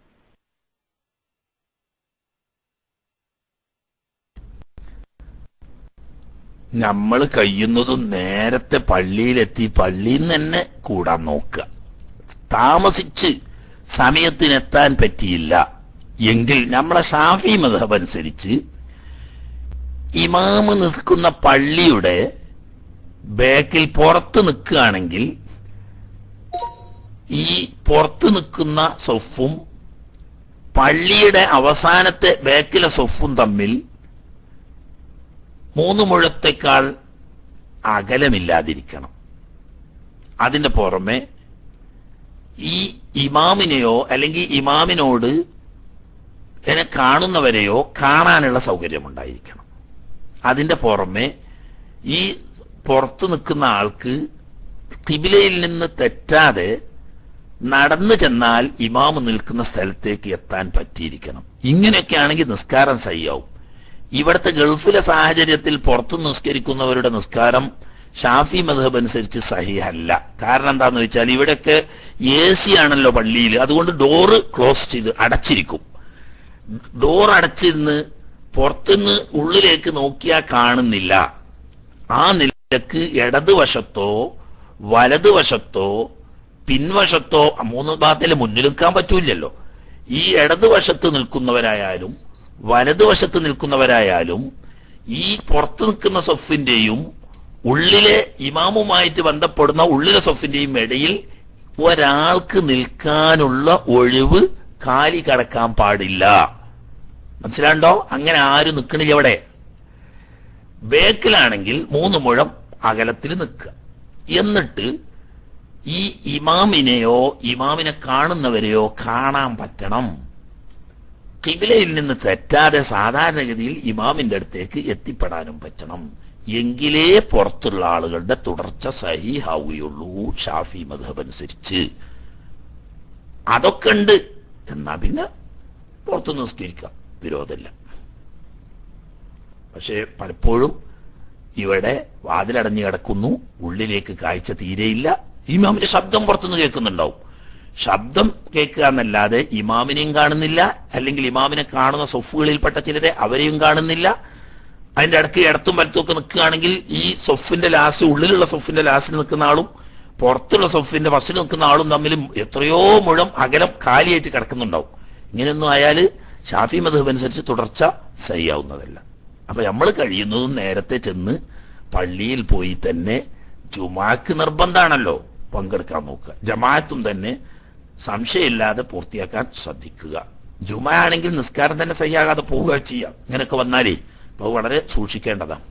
നമ്മൾ കഴിയുന്നതും നേരത്തെ പള്ളിയിലെത്തി പള്ളിയിൽ നിന്ന് തന്നെ കൂടാൻ നോക്കുക താമസിച്ച് സമയത്തിനെത്താൻ പറ്റിയില്ല എങ്കിൽ നമ്മളെ ഷാഫി മതഹബ് അനുസരിച്ച് ഇമാമ് നിൽക്കുന്ന പള്ളിയുടെ ബാക്കിൽ പുറത്ത് നിൽക്കുകയാണെങ്കിൽ ഈ പുറത്ത് നിൽക്കുന്ന സൊഫും പള്ളിയുടെ അവസാനത്തെ ബാക്കിലെ സൊഫും തമ്മിൽ മൂന്ന് മുഴത്തേക്കാൾ അകലമില്ലാതിരിക്കണം അതിന്റെ പുറമെ ഈ ഇമാമിനെയോ അല്ലെങ്കിൽ ഇമാമിനോട് എന്നെ കാണുന്നവരെയോ കാണാനുള്ള സൗകര്യമുണ്ടായിരിക്കണം അതിന്റെ പുറമെ ഈ പുറത്ത് നിൽക്കുന്ന ആൾക്ക് കിബിലയിൽ നിന്ന് തെറ്റാതെ നടന്നു ചെന്നാൽ ഇമാമ് നിൽക്കുന്ന സ്ഥലത്തേക്ക് എത്താൻ പറ്റിയിരിക്കണം ഇങ്ങനെയൊക്കെ ആണെങ്കിൽ നിസ്കാരം സയ്യാവും ഇവിടുത്തെ ഗൾഫിലെ സാഹചര്യത്തിൽ പുറത്ത് നിസ്കരിക്കുന്നവരുടെ നിസ്കാരം ഷാഫി മധബ് അനുസരിച്ച് സഹിഹല്ല കാരണം എന്താന്ന് വെച്ചാൽ ഇവിടെയൊക്കെ എ സി ആണല്ലോ പള്ളിയിൽ അതുകൊണ്ട് ഡോറ് ക്ലോസ് ചെയ്ത് അടച്ചിരിക്കും ഡോർ അടച്ചിരുന്ന് പുറത്തുനിന്ന് ഉള്ളിലേക്ക് നോക്കിയാൽ കാണുന്നില്ല ആ നിലക്ക് ഇടതുവശത്തോ വലതുവശത്തോ പിൻവശത്തോ മൂന്ന് ഭാഗത്തിൽ മുന്നിൽ നിൽക്കാൻ പറ്റൂലല്ലോ ഈ ഇടതുവശത്ത് നിൽക്കുന്നവരായാലും വലതുവശത്ത് നിൽക്കുന്നവരായാലും ഈ പുറത്ത് നിൽക്കുന്ന സൊഫിന്റെയും ഉള്ളിലെ ഇമാമുമായിട്ട് ബന്ധപ്പെടുന്ന ഉള്ളിലെ സൊഫിന്റെയും ഇടയിൽ ഒരാൾക്ക് നിൽക്കാനുള്ള ഒഴിവ് കാലി കടക്കാൻ പാടില്ല മനസ്സിലാണ്ടോ അങ്ങനെ ആരും നിൽക്കണില്ല ഇവിടെ ബേക്കിലാണെങ്കിൽ മൂന്ന് മുഴം അകലത്തിൽ നിൽക്കുക എന്നിട്ട് ഈ ഇമാമിനെയോ ഇമാമിനെ കാണുന്നവരെയോ കാണാൻ പറ്റണം കിബിലയിൽ നിന്ന് തെറ്റാതെ സാധാരണഗതിയിൽ ഇമാമിന്റെ അടുത്തേക്ക് എത്തിപ്പെടാനും പറ്റണം എങ്കിലേ പുറത്തുള്ള ആളുകളുടെ തുടർച്ച സഹിഹാവുകയുള്ളൂ ഷാഫി മധബ് അനുസരിച്ച് അതൊക്കെ ഉണ്ട് എന്നാ പിന്നെ പുറത്തു നിസ്കരിക്കാം വിരോധമില്ല പക്ഷേ പലപ്പോഴും ഇവിടെ വാതിലടഞ്ഞു കിടക്കുന്നു ഉള്ളിലേക്ക് കാഴ്ച തീരെയില്ല ഇമാമിന്റെ ശബ്ദം പുറത്തുനിന്ന് കേൾക്കുന്നുണ്ടാവും ശബ്ദം കേൾക്കുക എന്നല്ലാതെ ഇമാമിനെയും കാണുന്നില്ല അല്ലെങ്കിൽ ഇമാമിനെ കാണുന്ന സൊഫുകളിൽപ്പെട്ട ചിലരെ അവരെയും കാണുന്നില്ല അതിന്റെ ഇടയ്ക്ക് ഇടത്തും വലത്തും ഒക്കെ നിൽക്കുകയാണെങ്കിൽ ഈ സൊഫിന്റെ ലാസ്റ്റ് ഉള്ളിലുള്ള സൊഫിന്റെ ലാസ്റ്റിൽ നിൽക്കുന്ന ആളും പുറത്തുള്ള സൊഫിന്റെ ഫസ്റ്റിൽ നിൽക്കുന്ന ആളും തമ്മിൽ എത്രയോ മുഴം അകലം കാലിയായിട്ട് കിടക്കുന്നുണ്ടാവും ഇങ്ങനെയൊന്നും ആയാൽ ഷാഫി മധബ് അനുസരിച്ച് തുടർച്ച സഹിയാവുന്നതല്ല അപ്പൊ നമ്മൾ കഴിയുന്നതും നേരത്തെ ചെന്ന് പള്ളിയിൽ പോയി തന്നെ ജുമാക്ക് നിർബന്ധാണല്ലോ പങ്കെടുക്കാൻ നോക്കുക ജമാഅത്തും തന്നെ സംശയമില്ലാതെ പൂർത്തിയാക്കാൻ ശ്രദ്ധിക്കുക ജുമ ആണെങ്കിൽ നിസ്കാരം തന്നെ സഹിയാകാതെ പോവുക ചെയ്യാം ഇങ്ങനെയൊക്കെ വന്നാലേ അപ്പൊ വളരെ സൂക്ഷിക്കേണ്ടതാണ്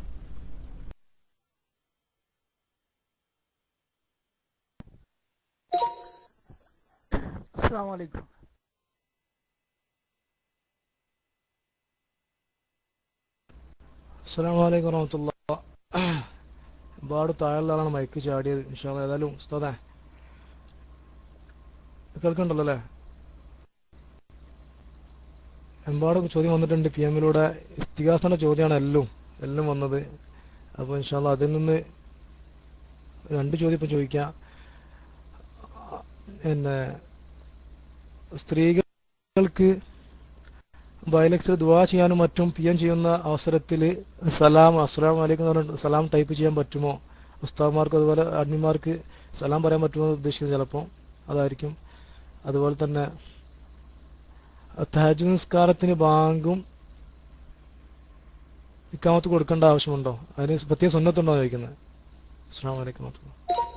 അസ്സാം വലൈക്കും അസ്സാം വലൈക്കും വറഹമത്തുള്ള ഒരുപാട് താഴെയുള്ള ആളാണ് മൈക്ക് ചാടിയത് ഇൻഷാല്ല ഏതായാലും ഉസ്താദേ കേൾക്കണ്ടല്ലോ അല്ലേ എമ്പാടും ചോദ്യം വന്നിട്ടുണ്ട് പി എമ്മിലൂടെ ഇത്തിഹാസന്റെ ചോദ്യമാണ് എല്ലാം എല്ലാം വന്നത് അപ്പോൾ ഇൻഷാല്ല അതിൽ നിന്ന് രണ്ട് ചോദ്യം ഇപ്പം ചോദിക്കാം പിന്നെ സ്ത്രീകൾക്ക് ബയലക്സിൽ ദുവാ ചെയ്യാനും മറ്റും പി എം ചെയ്യുന്ന അവസരത്തിൽ സലാം അസ്സലാം വലൈക്കും എന്ന് പറഞ്ഞിട്ട് സലാം ടൈപ്പ് ചെയ്യാൻ പറ്റുമോ ഉസ്താദ്മാർക്ക് അതുപോലെ അഡ്മിമാർക്ക് സലാം പറയാൻ പറ്റുമോ എന്ന് ഉദ്ദേശിക്കുന്നത് ചിലപ്പോൾ അതായിരിക്കും അതുപോലെ തന്നെ തഹജ് നിസ്കാരത്തിന് ബാങ്കും ഇക്കാമത്ത് കൊടുക്കേണ്ട ആവശ്യമുണ്ടോ അതിന് പ്രത്യേക സുന്നത്തുണ്ടോ എന്ന് ചോദിക്കുന്നത് അസ്സാം വലൈക്കും വാഹമത്തുള്ളാഹി.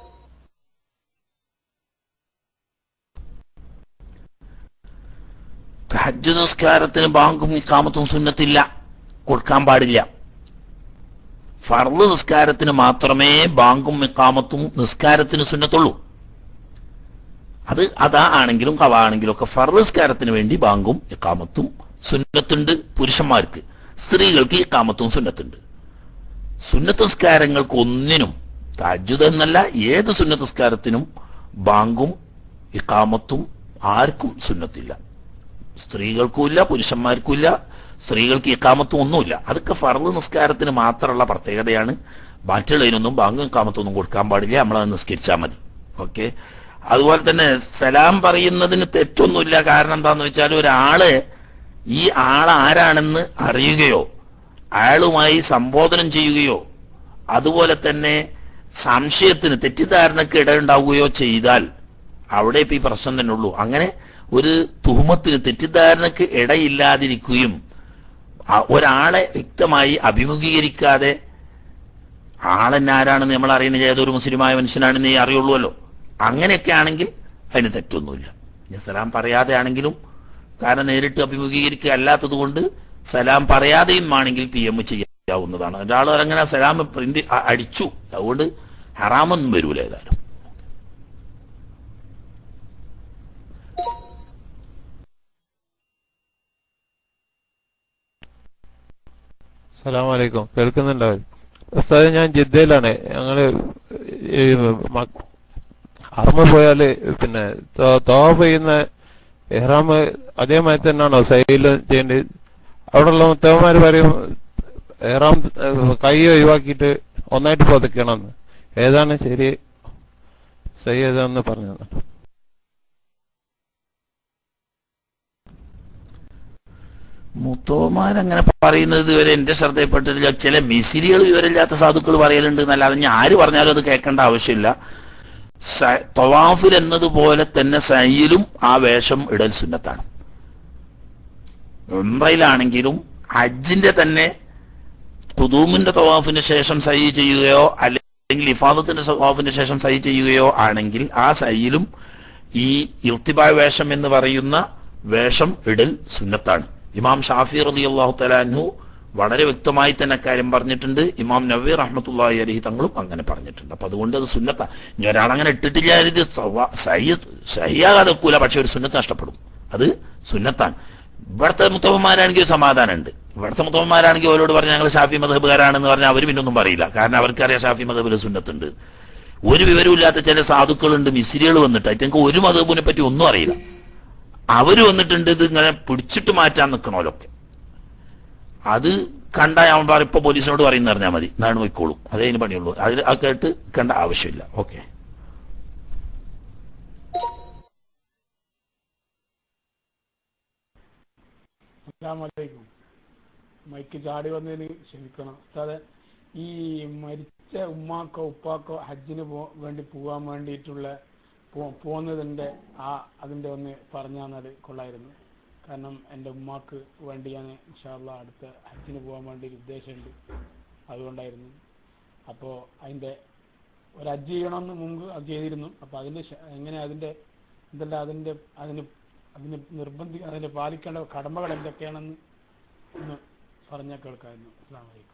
ഹജ്ജ് നിസ്കാരത്തിന് ബാങ്കും ഇക്കാമത്തും സുന്നത്തില്ല കൊടുക്കാൻ പാടില്ല ഫർള് നിസ്കാരത്തിന് മാത്രമേ ബാങ്കും ഇക്കാമത്തും നിസ്കാരത്തിന് സുന്നത്തുള്ളൂ അത് അതാ ആണെങ്കിലും കവ ആണെങ്കിലും ഒക്കെ ഫർള് നിസ്കാരത്തിന് വേണ്ടി ബാങ്കും ഇക്കാമത്തും സുന്നത്തുണ്ട് പുരുഷന്മാർക്ക് സ്ത്രീകൾക്ക് ഇക്കാമത്തും സുന്നത്തുണ്ട് സുന്നത്ത് നിസ്കാരങ്ങൾക്ക് ഒന്നിനും തജ്ജുദ് എന്നല്ല ഏത് സുന്നത്ത് നിസ്കാരത്തിനും ബാങ്കും ഇക്കാമത്തും ആർക്കും സുന്നത്തില്ല സ്ത്രീകൾക്കുമില്ല പുരുഷന്മാർക്കുമില്ല സ്ത്രീകൾക്ക് ഇക്കാമത്തും ഒന്നുമില്ല അതൊക്കെ ഫർള് നിസ്കാരത്തിന് മാത്രമുള്ള പ്രത്യേകതയാണ് മറ്റുള്ളതിനൊന്നും ബാങ്കും ഇക്കാമത്തൊന്നും കൊടുക്കാൻ പാടില്ല നമ്മളത് നിസ്കരിച്ചാൽ മതി ഓക്കെ അതുപോലെ തന്നെ സലാം പറയുന്നതിന് തെറ്റൊന്നുമില്ല കാരണം എന്താന്ന് വെച്ചാൽ ഒരാള് ഈ ആൾ ആരാണെന്ന് അറിയുകയോ അയാളുമായി സംബോധനം ചെയ്യുകയോ അതുപോലെ തന്നെ സംശയത്തിന് തെറ്റിദ്ധാരണക്ക് ഇടയുണ്ടാവുകയോ ചെയ്താൽ അവിടെ ഇപ്പൊ ഈ പ്രശ്നം തന്നെ ഉള്ളൂ അങ്ങനെ ഒരു തുഹമത്തിന് തെറ്റിദ്ധാരണക്ക് ഇടയില്ലാതിരിക്കുകയും ആ ഒരാളെ വ്യക്തമായി അഭിമുഖീകരിക്കാതെ ആളെന്നെ ആരാണെന്ന് നമ്മൾ അറിയുന്ന ഏതൊരു മുസ്ലിമായ മനുഷ്യനാണെന്ന് അറിയുള്ളൂല്ലോ അങ്ങനെയൊക്കെ ആണെങ്കിൽ അതിന് തെറ്റൊന്നുമില്ല ഇനി സലാം പറയാതെ ആണെങ്കിലും കാരണം നേരിട്ട് അഭിമുഖീകരിക്കുക അല്ലാത്തത് കൊണ്ട് സലാം പറയാതെയും ആണെങ്കിൽ പി എം ചെയ്യാവുന്നതാണ് ഒരാൾ അങ്ങനെ സലാം പ്രിന്റ് അ- അടിച്ചു അതുകൊണ്ട് ഹറാമൊന്നും വരൂല ഏതായാലും സലാം വലൈക്കും കേൾക്കുന്നുണ്ടാവും ഉസ്താദ് ഞാൻ ജിദ്ദയിലാണ് ഞങ്ങള് ഈ മ- ഹറമ പോയാല് പിന്നെ തോഫ് ചെയ്യുന്ന ഇഹ്റാം അതേമാതിരി തന്നെയാണോ സൈല് ചെയ്യേണ്ടത് അവിടെയുള്ള മുത്തവന്മാര് പറയും ഇഹ്റാം ഏഹ്, കൈ ഒഴിവാക്കിയിട്ട് ഒന്നായിട്ട് പതുക്കണമെന്ന് ഏതാണ് ശരി സൈ ഏതാന്ന് പറഞ്ഞു തന്നെ മുത്തോമാരങ്ങനെ പറയുന്നത് ഇതുവരെ എന്റെ ശ്രദ്ധയിൽപ്പെട്ടിട്ടില്ല ചില മിസിരികൾ വിവരമില്ലാത്ത സാധുക്കൾ പറയലുണ്ട് എന്നല്ലാതെ ഞാൻ ആര് പറഞ്ഞാലും അത് കേൾക്കേണ്ട ആവശ്യമില്ല സ- തവാഫിൽ എന്നതുപോലെ തന്നെ സയ്യിലും ആ വേഷം ഇടൽ സുന്നത്താണ് ഉംറയിലാണെങ്കിലും ഹജ്ജിന്റെ തന്നെ കുതൂമിന്റെ തവാഫിന് ശേഷം സൈ ചെയ്യുകയോ അല്ലെങ്കിൽ ഇഫാദത്തിന്റെ തവാഫിന് ശേഷം സൈ ചെയ്യുകയോ ആണെങ്കിൽ ആ സയ്യിലും ഈ ഇർത്തിബാ വേഷം എന്ന് പറയുന്ന വേഷം ഇടൽ സുന്നത്താണ് ഇമാം ഷാഫി റലി അള്ളാഹു തലാൻഹു വളരെ വ്യക്തമായി തന്നെ കാര്യം പറഞ്ഞിട്ടുണ്ട് ഇമാം നവീർ റഹ്മത്തുള്ളാഹി അലഹി തങ്ങളും അങ്ങനെ പറഞ്ഞിട്ടുണ്ട് അപ്പൊ അതുകൊണ്ട് അത് സുന്നത്ത ഇനി ഒരാളങ്ങനെ ഇട്ടിട്ടില്ല ഇത് സവ- സഹി- സഹിയാകാതെ ഒക്കൂല പക്ഷെ ഒരു സുന്നത്ത് നഷ്ടപ്പെടും അത് സുന്നത്താണ് ഇവിടുത്തെ മുത്തമ്മമാരാണെങ്കിൽ ഒരു സമാധാനമുണ്ട് ഇവിടുത്തെ മുത്തമ്മമാരാണെങ്കിൽ അവരോട് പറഞ്ഞാൽ ഞങ്ങൾ ഷാഫി മതബുകാരാണെന്ന് പറഞ്ഞാൽ അവർ പിന്നൊന്നും പറയില്ല കാരണം അവർക്കറിയാം ഷാഫി മതബിൽ സുന്നത്തുണ്ട് ഒരു വിവരമില്ലാത്ത ചില സാധുക്കളുണ്ട് മിസ്രികൾ വന്നിട്ട് അറ്റങ്ങൾക്ക് ഒരു മതബിനെ പറ്റി ഒന്നും അറിയില്ല അവര് വന്നിട്ടുണ്ട് ഇത് ഇങ്ങനെ പിടിച്ചിട്ട് മാറ്റാൻ നിൽക്കണോലൊക്കെ അത് കണ്ടാ ഞാൻ പറ ഇപ്പൊ പോലീസിനോട് പറയുന്ന പറഞ്ഞാൽ മതി എന്നാണ് പോയിക്കോളും അതേ അതിന് പണിയുള്ളൂ അതിൽ ആ കേട്ട് കണ്ട ആവശ്യമില്ല ഓക്കെ അസ്സലാമലൈക്കും മൈക്ക് ചാടി വന്നതിന് ക്ഷമിക്കണം ഉസ്താദെ ഈ മരിച്ച ഉമ്മാക്കോ ഉപ്പാക്കോ ഹജ്ജിന് പോ വേണ്ടി പോകാൻ വേണ്ടിയിട്ടുള്ള പോ- പോകുന്നതിന്റെ ആ അതിന്റെ ഒന്ന് പറഞ്ഞു തന്നാൽ കൊള്ളായിരുന്നു കാരണം എൻ്റെ ഉമ്മാക്ക് വേണ്ടി ഞാൻ ഇൻഷാല്ല അടുത്ത ഹജ്ജിന് പോകാൻ വേണ്ടി ഒരു ഉദ്ദേശമുണ്ട് അതുകൊണ്ടായിരുന്നു അപ്പോൾ അതിന്റെ ഒരു ഹജ്ജ് ചെയ്യണമെന്ന് മുമ്പ് അത് ചെയ്തിരുന്നു അപ്പോൾ അതിന്റെ ശ- എങ്ങനെ അതിന്റെ എന്തെല്ലാം അതിന്റെ അതിന് അതിന് നിർബന്ധി അതിന് പാലിക്കേണ്ട കടമകൾ എന്തൊക്കെയാണെന്ന് ഒന്ന് പറഞ്ഞാൽ കേൾക്കായിരുന്നു അസ്സാം വലൈക്കും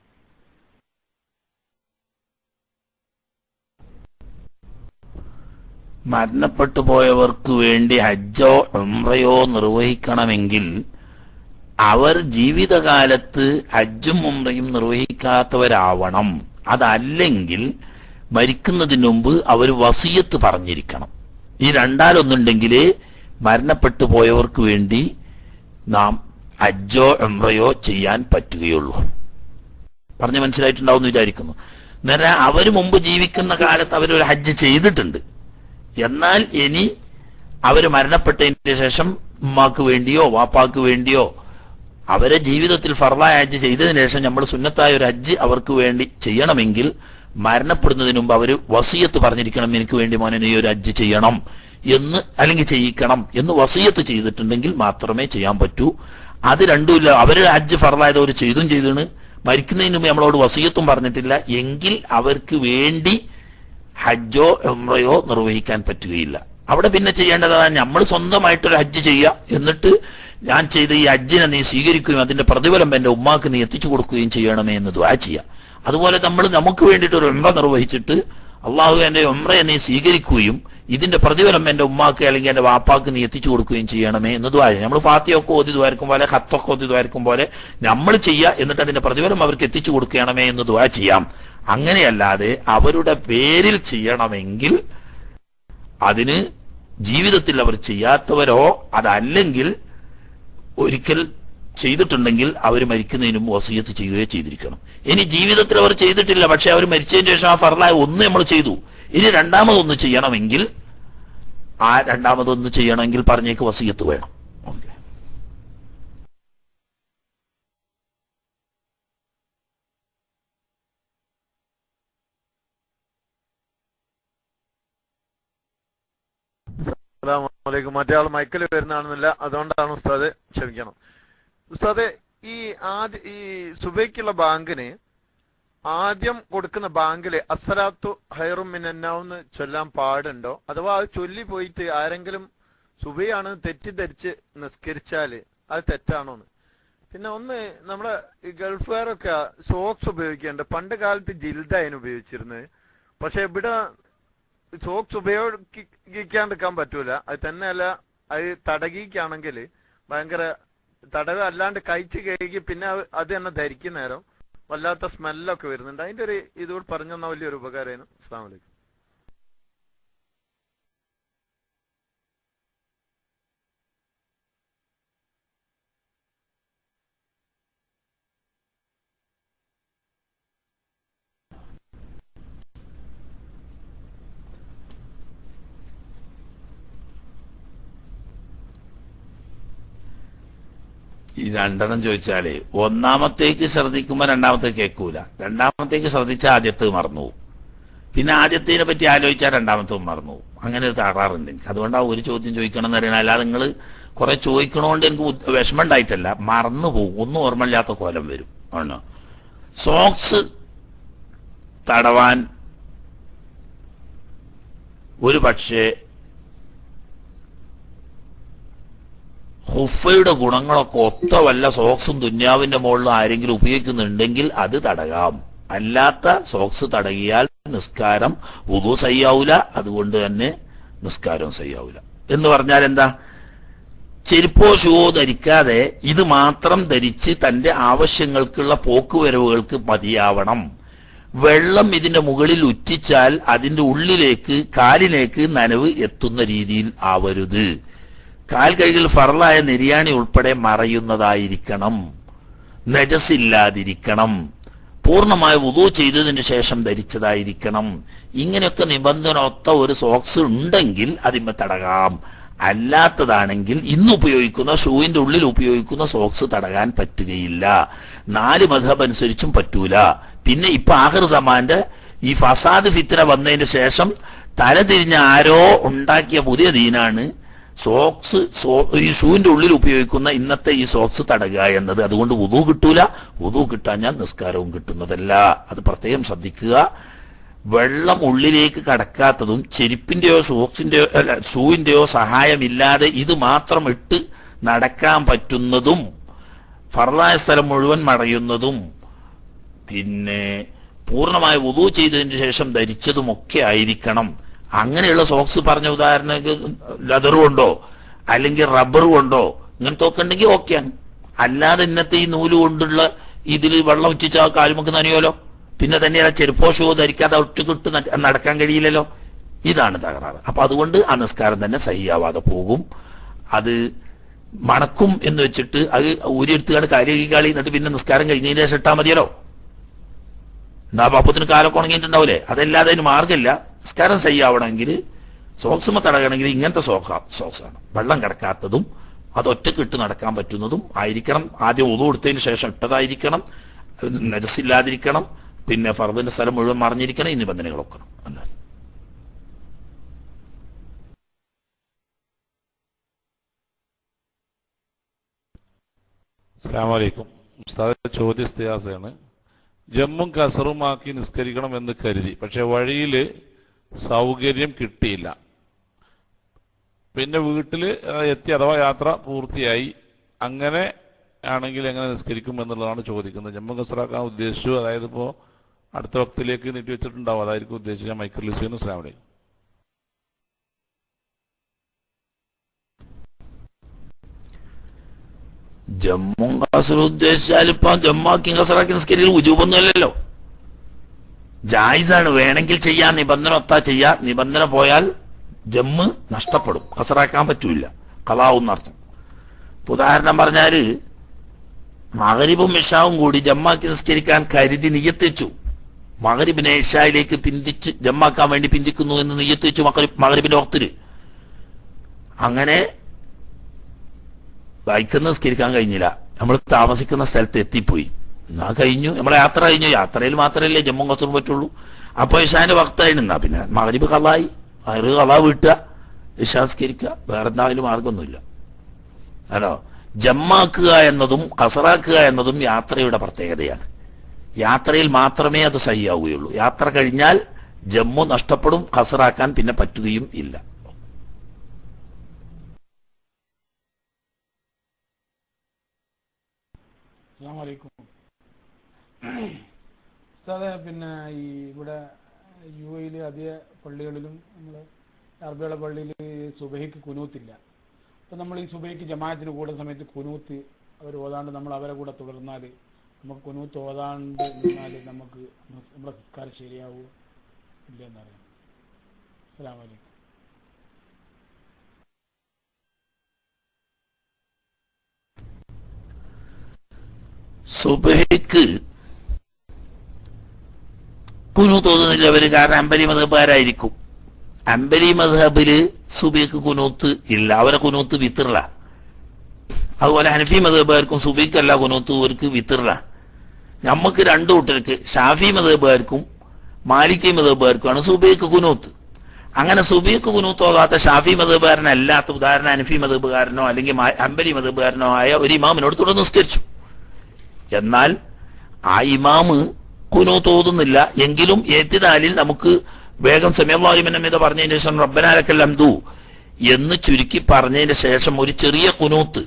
മരണപ്പെട്ടു പോയവർക്ക് വേണ്ടി ഹജ്ജോ ഉംറയോ നിർവഹിക്കണമെങ്കിൽ അവർ ജീവിതകാലത്ത് ഹജ്ജും ഉംറയും നിർവഹിക്കാത്തവരാവണം അതല്ലെങ്കിൽ മരിക്കുന്നതിന് മുമ്പ് അവർ വസീയത്ത് പറഞ്ഞിരിക്കണം ഈ രണ്ടാലൊന്നുണ്ടെങ്കിൽ മരണപ്പെട്ടു പോയവർക്ക് വേണ്ടി നാം ഹജ്ജോ ഉംറയോ ചെയ്യാൻ പറ്റുകയുള്ളൂ പറഞ്ഞ് മനസ്സിലായിട്ടുണ്ടാവും എന്ന് വിചാരിക്കുന്നു നേരെ അവര് മുമ്പ് ജീവിക്കുന്ന കാലത്ത് അവരൊരു ഹജ്ജ് ചെയ്തിട്ടുണ്ട് എന്നാൽ ഇനി അവര് മരണപ്പെട്ടതിന് ശേഷം ഉമ്മാക്ക് വേണ്ടിയോ വാപ്പാക്ക് വേണ്ടിയോ അവരെ ജീവിതത്തിൽ ഫർലായ ഹജ്ജ് ചെയ്തതിനു ശേഷം നമ്മൾ സുന്നത്തായ ഒരു ഹജ്ജ് അവർക്ക് വേണ്ടി ചെയ്യണമെങ്കിൽ മരണപ്പെടുന്നതിന് മുമ്പ് അവര് വസീയത്ത് പറഞ്ഞിരിക്കണം എനിക്ക് വേണ്ടി മോനെ നീ ഒരു ഹജ്ജ് ചെയ്യണം എന്ന് അല്ലെങ്കിൽ ചെയ്യിക്കണം എന്ന് വസീയത്ത് ചെയ്തിട്ടുണ്ടെങ്കിൽ മാത്രമേ ചെയ്യാൻ പറ്റൂ അത് രണ്ടുമില്ല അവര് ഹജ്ജ് ഫർലായത് അവർ ചെയ്തും ചെയ്താണ് മരിക്കുന്നതിന് മുമ്പ് നമ്മളോട് വസീയത്തും പറഞ്ഞിട്ടില്ല എങ്കിൽ അവർക്ക് വേണ്ടി ഹജ്ജോ ഉംറയോ നിർവഹിക്കാൻ പറ്റുകയില്ല അവിടെ പിന്നെ ചെയ്യേണ്ടതാണ് നമ്മൾ സ്വന്തമായിട്ടൊരു ഹജ്ജ് ചെയ്യുക എന്നിട്ട് ഞാൻ ചെയ്ത ഈ ഹജ്ജിനെ നീ സ്വീകരിക്കുകയും അതിന്റെ പ്രതിഫലം എന്റെ ഉമ്മാക്ക് നീ എത്തിച്ചു കൊടുക്കുകയും ചെയ്യണമേ എന്ന് ദ്വാ ചെയ്യുക അതുപോലെ നമ്മൾ നമുക്ക് വേണ്ടിയിട്ട് ഒരു ഉംറ നിർവഹിച്ചിട്ട് അള്ളാഹു എന്റെ ഉംറയെ നീ സ്വീകരിക്കുകയും ഇതിന്റെ പ്രതിഫലം എന്റെ ഉമ്മാക്ക് അല്ലെങ്കിൽ എന്റെ വാപ്പാക്ക് നീ എത്തിച്ചു കൊടുക്കുകയും ചെയ്യണമേ എന്ന് ദ്വാ നമ്മൾ ഫാത്തിയൊക്കെ ഓതി ദ്വാരിക്കും പോലെ ഹത്തൊക്കെ ഓതി ദ്വാരിക്കും പോലെ നമ്മൾ ചെയ്യുക എന്നിട്ട് അതിന്റെ പ്രതിഫലം അവർക്ക് എത്തിച്ചു കൊടുക്കണമേ എന്ന് ദ്വാ ചെയ്യാം അങ്ങനെയല്ലാതെ അവരുടെ പേരിൽ ചെയ്യണമെങ്കിൽ അതിന് ജീവിതത്തിൽ അവർ ചെയ്യാത്തവരോ അതല്ലെങ്കിൽ ഒരിക്കൽ ചെയ്തിട്ടുണ്ടെങ്കിൽ അവർ മരിക്കുന്നതിനും വസീയത്ത് ചെയ്യുകയോ ചെയ്തിരിക്കണം ഇനി ജീവിതത്തിൽ അവർ ചെയ്തിട്ടില്ല പക്ഷെ അവർ മരിച്ചതിന് ശേഷം ആ ഫർലായ ഒന്ന് നമ്മൾ ചെയ്തു ഇനി രണ്ടാമതൊന്ന് ചെയ്യണമെങ്കിൽ ആ രണ്ടാമതൊന്ന് ചെയ്യണമെങ്കിൽ പറഞ്ഞേക്ക് വസീയത്ത് വേണം ഓക്കെ അസ്സലാമലൈക്കും മറ്റേ ആൾ മൈക്കിൽ വരുന്നതാണെന്നില്ല അതുകൊണ്ടാണ് ഉസ്താദ് ക്ഷമിക്കണം ഉസ്താദ് ഈ ആദ്യ ഈ സുബൈക്കുള്ള ബാങ്കിന് ആദ്യം കൊടുക്കുന്ന ബാങ്കില് അസലാത്തു ഹൈറും മിനന്നാവെന്ന് ചൊല്ലാൻ പാടുണ്ടോ അഥവാ അത് ചൊല്ലി പോയിട്ട് ആരെങ്കിലും സുബൈയാണ് തെറ്റിദ്ധരിച്ച് നിസ്കരിച്ചാല് അത് തെറ്റാണോന്ന് പിന്നെ ഒന്ന് നമ്മുടെ ഈ ഗൾഫുകാരൊക്കെ സോക്സ് ഉപയോഗിക്കേണ്ട പണ്ട് കാലത്ത് ജിൽദായിരുന്നു ഉപയോഗിച്ചിരുന്നത് പക്ഷെ ഇവിടെ സോക്സ് ഉപയോഗിക്കാണ്ടിരിക്കാൻ പറ്റൂല അത് തന്നെയല്ല അത് തടകിക്കാണെങ്കിൽ ഭയങ്കര തടവ് അല്ലാണ്ട് കഴിച്ച് കഴുകി പിന്നെ അത് അത് തന്നെ ധരിക്കുന്ന നേരം വല്ലാത്ത സ്മെല്ലൊക്കെ വരുന്നുണ്ട് അതിന്റെ ഒരു ഇതുകൂടി പറഞ്ഞു തന്ന വലിയൊരു ഉപകാരമായിരുന്നു അസ്സാം വലൈക്കും ഈ രണ്ടെണ്ണം ചോദിച്ചാലേ ഒന്നാമത്തേക്ക് ശ്രദ്ധിക്കുമ്പോ രണ്ടാമത്തേക്ക് കേൾക്കൂല രണ്ടാമത്തേക്ക് ശ്രദ്ധിച്ചാൽ ആദ്യത്തെ മറന്നു പോകും പിന്നെ ആദ്യത്തേനെ പറ്റി ആലോചിച്ചാൽ രണ്ടാമത്തെ മറന്നു പോകും അങ്ങനെ ഒരു തകരാറുണ്ട് എനിക്ക് അതുകൊണ്ടാ ഒരു ചോദ്യം ചോദിക്കണം എന്ന് അറിയണം അല്ലാതെ നിങ്ങൾ കുറെ ചോദിക്കണോണ്ട് എനിക്ക് ബുദ്ധ- വിഷമം ഉണ്ടായിട്ടല്ല മറന്നു പോകും ഒന്നും ഓർമ്മയില്ലാത്ത കോലം വരും ആണോ സോക്സ് തടവാൻ ഒരു പക്ഷേ ഹുഫയുടെ ഗുണങ്ങളൊക്കെ ഒത്ത വല്ല സോക്സും ദുന്യാവിന്റെ മുകളിൽ ആരെങ്കിലും ഉപയോഗിക്കുന്നുണ്ടെങ്കിൽ അത് തടയാം അല്ലാത്ത സോക്സ് തടകിയാൽ നിസ്കാരം ഉദു സയ്യാവൂല അതുകൊണ്ട് തന്നെ നിസ്കാരം സയ്യാവൂല എന്ന് പറഞ്ഞാൽ എന്താ ചെരുപ്പോ ഷൂവോ ധരിക്കാതെ ഇത് മാത്രം ധരിച്ച് തന്റെ ആവശ്യങ്ങൾക്കുള്ള പോക്കുവരവുകൾക്ക് മതിയാവണം വെള്ളം ഇതിന്റെ മുകളിൽ ഉറ്റിച്ചാൽ അതിന്റെ ഉള്ളിലേക്ക് കാലിലേക്ക് നനവ് എത്തുന്ന രീതിയിൽ ആവരുത് കാൽ കൈകൾ ഫറലായ നെരിയാണി ഉൾപ്പെടെ മറയുന്നതായിരിക്കണം നജസില്ലാതിരിക്കണം പൂർണ്ണമായ വുതു ചെയ്തതിന് ശേഷം ധരിച്ചതായിരിക്കണം ഇങ്ങനെയൊക്കെ നിബന്ധന ഒത്ത ഒരു സോക്സ് ഉണ്ടെങ്കിൽ അതിന്മേ തടകാം അല്ലാത്തതാണെങ്കിൽ ഇന്ന് ഉപയോഗിക്കുന്ന ഷൂവിന്റെ ഉള്ളിൽ ഉപയോഗിക്കുന്ന സോക്സ് തടകാൻ പറ്റുകയില്ല നാല് മധബ് അനുസരിച്ചും പറ്റൂല പിന്നെ ഇപ്പൊ ആഹിർ സമാന്റെ ഈ ഫസാദ് ഫിത്തിന വന്നതിന് ശേഷം തലതിരിഞ്ഞ ആരോ ഉണ്ടാക്കിയ പുതിയ ദീനാണ് സോക്സ് സോ ഈ ഷൂവിന്റെ ഉള്ളിൽ ഉപയോഗിക്കുന്ന ഇന്നത്തെ ഈ സോക്സ് തടയുക എന്നത് അതുകൊണ്ട് ഉതു കിട്ടൂല ഉതു കിട്ടാൻ നിസ്കാരവും കിട്ടുന്നതല്ല അത് പ്രത്യേകം ശ്രദ്ധിക്കുക വെള്ളം ഉള്ളിലേക്ക് കടക്കാത്തതും ചെരുപ്പിന്റെയോ സോക്സിന്റെയോ അല്ല ഷൂവിന്റെയോ സഹായമില്ലാതെ ഇത് മാത്രം ഇട്ട് നടക്കാൻ പറ്റുന്നതും ഫർലായ സ്ഥലം മുഴുവൻ മടയുന്നതും പിന്നെ പൂർണ്ണമായി ഉതു ചെയ്തതിന് ശേഷം ധരിച്ചതുമൊക്കെ ആയിരിക്കണം അങ്ങനെയുള്ള സോക്സ് പറഞ്ഞ ഉദാഹരണം ലെതർ കൊണ്ടോ അല്ലെങ്കിൽ റബ്ബർ കൊണ്ടോ ഇങ്ങനത്തെ ഒക്കെ ഉണ്ടെങ്കിൽ ഓക്കെയാണ് അല്ലാതെ ഇന്നത്തെ ഈ നൂല് കൊണ്ടുള്ള ഇതിൽ വെള്ളം ഉച്ചിച്ച കാലുമൊക്കെ നനയോലോ പിന്നെ തന്നെയല്ല ചെരുപ്പോ ഷൂ ധരിക്കാതെ ഒറ്റക്കിട്ട് നടക്കാൻ കഴിയില്ലല്ലോ ഇതാണ് തകരാറ് അപ്പൊ അതുകൊണ്ട് ആ നിസ്കാരം തന്നെ സഹിയാവാതെ പോകും അത് മണക്കും എന്ന് വെച്ചിട്ട് അത് ഊരിയെടുത്തുകാണ്ട് കാര്യകാളി എന്നിട്ട് പിന്നെ നിസ്കാരം കഴിഞ്ഞതിന് ശേഷം ഇട്ടാൽ മതിയല്ലോ എന്നാ പാപ്പത്തിന് കാലൊക്കെ ഉണങ്ങിയിട്ടുണ്ടാവില്ലേ അതല്ലാതെ അതിന് മാർഗമില്ല നിസ്കാരം സയ്യാവണമെങ്കിൽ സോക്സുമ തടയണമെങ്കിൽ ഇങ്ങനത്തെ സോക്ക സോക്സാണ് വെള്ളം കിടക്കാത്തതും അത് ഒറ്റക്ക് ഇട്ട് നടക്കാൻ പറ്റുന്നതും ആയിരിക്കണം ആദ്യം ഉതു കൊടുത്തതിന് ശേഷം ഇട്ടതായിരിക്കണം നജസില്ലാതിരിക്കണം പിന്നെ ഫർദിന്റെ സ്ഥലം മുഴുവൻ മറിഞ്ഞിരിക്കണം ഈ നിബന്ധനകളൊക്കെ അല്ല അസ്സാമലൈക്കും ഉസ്താദ് ചോദ്യ സ്ഥിയാസയാണ് ജമ്മും കസറുമാക്കി നിസ്കരിക്കണം എന്ന് കരുതി പക്ഷെ വഴിയിൽ സൗകര്യം കിട്ടിയില്ല പിന്നെ വീട്ടിൽ എത്തി അഥവാ യാത്ര പൂർത്തിയായി അങ്ങനെ ആണെങ്കിൽ എങ്ങനെ നിസ്കരിക്കും എന്നുള്ളതാണ് ചോദിക്കുന്നത് ജമ്മു കസറാക്കാൻ ഉദ്ദേശിച്ചു അതായത് ഇപ്പോൾ അടുത്ത വക്തിലേക്ക് നീട്ടി വെച്ചിട്ടുണ്ടാവും അതായിരിക്കും ഉദ്ദേശിച്ച മൈക്കിൾ ലിസിന്ന് അസ്ലാം വലൈക്കും ജമ്മും കസറും ഉദ്ദേശിച്ചാൽ ഇപ്പൊ ജമ്മാക്കി കസറാക്കി നിസ്കരിക്കൽ ഉജൂബൊന്നുമല്ലല്ലോ ജായിസാണ് വേണമെങ്കിൽ ചെയ്യാൻ നിബന്ധന ഒത്താ ചെയ്യാ നിബന്ധന പോയാൽ ജമ്മ് നഷ്ടപ്പെടും കസറാക്കാൻ പറ്റൂല കലാവുന്നർത്ഥം ഉദാഹരണം പറഞ്ഞാല് മകരിബും ഇഷാവും കൂടി ജമ്മാക്കി നിസ്കരിക്കാൻ കരുതി നിയത്തിച്ചു മകരിബിനെ ഇഷായിലേക്ക് പിന്തിച്ച് ജമ്മാക്കാൻ വേണ്ടി പിന്തിക്കുന്നു എന്ന് നിയത്തിച്ചു മകരിബിന്റെ വക്തില് അങ്ങനെ ബൈക്കിൽ നിസ്കരിക്കാൻ കഴിഞ്ഞില്ല നമ്മൾ താമസിക്കുന്ന സ്ഥലത്ത് എത്തിപ്പോയി എന്നാ കഴിഞ്ഞു നമ്മളെ യാത്ര കഴിഞ്ഞു യാത്രയിൽ മാത്രമല്ലേ ജമ്മു കസൂർ പറ്റുള്ളൂ അപ്പൊ ഇഷാന്റെ വക്തായിരുന്നു എന്നാ പിന്നെ മകരിബ് കളായി മകരിബ് കളാ വീട്ടുക ഇഷാസ്കരിക്കുക വേറെ എന്തായാലും മാർഗമൊന്നുമില്ല ഹലോ ജമ്മാക്കുക എന്നതും കസറാക്കുക എന്നതും യാത്രയുടെ പ്രത്യേകതയാണ് യാത്രയിൽ മാത്രമേ അത് സഹിയാവുകയുള്ളൂ യാത്ര കഴിഞ്ഞാൽ ജമ്മു നഷ്ടപ്പെടും കസറാക്കാൻ പിന്നെ പറ്റുകയും ഇല്ല അസ്സാമലൈക്കും സാറേ പിന്നെ ഈ ഇവിടെ യു എയിൽ അധിക പള്ളികളിലും നമ്മൾ അറബികള പള്ളിയിൽ സുബഹിക്ക് കുനൂത്തില്ല അപ്പം നമ്മൾ ഈ സുബഹിക്ക് ജമാഅത്തിന് കൂടുന്ന സമയത്ത് കുനൂത്ത് അവർ ഓതാണ്ട് നമ്മൾ അവരെ കൂടെ തുടർന്നാൽ നമുക്ക് കുനൂത്ത് ഓതാണ്ട് നിന്നാൽ നമുക്ക് നമ്മുടെ സംസ്കാരം ശരിയാവൂ ഇല്ല എന്നറിയാം അസ്സാം വലൈക്കും സുബഹിക്ക് കുനു തോന്നുന്നില്ലവര് കാരണം അമ്പലി മതബാരായിരിക്കും അമ്പലി മധബില് സുബിക്ക് കുനൂത്ത് ഇല്ല അവരെ കുനൂത്ത് വിത്തിറല അതുപോലെ ഹനഫി മതബാർക്കും സുബിക്കല്ല കുനൂത്ത് അവർക്ക് വിത്തിറല നമുക്ക് രണ്ടു കൂട്ടർക്ക് ഷാഫി മതബാർക്കും മാലിക്കി മതബാർക്കുമാണ് സുബൈക്ക് കുനൂത്ത് അങ്ങനെ സുബിക്ക് കുനൂത്ത് പോകാത്ത ഷാഫി മതബാരനല്ലാത്ത ഉദാഹരണം ഹനഫി മതബുകാരനോ അല്ലെങ്കിൽ അമ്പലി മതബുകാരനോ ആയ ഒരു ഇമാമിനോട് തുടർന്ന് നിസ്കരിച്ചു എന്നാൽ ആ ഇമാമ് കുനൂത്ത് ഓതുന്നില്ല എങ്കിലും ഏത്തിനാലിൽ നമുക്ക് വേഗം സമയമിത പറഞ്ഞതിന് ശേഷം റബ്ബനാലക്കൽ അംദു എന്ന് ചുരുക്കി പറഞ്ഞതിന് ശേഷം ഒരു ചെറിയ കുനൂത്ത്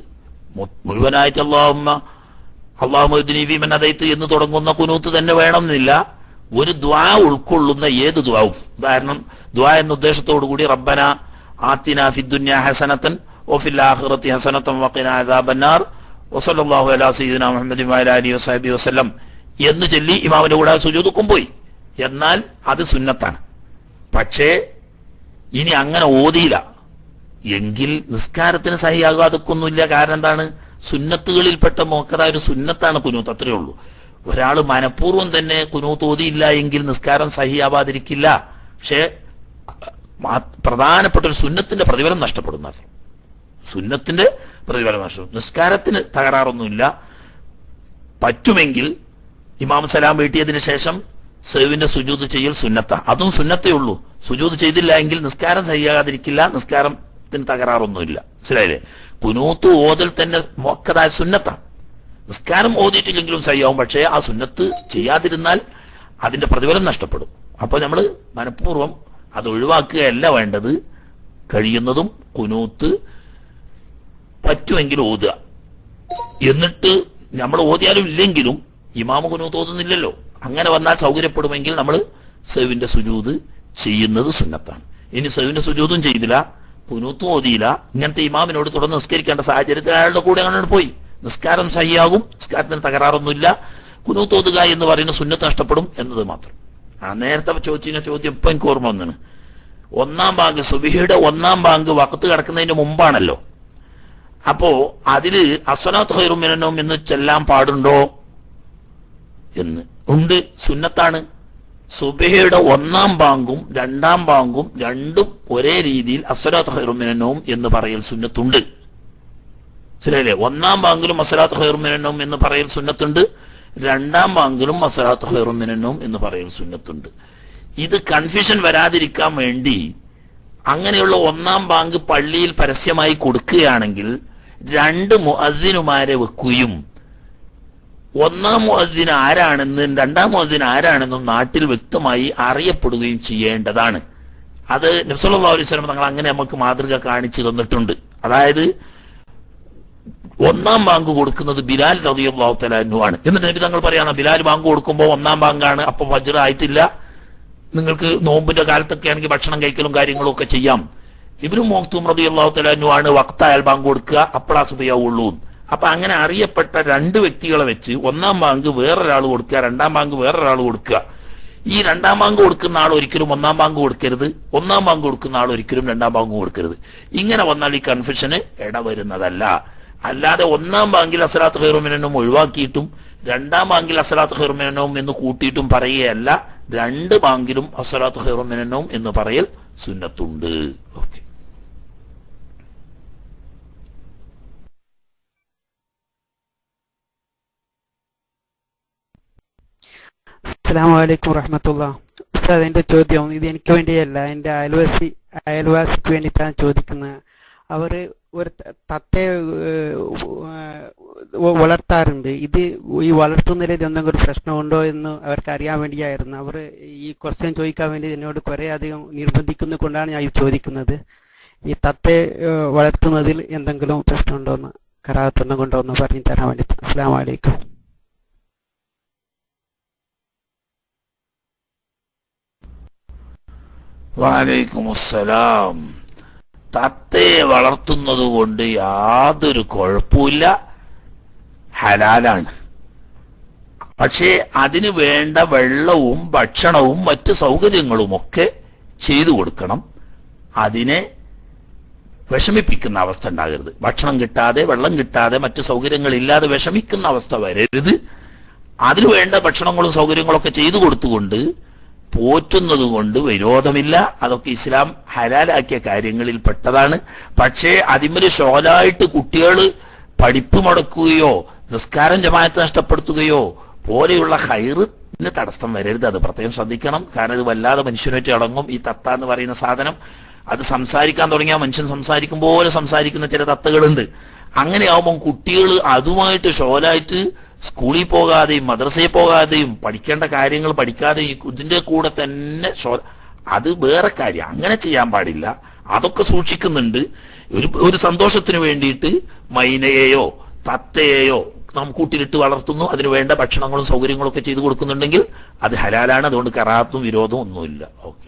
മു- മുഴുവനായിട്ട് അള്ളാഹുമ്മ അള്ളാഹുദ്ദീൻ അതൈത്ത് എന്ന് തുടങ്ങുന്ന കുനൂത്ത് തന്നെ വേണമെന്നില്ല ഒരു ദ്വാ ഉൾക്കൊള്ളുന്ന ഏത് ദ്വാവും ഉദാഹരണം ദ്വാ എന്ന ഉദ്ദേശത്തോടു കൂടി റബ്ബന ആത്തിന ഫിദ്ദുന്യ ഹസനത്തൻ ഒഫിൽ ആഖിറത്തി ഹസനത്തൻ വഖിന അദാബന്നാർ വസല്ലല്ലാഹു അലാ സയ്യിദിന മുഹമ്മദി വഅലാ അലിഹി വസഹബി വസല്ലം എന്ന് ചൊല്ലി ഇമാമിന്റെ കൂടെ സുജൂദുക്കും പോയി എന്നാൽ അത് സുന്നത്താണ് പക്ഷേ ഇനി അങ്ങനെ ഓതിയില്ല എങ്കിൽ നിസ്കാരത്തിന് സഹിയാകാതൊക്കൊന്നുമില്ല കാരണം എന്താണ് സുന്നത്തുകളിൽപ്പെട്ട മോക്കതായ ഒരു സുന്നത്താണ് കുനൂത്ത് അത്രയേ ഉള്ളൂ ഒരാൾ മനഃപൂർവ്വം തന്നെ കുനൂത്ത് ഓതിയില്ല എങ്കിൽ നിസ്കാരം സഹിയാവാതിരിക്കില്ല പക്ഷേ മാ- പ്രധാനപ്പെട്ട ഒരു സുന്നത്തിന്റെ പ്രതിഫലം നഷ്ടപ്പെടുന്നത് സുന്നത്തിന്റെ പ്രതിഫലം നഷ്ടപ്പെടും നിസ്കാരത്തിന് തകരാറൊന്നുമില്ല പറ്റുമെങ്കിൽ ഇമാം സലാം വീട്ടിയതിന് ശേഷം സേവിന്റെ സുജൂത് ചെയ്യൽ സുന്നത്ത അതും സുന്നത്തേ ഉള്ളൂ സുജൂത് ചെയ്തില്ല എങ്കിൽ നിസ്കാരം ചെയ്യാതിരിക്കില്ല നിസ്കാരത്തിന് തകരാറൊന്നുമില്ല മനസ്സിലായില്ലേ കുനൂത്ത് ഓതൽ തന്നെ മൊക്കതായ സുന്നത്താണ് നിസ്കാരം ഓതിയിട്ടില്ലെങ്കിലും സയ്യാവും പക്ഷേ ആ സുന്നത്ത് ചെയ്യാതിരുന്നാൽ അതിന്റെ പ്രതിഫലം നഷ്ടപ്പെടും അപ്പൊ നമ്മൾ മനഃപൂർവ്വം അത് ഒഴിവാക്കുകയല്ല വേണ്ടത് കഴിയുന്നതും കുനൂത്ത് പറ്റുമെങ്കിൽ ഓതുക എന്നിട്ട് നമ്മൾ ഓതിയാലും ഇല്ലെങ്കിലും ഇമാമ കുനൂത്ത് ഓതുന്നില്ലല്ലോ അങ്ങനെ വന്നാൽ സൗകര്യപ്പെടുമെങ്കിൽ നമ്മൾ സെവിന്റെ സുജൂത് ചെയ്യുന്നത് സുന്നത്താണ് ഇനി സെവിന്റെ സുജൂതും ചെയ്തില്ല കുനൂത്തും ഓതിയില്ല ഇങ്ങനത്തെ ഇമാമിനോട് തുടർന്ന് നിസ്കരിക്കേണ്ട സാഹചര്യത്തിൽ അയാളുടെ കൂടെ അങ്ങനെ പോയി നിസ്കാരം സഹിയാകും നിസ്കാരത്തിന് തകരാറൊന്നുമില്ല കുനൂത്ത് ഓതുക എന്ന് പറയുന്ന സുന്നത്ത് നഷ്ടപ്പെടും എന്നത് മാത്രം ആ നേരത്തെ ചോദിച്ച ചോദ്യം ഇപ്പൊ എനിക്ക് ഓർമ്മ വന്നാണ് ഒന്നാം ബാങ്ക് സുബിഹയുടെ ഒന്നാം ബാങ്ക് വക്കത്ത് കിടക്കുന്നതിന് മുമ്പാണല്ലോ അപ്പോ അതില് അസനാത്ത് ഹൈറുമിനോം എന്ന് ചെല്ലാൻ പാടുണ്ടോ എന്ന് ഉണ്ട് സുന്നത്താണ് സുബഹയുടെ ഒന്നാം ബാങ്കും രണ്ടാം ബാങ്കും രണ്ടും ഒരേ രീതിയിൽ അസലാത്ത് ഹൈറുമിനോം എന്ന് പറയൽ സുന്നത്തുണ്ട് ശരിയല്ലേ ഒന്നാം ബാങ്കിലും അസലാത്ത് ഹൈറുമിനോം എന്ന് പറയൽ സുന്നത്തുണ്ട് രണ്ടാം ബാങ്കിലും അസലാത്ത് ഹൈറുമിനോം എന്ന് പറയൽ സുന്നത്തുണ്ട് ഇത് കൺഫ്യൂഷൻ വരാതിരിക്കാൻ വേണ്ടി അങ്ങനെയുള്ള ഒന്നാം ബാങ്ക് പള്ളിയിൽ പരസ്യമായി കൊടുക്കുകയാണെങ്കിൽ രണ്ട് മുഅദ്ദിനുമാരെ വെക്കുകയും ഒന്നാം മുഅദ്ദിൻ ആരാണെന്നും രണ്ടാം മുഅദ്ദിൻ ആരാണെന്നും നാട്ടിൽ വ്യക്തമായി അറിയപ്പെടുകയും ചെയ്യേണ്ടതാണ് അത് നബ്സല്ലാ അലൈഹി സ്വലം തങ്ങൾ അങ്ങനെ നമുക്ക് മാതൃക കാണിച്ചു തന്നിട്ടുണ്ട് അതായത് ഒന്നാം ബാങ്ക് കൊടുക്കുന്നത് ബിലാൽ റളിയല്ലാഹു തആല അൻഹു ആണ് എന്നിട്ട് നബി തങ്ങൾ പറയാണ് ബിലാൽ ബാങ്ക് കൊടുക്കുമ്പോൾ ഒന്നാം ബാങ്കാണ് അപ്പൊ ഫജ്ർ ആയിട്ടില്ല നിങ്ങൾക്ക് നോമ്പിന്റെ കാലത്തൊക്കെ ആണെങ്കിൽ ഭക്ഷണം കഴിക്കലും കാര്യങ്ങളും ഒക്കെ ചെയ്യാം ഇവരും മോക്തും റളിയല്ലാഹു തആല അൻഹു ആണ് വക്തായാൽ ബാങ്ക് കൊടുക്കുക അപ്പളാ സുബയാവുള്ളൂ അപ്പൊ അങ്ങനെ അറിയപ്പെട്ട രണ്ട് വ്യക്തികളെ വെച്ച് ഒന്നാം ബാങ്ക് വേറൊരാൾ കൊടുക്കുക രണ്ടാം ബാങ്ക് വേറൊരാൾ കൊടുക്കുക ഈ രണ്ടാം ബാങ്ക് കൊടുക്കുന്ന ആൾ ഒരിക്കലും ഒന്നാം ബാങ്ക് കൊടുക്കരുത് ഒന്നാം ബാങ്ക് കൊടുക്കുന്ന ആൾ ഒരിക്കലും രണ്ടാം ബാങ്ക് കൊടുക്കരുത് ഇങ്ങനെ വന്നാൽ ഈ കൺഫ്യൂഷന് ഇടവരുന്നതല്ല അല്ലാതെ ഒന്നാം ബാങ്കിൽ അസലാത്ത് ഹെറുമിനും ഒഴിവാക്കിയിട്ടും രണ്ടാം ബാങ്കിൽ അസലാത്ത് ഹെറുമിനും എന്ന് കൂട്ടിയിട്ടും പറയുകയല്ല രണ്ട് ബാങ്കിലും അസലാത്ത് ഹെറുമിനും എന്ന് പറയൽ സുന്നത്തുണ്ട് ഓക്കെ അസ്സാം വലൈക്കും വറഹമത്തുള്ള ഉസ്താദ് എൻ്റെ ചോദ്യം ഇത് എനിക്ക് വേണ്ടിയല്ല എൻ്റെ അയൽവാസി അയൽവാസിക്ക് വേണ്ടിയിട്ടാണ് ചോദിക്കുന്നത് അവർ ഒരു ത- തത്തയെ ഏഹ്, ഉ- വളർത്താറുണ്ട് ഇത് ഈ വളർത്തുന്നതിൽ എന്തെങ്കിലും ഒരു പ്രശ്നമുണ്ടോ എന്ന് അവർക്ക് അറിയാൻ വേണ്ടിയായിരുന്നു അവർ ഈ ക്വസ്റ്റ്യൻ ചോദിക്കാൻ വേണ്ടി എന്നോട് കുറേ അധികം നിർബന്ധിക്കുന്നത് കൊണ്ടാണ് ഞാൻ ഇത് ചോദിക്കുന്നത് ഈ തത്തയെ ഏഹ്, വളർത്തുന്നതിൽ എന്തെങ്കിലും പ്രശ്നമുണ്ടോ എന്ന് കറാത്തുണ്ടോ കൊണ്ടോ എന്ന് പറഞ്ഞു തരാൻ വേണ്ടി അസ്സാം വലൈക്കും വാലൈക്കും അസ്സലാം തത്തയെ വളർത്തുന്നത് കൊണ്ട് യാതൊരു കുഴപ്പമില്ല ഹലാലാണ് പക്ഷേ അതിന് വേണ്ട വെള്ളവും ഭക്ഷണവും മറ്റ് സൗകര്യങ്ങളും ഒക്കെ ചെയ്തു കൊടുക്കണം അതിനെ വിഷമിപ്പിക്കുന്ന അവസ്ഥ ഉണ്ടാകരുത് ഭക്ഷണം കിട്ടാതെ വെള്ളം കിട്ടാതെ മറ്റു സൗകര്യങ്ങളില്ലാതെ വിഷമിക്കുന്ന അവസ്ഥ വരരുത് അതിനു വേണ്ട ഭക്ഷണങ്ങളും സൗകര്യങ്ങളും ഒക്കെ ചെയ്തു കൊടുത്തുകൊണ്ട് പോറ്റുന്നത് കൊണ്ട് വിരോധമില്ല അതൊക്കെ ഇസ്ലാം ഹലാലാക്കിയ കാര്യങ്ങളിൽ പെട്ടതാണ് പക്ഷേ അതിമൊരു ഷോലായിട്ട് കുട്ടികൾ പഠിപ്പ് മുടക്കുകയോ നിസ്കാരം ജമാഅത്ത് നഷ്ടപ്പെടുത്തുകയോ പോലെയുള്ള ഹൈറിന് തടസ്സം വരരുത് അത് പ്രത്യേകം ശ്രദ്ധിക്കണം കാരണം ഇത് വല്ലാതെ മനുഷ്യനായിട്ട് അടങ്ങും ഈ തത്ത എന്ന് പറയുന്ന സാധനം അത് സംസാരിക്കാൻ തുടങ്ങിയാൽ മനുഷ്യൻ സംസാരിക്കും പോലെ സംസാരിക്കുന്ന ചില തത്തകളുണ്ട് അങ്ങനെ ആവുമ്പോൾ കുട്ടികൾ അതുമായിട്ട് ഷോലായിട്ട് സ്കൂളിൽ പോകാതെയും മദ്രസയിൽ പോകാതെയും പഠിക്കേണ്ട കാര്യങ്ങൾ പഠിക്കാതെയും ഇതിന്റെ കൂടെ തന്നെ ഷോ അത് വേറെ കാര്യം അങ്ങനെ ചെയ്യാൻ പാടില്ല അതൊക്കെ സൂക്ഷിക്കുന്നുണ്ട് ഒരു ഒരു സന്തോഷത്തിന് വേണ്ടിയിട്ട് മൈനയെയോ തത്തയെയോ നാം കൂട്ടിലിട്ട് വളർത്തുന്നു അതിന് വേണ്ട ഭക്ഷണങ്ങളും സൗകര്യങ്ങളും ഒക്കെ ചെയ്തു കൊടുക്കുന്നുണ്ടെങ്കിൽ അത് ഹലാലാണ് അതുകൊണ്ട് കറാത്തും വിരോധവും ഒന്നുമില്ല ഓക്കെ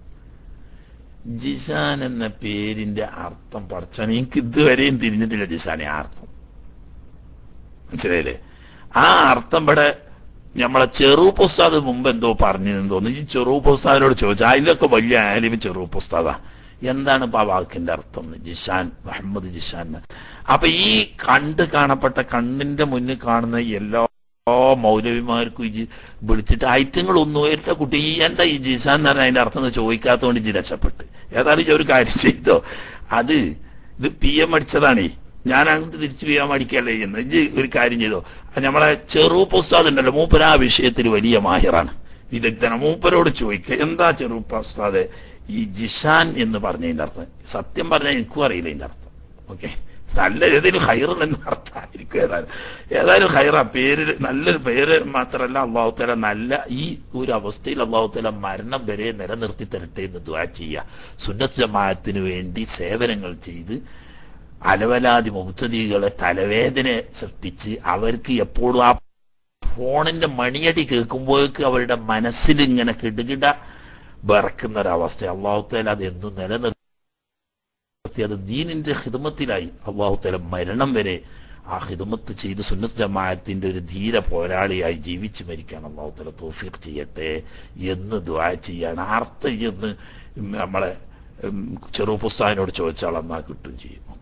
ജിസാൻ എന്ന പേരിന്റെ അർത്ഥം പഠിച്ചാണ് എനിക്ക് ഇതുവരെയും തിരിഞ്ഞിട്ടില്ല ജിസാനെ ആ അർത്ഥം മനസ്സിലായില്ലേ ആ അർത്ഥം ഇവിടെ നമ്മളെ ചെറുപ്പ് ഉസ്താദ് മുമ്പ് എന്തോ പറഞ്ഞെന്ന് തോന്നുന്നു ഈ ചെറുപ്പ് ഉസ്താദിനോട് ചോദിച്ചു അതിലൊക്കെ വലിയ ആലിമ് ചെറുപ്പ് ഉസ്താദാ എന്താണ് ഇപ്പൊ ആ വാക്കിന്റെ അർത്ഥം എന്ന്? ജിഷാൻ മുഹമ്മദ് ജിഷാൻ എന്ന്. അപ്പൊ ഈ കണ്ട് കാണപ്പെട്ട കണ്ണിന്റെ മുന്നിൽ കാണുന്ന എല്ലാ മൗലവിമാർക്കും ഈ വിളിച്ചിട്ട് ഐറ്റങ്ങളൊന്നും എല്ലാ കുട്ടി ഈ എന്താ ഈ ജിഷാൻ എന്ന് പറഞ്ഞാൽ അതിന്റെ അർത്ഥം എന്ന് ചോദിക്കാത്തതുകൊണ്ട് ഇജ് രക്ഷപ്പെട്ട് ഏതായാലും ഞാൻ ഒരു കാര്യം ചെയ്തോ അത് ഇത് പി എം അടിച്ചതാണേ ഞാൻ അങ്ങോട്ട് തിരിച്ചു ചെയ്യാൻ മടിക്കല്ലേ എന്ന് ഇജ് ഒരു കാര്യം ചെയ്തോ അത് നമ്മളെ ചെറു ഉസ്താദ് ഉണ്ടല്ലോ മൂപ്പര് ആ വിഷയത്തിൽ വലിയ മാഹിറാണ് വിദഗ്ധന മൂപ്പരോട് ചോദിക്കുക എന്താ ചെറു ഉസ്താദ് ഈ ജിഷാൻ എന്ന് പറഞ്ഞതിന്റെ അർത്ഥം സത്യം പറഞ്ഞാൽ എനിക്കും അറിയില്ല ഇതിന്റെ അർത്ഥം ഓക്കെ നല്ല ഏതെങ്കിലും ഹൈറൻ എന്ന് അർത്ഥമായിരിക്കും ഏതായാലും ഏതായാലും ഹൈറ പേര് നല്ലൊരു പേര് മാത്രമല്ല അള്ളാഹുത്തല നല്ല ഈ ഒരു അവസ്ഥയിൽ അള്ളാഹുത്തല മരണം വരെ നിലനിർത്തി തരട്ടെ എന്ന് ദുആ ചെയ്യുക സുന്നത്ത് ജമാഅത്തിന് വേണ്ടി സേവനങ്ങൾ ചെയ്ത് അലവലാതി മുക്തതികളെ തലവേദന സൃഷ്ടിച്ച് അവർക്ക് എപ്പോഴും ആ ഫോണിന്റെ മണിയടി കേൾക്കുമ്പോഴേക്ക് അവരുടെ മനസ്സിൽ ഇങ്ങനെ കിടുകിട വിറക്കുന്ന ഒരവസ്ഥ അള്ളാഹുത്തേല അത് എന്നും നിലനിർത്തി അത് ദീനിന്റെ ഹിദമത്തിലായി അള്ളാഹുത്തേല മരണം വരെ ആ ഹിദമത്ത് ചെയ്ത് സുന്നത്ത് ജമാഅത്തിന്റെ ഒരു ധീര പോരാളിയായി ജീവിച്ചു മരിക്കാൻ അള്ളാഹുത്തേല തോഫീഖ് ചെയ്യട്ടെ എന്ന് ദ്വാ ചെയ്യാണ് അർത്ഥം എന്ന് നമ്മളെ ഉം, ചെറുപ്പുസ്താദിനോട് ചോദിച്ചാൽ എന്നാ കിട്ടും ചെയ്യും ഓക്കെ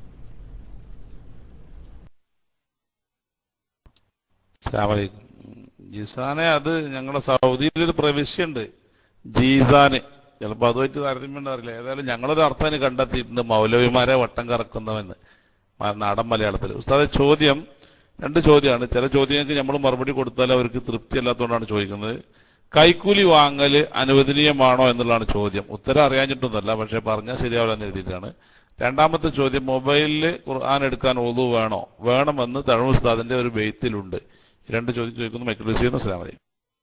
അസ്സലാമലൈക്കും ജിസാനെ അത് ഞങ്ങളുടെ സൗദിയിൽ ഒരു പ്രവിശ്യുണ്ട് ജീസാന് ചിലപ്പോ അതുമായിട്ട് താരതമ്യം അറിയില്ല ഏതായാലും ഞങ്ങളൊരു അർത്ഥം അതിന് കണ്ടെത്തിയിട്ടുണ്ട് മൗലവിമാരെ വട്ടം കറക്കുന്നവെന്ന് മ- നാടൻ മലയാളത്തിൽ ഉസ്താദെ ചോദ്യം രണ്ട് ചോദ്യമാണ് ചില ചോദ്യങ്ങൾക്ക് നമ്മൾ മറുപടി കൊടുത്താൽ അവർക്ക് തൃപ്തി അല്ലാത്തതുകൊണ്ടാണ് ചോദിക്കുന്നത് കൈക്കൂലി വാങ്ങല് അനുവദനീയമാണോ എന്നുള്ളതാണ് ചോദ്യം ഉത്തരം അറിയാഞ്ഞിട്ടൊന്നുമല്ല പക്ഷെ പറഞ്ഞാൽ ശരിയാവില്ല എന്ന് എഴുതിയിട്ടാണ് രണ്ടാമത്തെ ചോദ്യം മൊബൈലിൽ ഖുർആൻ എടുക്കാൻ ഒതു വേണോ വേണമെന്ന് തഴു ഉസ്താദിന്റെ ഒരു ബെയ്ത്തിലുണ്ട് ഈ രണ്ട് ചോദ്യം ചോദിക്കുന്നു മൈക്കിൾ ചെയ്യുന്നു അസ്സലാമു അലൈക്കും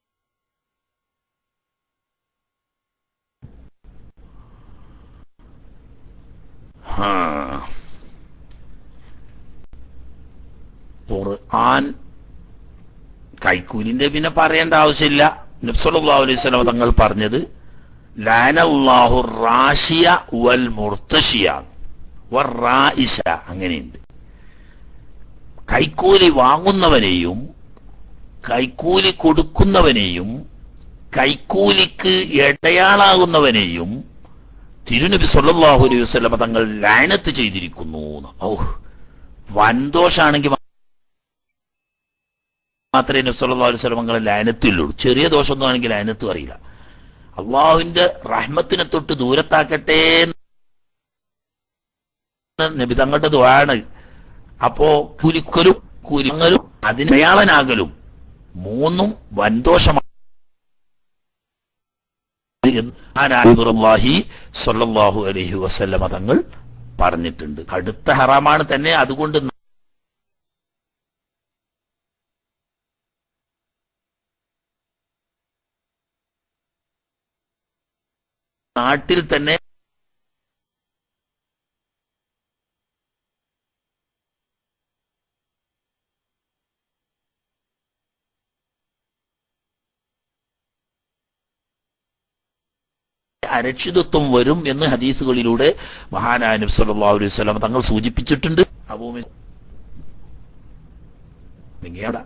ആ. ഖുർആൻ കൈക്കൂലിന്റെ പിന്നെ പറയേണ്ട ആവശ്യമില്ല നബ്സല്ലാഹു അലൈഹി സ്വലം തങ്ങൾ പറഞ്ഞത് ലാനല്ലാഹു റാഷിയ വൽ മുർത്തഷിയ വർ റായിഷ അങ്ങനെയുണ്ട് കൈക്കൂലി വാങ്ങുന്നവനെയും കൈക്കൂലി കൊടുക്കുന്നവനെയും കൈക്കൂലിക്ക് ഇടയാളാകുന്നവനെയും തിരുനബി സല്ലല്ലാഹു അലൈഹി വസല്ലമ തങ്ങൾ ലാനത്ത് ചെയ്തിരിക്കുന്നു എന്ന്. ഔ വൻദോഷാണെങ്കിൽ മാത്രമേ നബി സല്ലല്ലാഹു അലൈഹി വസല്ലമ തങ്ങൾ ലാനത്തിലുള്ളൂ ചെറിയ ദോഷമൊന്നും ആണെങ്കിൽ ലാനത്തും അറിയില്ല അള്ളാഹുവിന്റെ റഹ്മത്തിനെ തൊട്ട് ദൂരത്താക്കട്ടെ എന്ന് നബി തങ്ങളുടെ ദ്വാണ് അപ്പോ കൂലിക്കലും കൂലിങ്ങലും അതിന് അയാളനാകലും മൂന്നും വൻദോഷമാണ് എന്ന് ആനാഹി സല്ലല്ലാഹു അലൈഹി വസല്ലമ തങ്ങൾ പറഞ്ഞിട്ടുണ്ട് കടുത്ത ഹറാമാണ് തന്നെ അതുകൊണ്ട് നാട്ടിൽ തന്നെ അരക്ഷിതത്വം വരും എന്ന് ഹദീസുകളിലൂടെ മഹാനായ നബി സല്ലല്ലാഹു അലൈഹി വസല്ലം തങ്ങൾ സൂചിപ്പിച്ചിട്ടുണ്ട് അബൂമി നിങ്ങടാ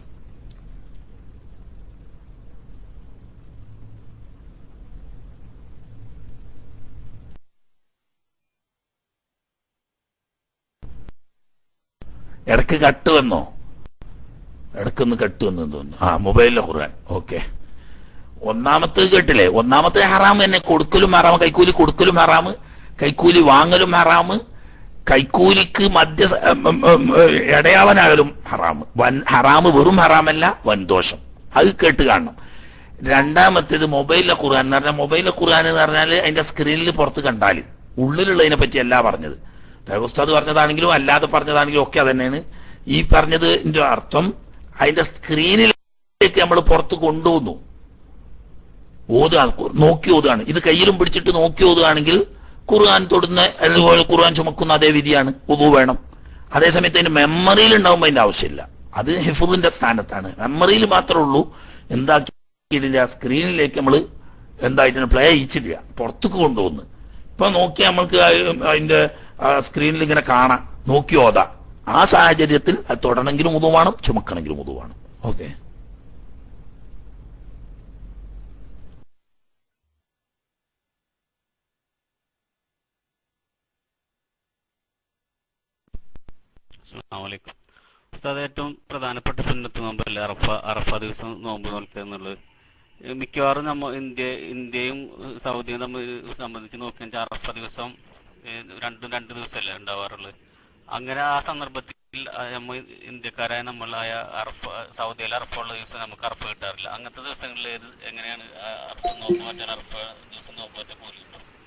ഇടക്ക് കട്ട് വന്നോ ഇടക്കൊന്ന് കട്ട് വന്നു തോന്നുന്നു ആ മൊബൈലിലെ ഖുർആൻ ഓക്കെ ഒന്നാമത്തെ കേട്ടില്ലേ ഒന്നാമത്തെ ഹറാം തന്നെ കൊടുക്കലും ഹറാം കൈക്കൂലി കൊടുക്കലും ഹറാമ് കൈക്കൂലി വാങ്ങലും ഹറാമ് കൈക്കൂലിക്ക് മധ്യ ഇടയാളനാകലും ഹറാമ് വൻ ഹറാമ് വെറും ഹറാമല്ല വൻദോഷം അത് കേട്ട് കാണണം രണ്ടാമത്തേത് മൊബൈലിലെ ഖുർആൻ എന്ന് പറഞ്ഞാൽ മൊബൈലിലെ ഖുർആൻ എന്ന് പറഞ്ഞാൽ അതിന്റെ സ്ക്രീനിൽ പുറത്ത് കണ്ടാൽ ഉള്ളിലുള്ളതിനെ പറ്റി അല്ല പറഞ്ഞത് ഉസ്താദ് പറഞ്ഞതാണെങ്കിലും അല്ലാതെ പറഞ്ഞതാണെങ്കിലും ഒക്കെ അതന്നെയാണ് ഈ പറഞ്ഞതിന്റെ അർത്ഥം അതിന്റെ സ്ക്രീനിലേക്ക് നമ്മൾ പുറത്ത് കൊണ്ടുവന്നു ഓതുകയാണ് നോക്കി ഓതുകയാണ് ഇത് കയ്യിലും പിടിച്ചിട്ട് നോക്കി ഓതുകയാണെങ്കിൽ ഖുർആൻ തൊടുന്ന അതുപോലെ ഖുർആൻ ചുമക്കുന്ന അതേ വിധിയാണ് ഉദു വേണം അതേസമയത്ത് അതിന് മെമ്മറിയിൽ ഉണ്ടാവുമ്പോൾ അതിന്റെ ആവശ്യമില്ല അത് ഹിഫുദിന്റെ സ്ഥാനത്താണ് മെമ്മറിയിൽ മാത്രമേ ഉള്ളൂ എന്താക്കിയിട്ടില്ല സ്ക്രീനിലേക്ക് നമ്മൾ എന്തായിട്ടാണ് പ്ലേ ചെയ്യിച്ചിട്ടില്ല പുറത്തേക്ക് കൊണ്ടുപോകുന്നു ഇപ്പൊ നോക്കി നമ്മൾക്ക് ആ- അതിന്റെ സ്ക്രീനിൽ ഇങ്ങനെ കാണാം നോക്കി ഓതാ ആ സാഹചര്യത്തിൽ അത് തൊടണമെങ്കിലും ഉതുവാണ് ചുമക്കണമെങ്കിലും ഉതുവാണ് ഓക്കെ അസ്സലാമലൈക്കും ഉസ്താദ് ഏറ്റവും പ്രധാനപ്പെട്ട സുന്നത്ത് നോമ്പല്ലേ അറഫ അറഫ ദിവസം നോമ്പ് നോൽക്കുക എന്നുള്ളത് ഏഹ് മിക്കവാറും നമ്മ ഇന്ത്യ ഇന്ത്യയും ഏഹ് സൗദിയും തമ്മിൽ സംബന്ധിച്ച് നോക്കിയാൽ അറഫ ദിവസം ഏഹ് രണ്ടും രണ്ട് ദിവസമല്ലേ ഉണ്ടാവാറുള്ളത് അങ്ങനെ ആ സന്ദർഭത്തിൽ ആ നമ്മ ഇന്ത്യക്കാരായ നമ്മളായ അറഫ സൗദിയിലെ അറഫ ഉള്ള ദിവസം നമുക്ക് അറഫ കിട്ടാറില്ല അങ്ങനത്തെ ദിവസങ്ങളിൽ ഏത് എങ്ങനെയാണ് ആ അറഫ നോമ്പ് മാറ്റാൻ അറഫ ദിവസം നോമ്പ് മാറ്റാൻ പോലും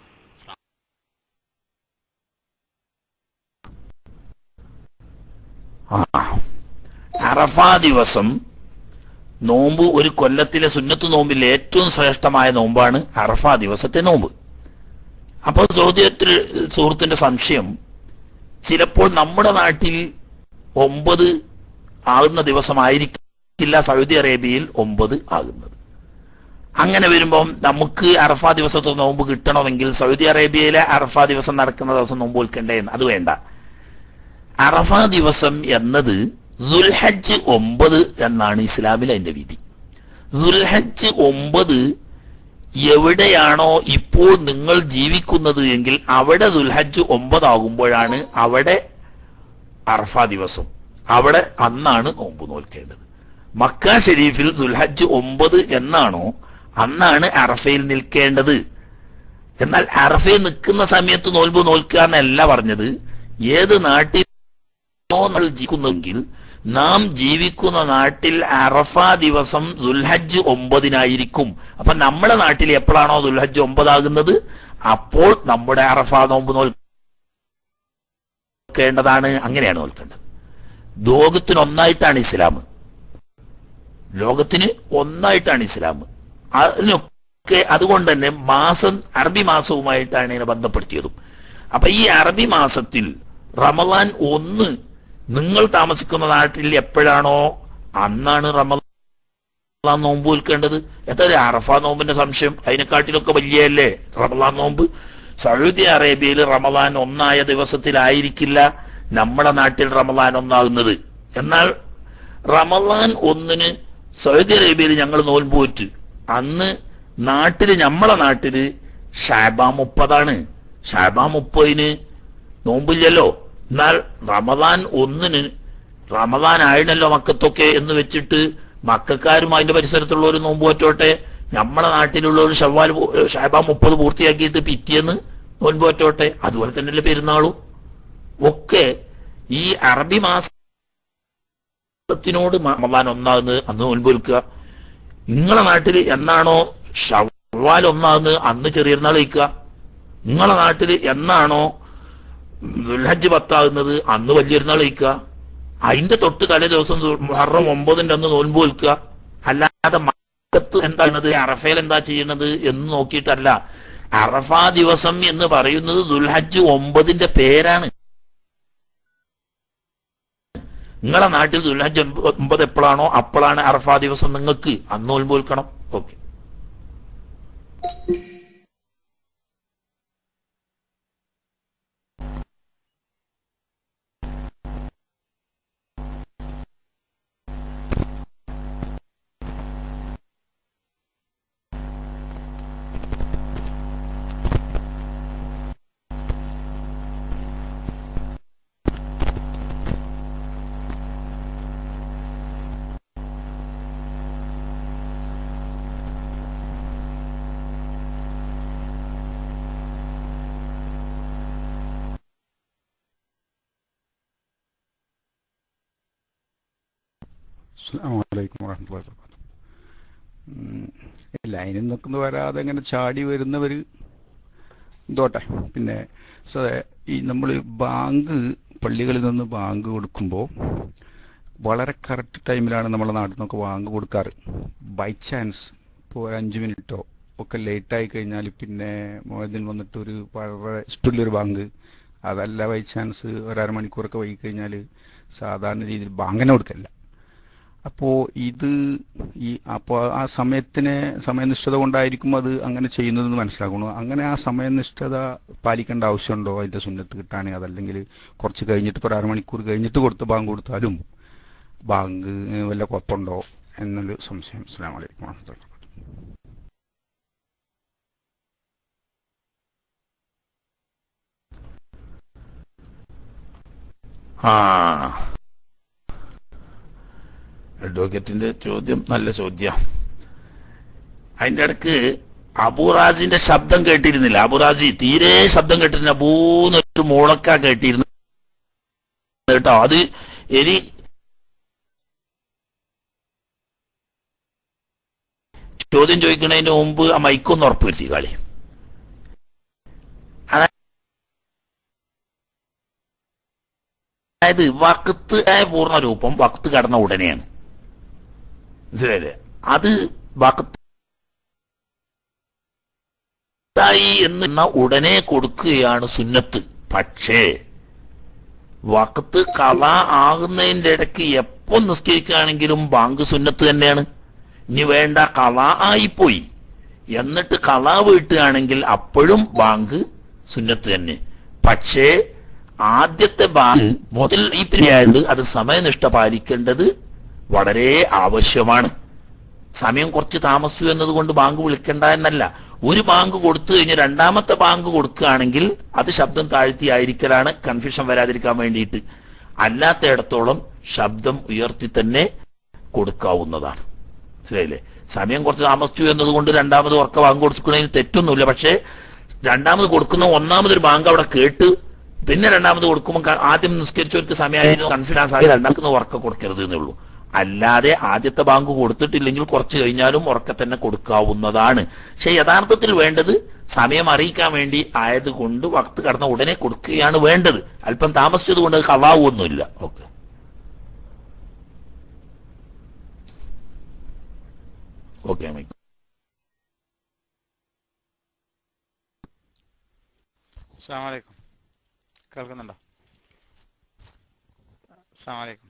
ആ അറഫ ദിവസം നോമ്പ് ഒരു കൊല്ലത്തിലെ സുന്നത്ത് നോമ്പിൽ ഏറ്റവും ശ്രേഷ്ഠമായ നോമ്പാണ് അറഫ ദിവസത്തെ നോമ്പ് അപ്പോൾ ചോദ്യത്തിൽ സുഹൃത്തിന്റെ സംശയം ചിലപ്പോൾ നമ്മുടെ നാട്ടിൽ ഒമ്പത് ആകുന്ന ദിവസമായിരിക്കില്ല സൗദി അറേബ്യയിൽ ഒമ്പത് ആകുന്നത് അങ്ങനെ വരുമ്പം നമുക്ക് അറഫ ദിവസത്തെ നോമ്പ് കിട്ടണമെങ്കിൽ സൗദി അറേബ്യയിലെ അറഫ ദിവസം നടക്കുന്ന ദിവസം നോമ്പ് വിൽക്കണ്ടേ എന്ന് അത് വേണ്ട അറഫ ദിവസം എന്നത് ദുൽഹജ്ജ് ഒമ്പത് എന്നാണ് ഇസ്ലാമിൽ അതിന്റെ വിധി ദുൽഹജ്ജ് ഒമ്പത് എവിടെയാണോ ഇപ്പോൾ നിങ്ങൾ ജീവിക്കുന്നത് എങ്കിൽ അവിടെ ദുൽഹജ്ജ് ഒമ്പതാകുമ്പോഴാണ് അവിടെ അറഫ ദിവസം അവിടെ അന്നാണ് നോമ്പ് നോൽക്കേണ്ടത് മക്ക ഷെരീഫിൽ ദുൽഹജ്ജ് ഒമ്പത് എന്നാണോ അന്നാണ് അറഫയിൽ നിൽക്കേണ്ടത് എന്നാൽ അറഫയിൽ നിൽക്കുന്ന സമയത്ത് നോൽമ്പ് നോൽക്കുക എന്നല്ല പറഞ്ഞത് ഏത് നാട്ടിൽ നമ്മൾ ജീവിക്കുന്നെങ്കിൽ നാം ജീവിക്കുന്ന നാട്ടിൽ അറഫ ദിവസം ദുൽഹജ്ജ് ഒമ്പതിനായിരിക്കും അപ്പൊ നമ്മുടെ നാട്ടിൽ എപ്പോഴാണോ ദുൽഹജ്ജ് ഒമ്പതാകുന്നത് അപ്പോൾ നമ്മുടെ അറഫ നോമ്പ് നോൽക്കേണ്ടതാണ് അങ്ങനെയാണ് നോൽക്കേണ്ടത് ലോകത്തിന് ഒന്നായിട്ടാണ് ഇസ്ലാം ലോകത്തിന് ഒന്നായിട്ടാണ് ഇസ്ലാം അതിനൊക്കെ അതുകൊണ്ട് തന്നെ മാസം അറബി മാസവുമായിട്ടാണ് ഇതിനെ ബന്ധപ്പെടുത്തിയതും അപ്പൊ ഈ അറബി മാസത്തിൽ റമദാൻ ഒന്ന് നിങ്ങൾ താമസിക്കുന്ന നാട്ടിൽ എപ്പോഴാണോ അന്നാണ് റമദാൻ നോമ്പ് വിൽക്കേണ്ടത് എത്ര അറഫ നോമ്പിന്റെ സംശയം അതിനെക്കാട്ടിലൊക്കെ വലിയല്ലേ റമദാൻ നോമ്പ് സൗദി അറേബ്യയിൽ റമദാൻ ഒന്നായ ദിവസത്തിലായിരിക്കില്ല നമ്മുടെ നാട്ടിൽ റമദാൻ ഒന്നാകുന്നത് എന്നാൽ റമദാൻ ഒന്നിന് സൗദി അറേബ്യയിൽ ഞങ്ങൾ നോൽമ്പ് പോറ്റ് അന്ന് നാട്ടില് നമ്മളെ നാട്ടില് ഷാബാ മുപ്പതാണ് ഷാബാ മുപ്പതിന് നോമ്പില്ലല്ലോ എന്നാൽ റമദാൻ ഒന്നിന് റമദാൻ ആയിണല്ലോ മക്കത്തൊക്കെ എന്ന് വെച്ചിട്ട് മക്കാരും അതിന്റെ പരിസരത്തുള്ളവർ നോമ്പ് പറ്റോട്ടെ നമ്മളെ നാട്ടിലുള്ള ഒരു ഷവ്വാൽ ഷാബാ മുപ്പത് പൂർത്തിയാക്കിയിട്ട് പിറ്റേന്ന് നോൻപ് പറ്റോട്ടെ അതുപോലെ തന്നെയല്ലേ പെരുന്നാളും ഒക്കെ ഈ അറബി മാസത്തിനോട് റമദാൻ ഒന്നാകുന്നത് അന്ന് നോൻപ് വിൽക്കുക നിങ്ങളെ നാട്ടിൽ എന്നാണോ ഷവ്വാൽ ഒന്നാകുന്നത് അന്ന് ചെറിയനാൾ വയ്ക്കുക നിങ്ങളെ നാട്ടിൽ എന്നാണോ ദുൽഹജ്ജ് പത്താകുന്നത് അന്ന് വലിയൊരുന്നാൾ വയ്ക്കുക അതിന്റെ തൊട്ട് തലേ ദിവസം ദു- മുഹറം ഒമ്പതിന്റെ അന്ന് നോൻപ് വിൽക്കുക അല്ലാതെ മക്കത്ത് എന്താണ് അറഫയിൽ എന്താ ചെയ്യുന്നത് എന്ന് നോക്കിയിട്ടല്ല അറഫ ദിവസം എന്ന് പറയുന്നത് ദുൽഹജ്ജ് ഒമ്പതിന്റെ പേരാണ് നിങ്ങളെ നാട്ടിൽ ദുൽഹജ്ജ് ഒമ്പ- ഒമ്പത് എപ്പോഴാണോ അപ്പോഴാണ് അറഫ ദിവസം നിങ്ങൾക്ക് അന്ന് നോൻപ് വിൽക്കണം ഓക്കെ അസ്സാം വലൈക്കും വാഹമത്തുള്ള വർക്കാത്തു ലൈനിൽ നിൽക്കുന്ന വരാതെ ഇങ്ങനെ ചാടി വരുന്നവർ എന്തോട്ടെ പിന്നെ സതെ ഈ നമ്മൾ ബാങ്ക് പള്ളികളിൽ നിന്ന് ബാങ്ക് കൊടുക്കുമ്പോൾ വളരെ കറക്റ്റ് ടൈമിലാണ് നമ്മളെ നാട്ടിൽ നിന്നൊക്കെ ബാങ്ക് കൊടുക്കാറ് ബൈ ചാൻസ് ഇപ്പോൾ ഒരു അഞ്ച് മിനിറ്റോ ഒക്കെ ലേറ്റായി കഴിഞ്ഞാൽ പിന്നെ മോഹദ്ദീൻ വന്നിട്ട് ഒരു വളരെ ഇഷ്ടമുള്ളൊരു ബാങ്ക് അതല്ല ബൈ ചാൻസ് ഒരു അരമണിക്കൂറൊക്കെ വൈകി കഴിഞ്ഞാൽ സാധാരണ രീതിയിൽ ബാങ്കിനെ കൊടുക്കല്ല അപ്പോൾ ഇത് ഈ അപ്പോൾ ആ സമയത്തിന് സമയനിഷ്ഠത കൊണ്ടായിരിക്കും അത് അങ്ങനെ ചെയ്യുന്നതെന്ന് മനസ്സിലാക്കണം അങ്ങനെ ആ സമയനിഷ്ഠത പാലിക്കേണ്ട ആവശ്യമുണ്ടോ അതിൻ്റെ സുന്നത്ത് കിട്ടാൻ അതല്ലെങ്കിൽ കുറച്ച് കഴിഞ്ഞിട്ട് ഇപ്പോൾ ഒരു അരമണിക്കൂർ കഴിഞ്ഞിട്ട് കൊടുത്ത് ബാങ്ക് കൊടുത്താലും ബാങ്ക് വല്ല കുഴപ്പമുണ്ടോ എന്നൊരു സംശയം അസ്സാം വലൈക്കും വാഹമത്തുള്ള ആ അഡ്വക്കേറ്റിന്റെ ചോദ്യം നല്ല ചോദ്യം അതിന്റെ ഇടക്ക് അബുറാജിന്റെ ശബ്ദം കേട്ടിരുന്നില്ല അബുറാജി തീരെ ശബ്ദം കേട്ടിരുന്നില്ല മൂന്നൊരു മുളക്ക കേട്ടിരുന്നു കേട്ടോ അത് ഇനി ചോദ്യം ചോദിക്കുന്നതിന് മുമ്പ് ആ മൈക്കൊന്ന് ഉറപ്പുവരുത്തി കളി അതായത് വക്കത്ത് പൂർണ്ണ രൂപം വക്കത്ത് കടന്ന ഉടനെയാണ് മനസ്സിലായില്ലേ അത് വക്കത്തായി എന്ന ഉടനെ കൊടുക്കുകയാണ് സുന്നത്ത് പക്ഷേ വക്കത്ത് കഥ ആകുന്നതിന്റെ ഇടയ്ക്ക് എപ്പോ നിസ്കരിക്കുകയാണെങ്കിലും ബാങ്ക് സുന്നത്ത് തന്നെയാണ് ഇനി വേണ്ട കഥ ആയിപ്പോയി എന്നിട്ട് കഥ വീട്ടുകയാണെങ്കിൽ അപ്പോഴും ബാങ്ക് സുന്നത്ത് തന്നെ പക്ഷേ ആദ്യത്തെ ബാങ്ക് മുതൽ ഈ പിരിയായത് അത് സമയനിഷ്ഠ പാലിക്കേണ്ടത് വളരെ ആവശ്യമാണ് സമയം കുറച്ച് താമസിച്ചു എന്നതുകൊണ്ട് ബാങ്ക് വിളിക്കണ്ട എന്നല്ല ഒരു ബാങ്ക് കൊടുത്തു കഴിഞ്ഞ് രണ്ടാമത്തെ ബാങ്ക് കൊടുക്കുകയാണെങ്കിൽ അത് ശബ്ദം താഴ്ത്തി ആയിരിക്കലാണ് കൺഫ്യൂഷൻ വരാതിരിക്കാൻ വേണ്ടിയിട്ട് അല്ലാത്തയിടത്തോളം ശബ്ദം ഉയർത്തി തന്നെ കൊടുക്കാവുന്നതാണ് മനസ്സിലായില്ലേ സമയം കുറച്ച് താമസിച്ചു എന്നതുകൊണ്ട് രണ്ടാമത് ഉറക്ക ബാങ്ക് കൊടുക്കുന്നതിന് തെറ്റൊന്നുമില്ല പക്ഷേ രണ്ടാമത് കൊടുക്കുന്ന ഒന്നാമതൊരു ബാങ്ക് അവിടെ കേട്ട് പിന്നെ രണ്ടാമത് കൊടുക്കുമ്പോൾ ക- ആദ്യം നിസ്കരിച്ചവർക്ക് സമയമായിരുന്നു കൺഫിഡൻസ് ആയി രണ്ടാമത് ഉറക്ക കൊടുക്കരുത് എന്നേ ഉള്ളൂ അല്ലാതെ ആദ്യത്തെ ബാങ്ക് കൊടുത്തിട്ടില്ലെങ്കിൽ കുറച്ച് കഴിഞ്ഞാലും ഉറക്ക തന്നെ കൊടുക്കാവുന്നതാണ് പക്ഷെ യഥാർത്ഥത്തിൽ വേണ്ടത് സമയം അറിയിക്കാൻ വേണ്ടി ആയതുകൊണ്ട് വക്ത് കടന്ന ഉടനെ കൊടുക്കുകയാണ് വേണ്ടത് അല്പം താമസിച്ചത് കൊണ്ട് അത് കളാവൊന്നുമില്ല ഓക്കെ ഓക്കെ മൈക്ക് അസ്സാമലൈക്കും കേൾക്കുന്നുണ്ടോ അസ്സാമലൈക്കും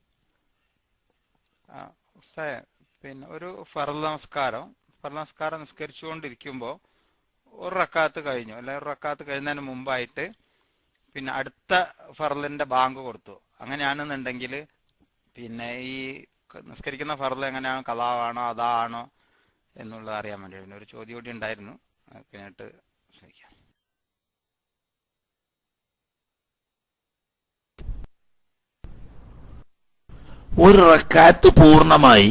ആ ഉസ്താദേ, പിന്നെ ഒരു ഫർദ് നമസ്കാരം ഫർദ് നമസ്കാരം നിസ്കരിച്ചുകൊണ്ടിരിക്കുമ്പോൾ ഒരു റക്കാത്ത് കഴിഞ്ഞു അല്ലെ ഒരു റക്കാത്ത് കഴിയുന്നതിന് മുമ്പായിട്ട് പിന്നെ അടുത്ത ഫർലിന്റെ ബാങ്ക് കൊടുത്തു അങ്ങനെയാണെന്നുണ്ടെങ്കിൽ പിന്നെ ഈ ക- നിസ്കരിക്കുന്ന ഫർദ് എങ്ങനെയാണ് കലാവാണോ അതാണോ എന്നുള്ളത് അറിയാൻ വേണ്ടി പിന്നെ ഒരു ചോദ്യം കൂടി ഉണ്ടായിരുന്നു അത് കഴിഞ്ഞിട്ട് ചോദിക്കാം ഒരു റക്കാത്ത് പൂർണ്ണമായി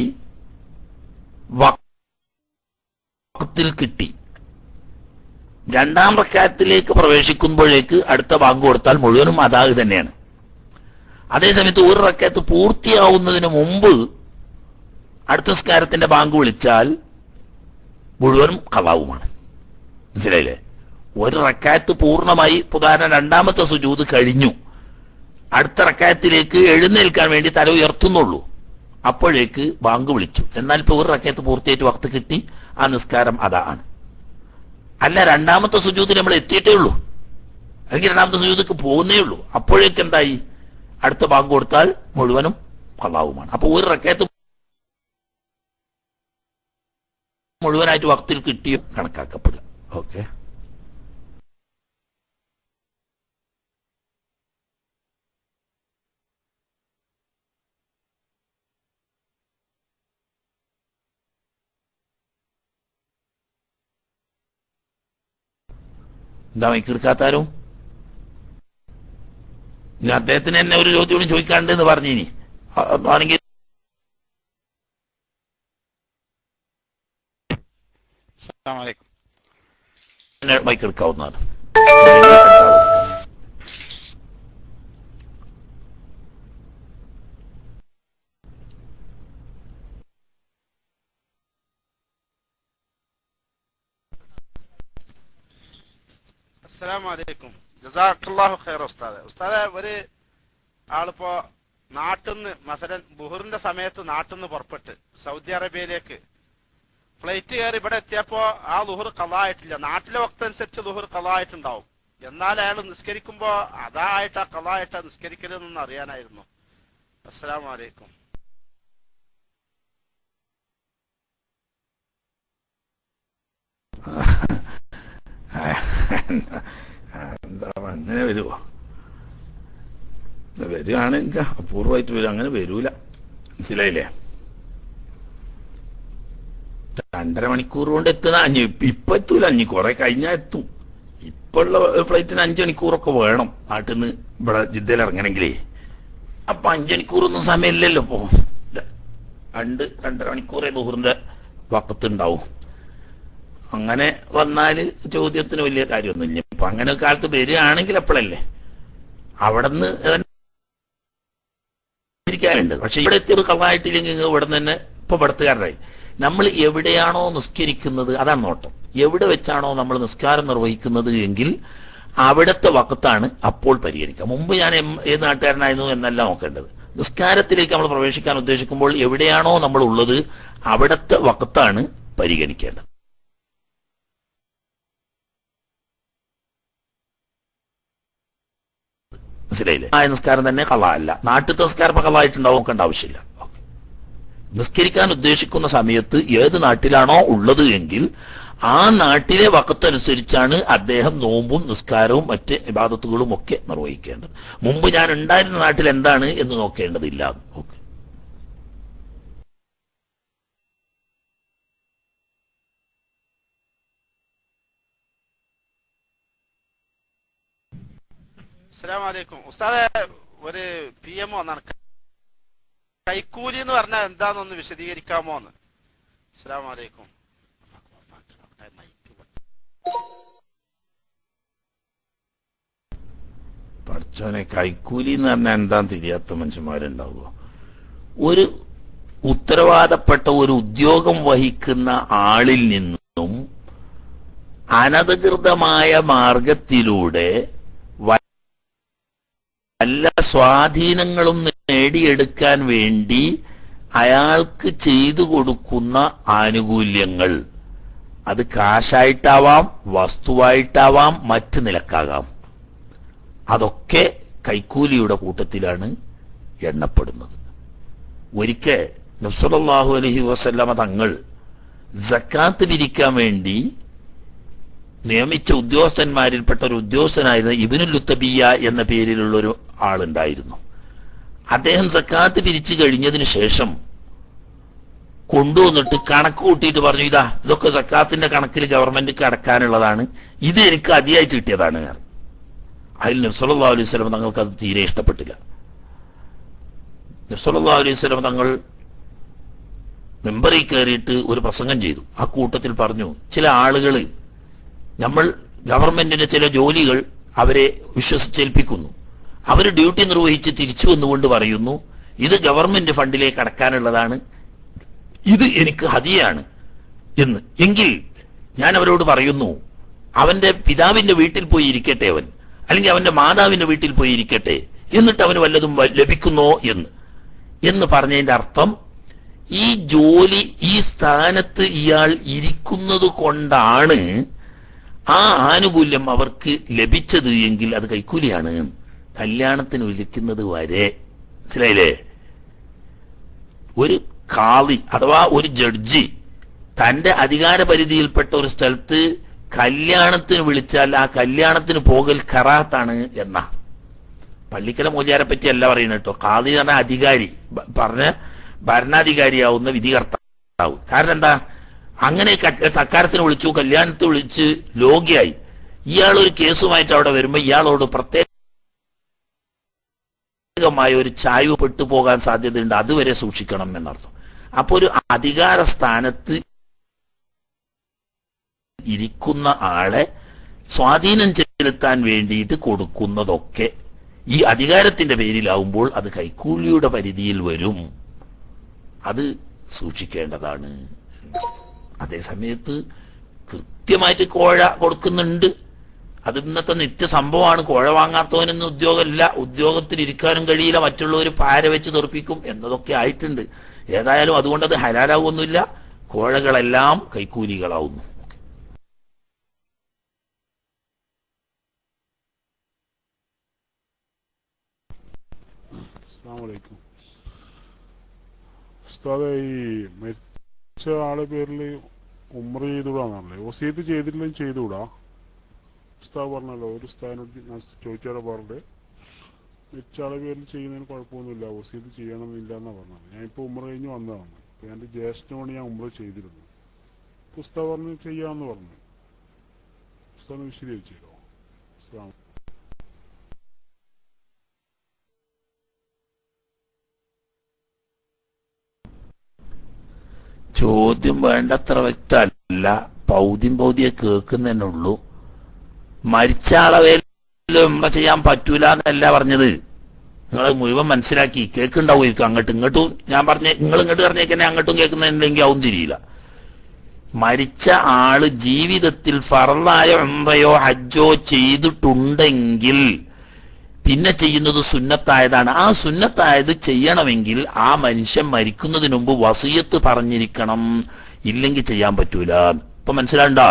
വക്തിൽ കിട്ടി രണ്ടാം റക്കാത്തിലേക്ക് പ്രവേശിക്കുമ്പോഴേക്ക് അടുത്ത ബാങ്ക് കൊടുത്താൽ മുഴുവനും അതാത് തന്നെയാണ് അതേസമയത്ത് ഒരു റക്കാത്ത് പൂർത്തിയാവുന്നതിന് മുമ്പ് അടുത്ത സ്കാരത്തിന്റെ ബാങ്ക് വിളിച്ചാൽ മുഴുവനും കലാവുമാണ് മനസ്സിലായില്ലേ ഒരു റക്കാത്ത് പൂർണ്ണമായി ഉദാഹരണം രണ്ടാമത്തെ സുജൂത് കഴിഞ്ഞു അടുത്ത റക്കായത്തിലേക്ക് എഴുന്നേൽക്കാൻ വേണ്ടി തല ഉയർത്തുന്നുള്ളൂ അപ്പോഴേക്ക് ബാങ്ക് വിളിച്ചു എന്നാൽ ഇപ്പൊ ഒരു റക്കായത്ത് പൂർത്തിയായിട്ട് വക്ത് കിട്ടി ആ നിസ്കാരം അതാണ് അല്ല രണ്ടാമത്തെ സുജൂതിൽ നമ്മൾ എത്തിയിട്ടേ ഉള്ളൂ അല്ലെങ്കിൽ രണ്ടാമത്തെ സുജൂതിക്ക് പോകുന്നേ ഉള്ളൂ അപ്പോഴേക്ക് എന്തായി അടുത്ത ബാങ്ക് കൊടുത്താൽ മുഴുവനും കള്ളാവുമാണ് അപ്പൊ ഒരു റക്കായത്ത് മുഴുവനായിട്ട് വക്തിൽ കിട്ടിയോ കണക്കാക്കപ്പെടുക ഓക്കെ എന്താ മൈക്കെടുക്കാത്താരും ഇനി അദ്ദേഹത്തിന് എന്നെ ഒരു ചോദ്യം കൂടി ചോദിക്കാണ്ട് എന്ന് പറഞ്ഞിനി ആണെങ്കിൽ അസ്സാമലൈക്കും മൈക്കെടുക്കാവുന്നതാണ് അസ്സലാമു അലൈക്കും ജസാഖല്ലാഹു ഖൈർ ഉസ്താദ് ഉസ്താദെ ഒരു ആളിപ്പോ നാട്ടിന്ന് മസലൻ ബുഹറിന്റെ സമയത്ത് നാട്ടിന്ന് പുറപ്പെട്ട് സൗദി അറേബ്യയിലേക്ക് ഫ്ലൈറ്റ് കയറി ഇവിടെ എത്തിയപ്പോ ആ ലുഹർ കലായിട്ടില്ല നാട്ടിലെ വക്തനുസരിച്ച് ലുഹർ കലായിട്ടുണ്ടാവും എന്നാൽ അയാൾ നിസ്കരിക്കുമ്പോ അതായിട്ടാ കലായിട്ടാ നിസ്കരിക്കരുതെന്ന് അറിയാനായിരുന്നു അസ്സലാമു അലൈക്കും എന്താ അങ്ങനെ വരുമോ വരികയാണെങ്കിൽ അപൂർവമായിട്ട് വരും അങ്ങനെ വരൂല മനസ്സിലായില്ലേ രണ്ടര മണിക്കൂർ കൊണ്ട് എത്തുന്ന അഞ്ഞ് ഇപ്പൊ എത്തൂല അഞ്ഞ് കുറെ കഴിഞ്ഞാ എത്തും ഇപ്പൊ ഉള്ള ഫ്ലൈറ്റിന് അഞ്ചു മണിക്കൂറൊക്കെ വേണം നാട്ടിൽ നിന്ന് ഇവിടെ ജിദ്ദയിൽ ഇറങ്ങണമെങ്കിലേ അപ്പൊ അഞ്ചു മണിക്കൂറൊന്നും സമയമില്ലല്ലോ ഇപ്പൊ രണ്ട് രണ്ടര മണിക്കൂറേ ദൂറിന്റെ വക്കത്തുണ്ടാവും അങ്ങനെ വന്നാല് ചോദ്യത്തിന് വലിയ കാര്യമൊന്നുമില്ല ഇപ്പൊ അങ്ങനെ ഒരു കാലത്ത് വരികയാണെങ്കിൽ എപ്പോഴല്ലേ അവിടെ നിന്ന് ഇരിക്കാനുണ്ട് പക്ഷെ ഇവിടെ എത്തിയത് കള്ളായിട്ടില്ലെങ്കിൽ ഇവിടെ നിന്ന് തന്നെ ഇപ്പൊ പടത്തുകാരനായി നമ്മൾ എവിടെയാണോ നിസ്കരിക്കുന്നത് അതാണ് നോട്ടം എവിടെ വെച്ചാണോ നമ്മൾ നിസ്കാരം നിർവഹിക്കുന്നത് എങ്കിൽ അവിടുത്തെ വക്കത്താണ് അപ്പോൾ പരിഗണിക്കുക മുമ്പ് ഞാൻ എം- ഏത് നാട്ടുകാരനായിരുന്നു എന്നല്ല നോക്കേണ്ടത് നിസ്കാരത്തിലേക്ക് നമ്മൾ പ്രവേശിക്കാൻ ഉദ്ദേശിക്കുമ്പോൾ എവിടെയാണോ നമ്മൾ ഉള്ളത് അവിടുത്തെ വക്കത്താണ് പരിഗണിക്കേണ്ടത് മനസ്സിലായില്ലേ ആ നിസ്കാരം തന്നെ കള്ള അല്ല നാട്ടിലത്തെ നിസ്കാരം കള്ളായിട്ടുണ്ടാവും നോക്കേണ്ട ആവശ്യമില്ല നിസ്കരിക്കാൻ ഉദ്ദേശിക്കുന്ന സമയത്ത് ഏത് നാട്ടിലാണോ ഉള്ളത് എങ്കിൽ ആ നാട്ടിലെ വക്കത്തനുസരിച്ചാണ് അദ്ദേഹം നോമ്പും നിസ്കാരവും മറ്റ് ഇബാദത്തുകളും ഒക്കെ നിർവഹിക്കേണ്ടത് മുമ്പ് ഞാൻ ഉണ്ടായിരുന്ന നാട്ടിൽ എന്താണ് എന്ന് നോക്കേണ്ടതില്ല ഓക്കെ അസ്സലാമു അലൈക്കും ഉസ്താദെ ഒരു പി എം വന്നാണ് കൈക്കൂലി എന്ന് പറഞ്ഞാൽ എന്താണെന്നൊന്ന് വിശദീകരിക്കാമോ എന്ന് അസ്സലാമു അലൈക്കും പഠിച്ചോനെ കൈക്കൂലി എന്ന് പറഞ്ഞാൽ എന്താ തിരിയാത്ത മനുഷ്യന്മാരുണ്ടാവുക ഒരു ഉത്തരവാദപ്പെട്ട ഒരു ഉദ്യോഗം വഹിക്കുന്ന ആളിൽ നിന്നും അനധികൃതമായ മാർഗത്തിലൂടെ വല്ല സ്വാധീനങ്ങളും നേടിയെടുക്കാൻ വേണ്ടി അയാൾക്ക് ചെയ്തു കൊടുക്കുന്ന ആനുകൂല്യങ്ങൾ അത് കാശായിട്ടാവാം വസ്തുവായിട്ടാവാം മറ്റ് നിലക്കാകാം അതൊക്കെ കൈക്കൂലിയുടെ കൂട്ടത്തിലാണ് എണ്ണപ്പെടുന്നത് ഒരിക്കൽ നബ്സലാഹു അലഹി വസല്ലമ തങ്ങൾ ജക്കാത്ത് പിരിക്കാൻ വേണ്ടി നിയമിച്ച ഉദ്യോഗസ്ഥന്മാരിൽപ്പെട്ട ഒരു ഉദ്യോഗസ്ഥനായിരുന്ന ഇബിനുൽ ലുത്തബിയ എന്ന പേരിലുള്ള ഒരു ആളുണ്ടായിരുന്നു അദ്ദേഹം സക്കാത്ത് പിരിച്ചു കഴിഞ്ഞതിന് ശേഷം കൊണ്ടുവന്നിട്ട് കണക്ക് കൂട്ടിയിട്ട് പറഞ്ഞു ഇതാ ഇതൊക്കെ സക്കാത്തിന്റെ കണക്കിൽ ഗവൺമെന്റ് അടക്കാനുള്ളതാണ് ഇത് എനിക്ക് അതിയായിട്ട് കിട്ടിയതാണ് ഞാൻ അതിൽ നബ്സല്ലാ അലൈഹി സ്വലം തങ്ങൾക്ക് അത് തീരെ ഇഷ്ടപ്പെട്ടില്ല നബ്സല്ലാ അലൈഹി സ്വലം തങ്ങൾ മെമ്പറിൽ കയറിയിട്ട് ഒരു പ്രസംഗം ചെയ്തു ആ കൂട്ടത്തിൽ പറഞ്ഞു ചില ആളുകൾ നമ്മൾ ഗവൺമെന്റിന്റെ ചില ജോലികൾ അവരെ വിശ്വസിച്ചേൽപ്പിക്കുന്നു അവർ ഡ്യൂട്ടി നിർവഹിച്ച് തിരിച്ചു വന്നുകൊണ്ട് പറയുന്നു ഇത് ഗവൺമെന്റ് ഫണ്ടിലേക്ക് അടക്കാനുള്ളതാണ് ഇത് എനിക്ക് ഹതിയാണ് എന്ന് എങ്കിൽ ഞാൻ അവരോട് പറയുന്നു അവന്റെ പിതാവിന്റെ വീട്ടിൽ പോയി ഇരിക്കട്ടെ അവൻ അല്ലെങ്കിൽ അവന്റെ മാതാവിന്റെ വീട്ടിൽ പോയി ഇരിക്കട്ടെ എന്നിട്ട് അവന് വല്ലതും വ- ലഭിക്കുന്നോ എന്ന് എന്ന് പറഞ്ഞതിന്റെ അർത്ഥം ഈ ജോലി ഈ സ്ഥാനത്ത് ഇയാൾ ഇരിക്കുന്നത് കൊണ്ടാണ് ആ ആനുകൂല്യം അവർക്ക് ലഭിച്ചത് എങ്കിൽ അത് കൈക്കൂലിയാണ് കല്യാണത്തിന് വിളിക്കുന്നത് വരെ മനസ്സിലായില്ലേ ഒരു കാളി അഥവാ ഒരു ജഡ്ജി തന്റെ അധികാര പരിധിയിൽപ്പെട്ട ഒരു സ്ഥലത്ത് കല്യാണത്തിന് വിളിച്ചാൽ ആ കല്യാണത്തിന് പോകൽ കറാത്താണ് എന്ന പള്ളിക്കല മൂല്യാരെ പറ്റി അല്ല പറയുന്നത് കേട്ടോ കാളി എന്ന് പറഞ്ഞ അധികാരി ബ- പറഞ്ഞ ഭരണാധികാരിയാവുന്ന വിധികർത്താവ് കാരണം എന്താ അങ്ങനെ ക- തക്കാരത്തിന് വിളിച്ചു കല്യാണത്തിന് വിളിച്ച് ലോഗ്യായി ഇയാൾ ഒരു കേസുമായിട്ട് അവിടെ വരുമ്പോ ഇയാളോട് പ്രത്യേകമായ ഒരു ചായ്വ് പെട്ടുപോകാൻ സാധ്യതയുണ്ട് അതുവരെ സൂക്ഷിക്കണം എന്നർത്ഥം അപ്പൊ ഒരു അധികാര സ്ഥാനത്ത് ഇരിക്കുന്ന ആളെ സ്വാധീനം ചെലുത്താൻ വേണ്ടിയിട്ട് കൊടുക്കുന്നതൊക്കെ ഈ അധികാരത്തിന്റെ പേരിലാവുമ്പോൾ അത് കൈക്കൂലിയുടെ പരിധിയിൽ വരും അത് സൂക്ഷിക്കേണ്ടതാണ് അതേ സമയത്ത് കൃത്യമായിട്ട് കോഴ കൊടുക്കുന്നുണ്ട് അത് ഇന്നത്തെ നിത്യ സംഭവമാണ് കോഴ വാങ്ങാത്തവനൊന്നും ഉദ്യോഗമില്ല ഉദ്യോഗത്തിൽ ഇരിക്കാനും കഴിയില്ല മറ്റുള്ളവർ പാര വെച്ച് തെറിപ്പിക്കും എന്നതൊക്കെ ആയിട്ടുണ്ട് ഏതായാലും അതുകൊണ്ട് അത് ഹലാലാവൊന്നുമില്ല കോഴകളെല്ലാം കൈക്കൂലികളാവുന്നു അസ്സാമലൈക്കും ഉസ്താദെ ഈ മരിച്ച ആളെ പേരിൽ ഉമ്ര ചെയ്തുകൂടാന്നല്ലേ ഒസീത്ത് ചെയ്തിട്ടില്ലെങ്കിൽ ചെയ്തുകൂടാ ഉസ്താദ് പറഞ്ഞല്ലോ ഒരു ഉസ്താദിനോട് ഞാൻ ചോദിച്ചാലോ പറഞ്ഞത് മരിച്ച ആളെ പേരിൽ ചെയ്യുന്നതിന് കുഴപ്പമൊന്നുമില്ല ഒസീത്ത് ചെയ്യണമെന്നില്ല എന്നാണ് പറഞ്ഞത് ഞാൻ ഇപ്പോൾ ഉമ്ര കഴിഞ്ഞ് വന്നതാണ് അപ്പോൾ എൻ്റെ ജ്യേഷ്ഠനോട് ഞാൻ ഉമ്ര ചെയ്തിരുന്നു അപ്പോൾ ഉസ്താദ് പറഞ്ഞു ചെയ്യാമെന്ന് പറഞ്ഞു ഉസ്താദ് വിശദീകരിച്ചു തരുമോ അസ്സാം ചോദ്യം വേണ്ടത്ര വ്യക്തമല്ല പൗദ്യം പൗതിയെ കേൾക്കുന്നതന്നെ ഉള്ളൂ മരിച്ച ആളെ ഉംറ ചെയ്യാൻ പറ്റൂല എന്നല്ല പറഞ്ഞത് നിങ്ങൾ മുഴുവൻ മനസ്സിലാക്കി കേൾക്കുണ്ടാവുമായിരിക്കും അങ്ങോട്ടും ഇങ്ങോട്ടും ഞാൻ പറഞ്ഞ നിങ്ങൾ ഇങ്ങോട്ട് പറഞ്ഞേക്കന്നെ അങ്ങോട്ടും കേൾക്കുന്നുണ്ടെങ്കിൽ അവും തിരിയില്ല മരിച്ച ആള് ജീവിതത്തിൽ ഫറലായ ഉംറയോ ഹജ്ജോ ചെയ്തിട്ടുണ്ടെങ്കിൽ പിന്നെ ചെയ്യുന്നത് സുന്നത്തായതാണ് ആ സുന്നത്തായത് ചെയ്യണമെങ്കിൽ ആ മനുഷ്യൻ മരിക്കുന്നതിന് മുമ്പ് വസീയത്ത് പറഞ്ഞിരിക്കണം ഇല്ലെങ്കിൽ ചെയ്യാൻ പറ്റൂല ഇപ്പൊ മനസ്സിലാണ്ടോ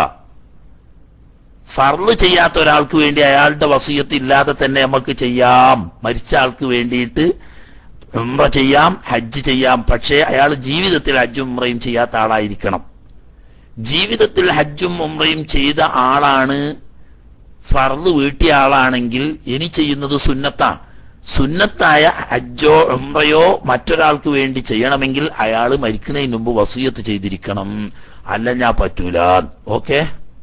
ഫർള് ചെയ്യാത്ത ഒരാൾക്ക് വേണ്ടി അയാളുടെ വസീയത്ത് ഇല്ലാതെ തന്നെ നമുക്ക് ചെയ്യാം മരിച്ച ആൾക്ക് വേണ്ടിയിട്ട് ഉംറ ചെയ്യാം ഹജ്ജ് ചെയ്യാം പക്ഷേ അയാൾ ജീവിതത്തിൽ ഹജ്ജും ഉംറയും ചെയ്യാത്ത ആളായിരിക്കണം ജീവിതത്തിൽ ഹജ്ജും ഉംറയും ചെയ്ത ആളാണ് ഫർദ് വീട്ടിയ ആളാണെങ്കിൽ ഇനി ചെയ്യുന്നത് സുന്നത്താ സുന്നത്തായ ഹജ്ജോ ഉംറയോ മറ്റൊരാൾക്ക് വേണ്ടി ചെയ്യണമെങ്കിൽ അയാൾ മരിക്കുന്നതിന് മുമ്പ് വസൂയത്ത് ചെയ്തിരിക്കണം അല്ല ഞാൻ പറ്റൂല ഓക്കെ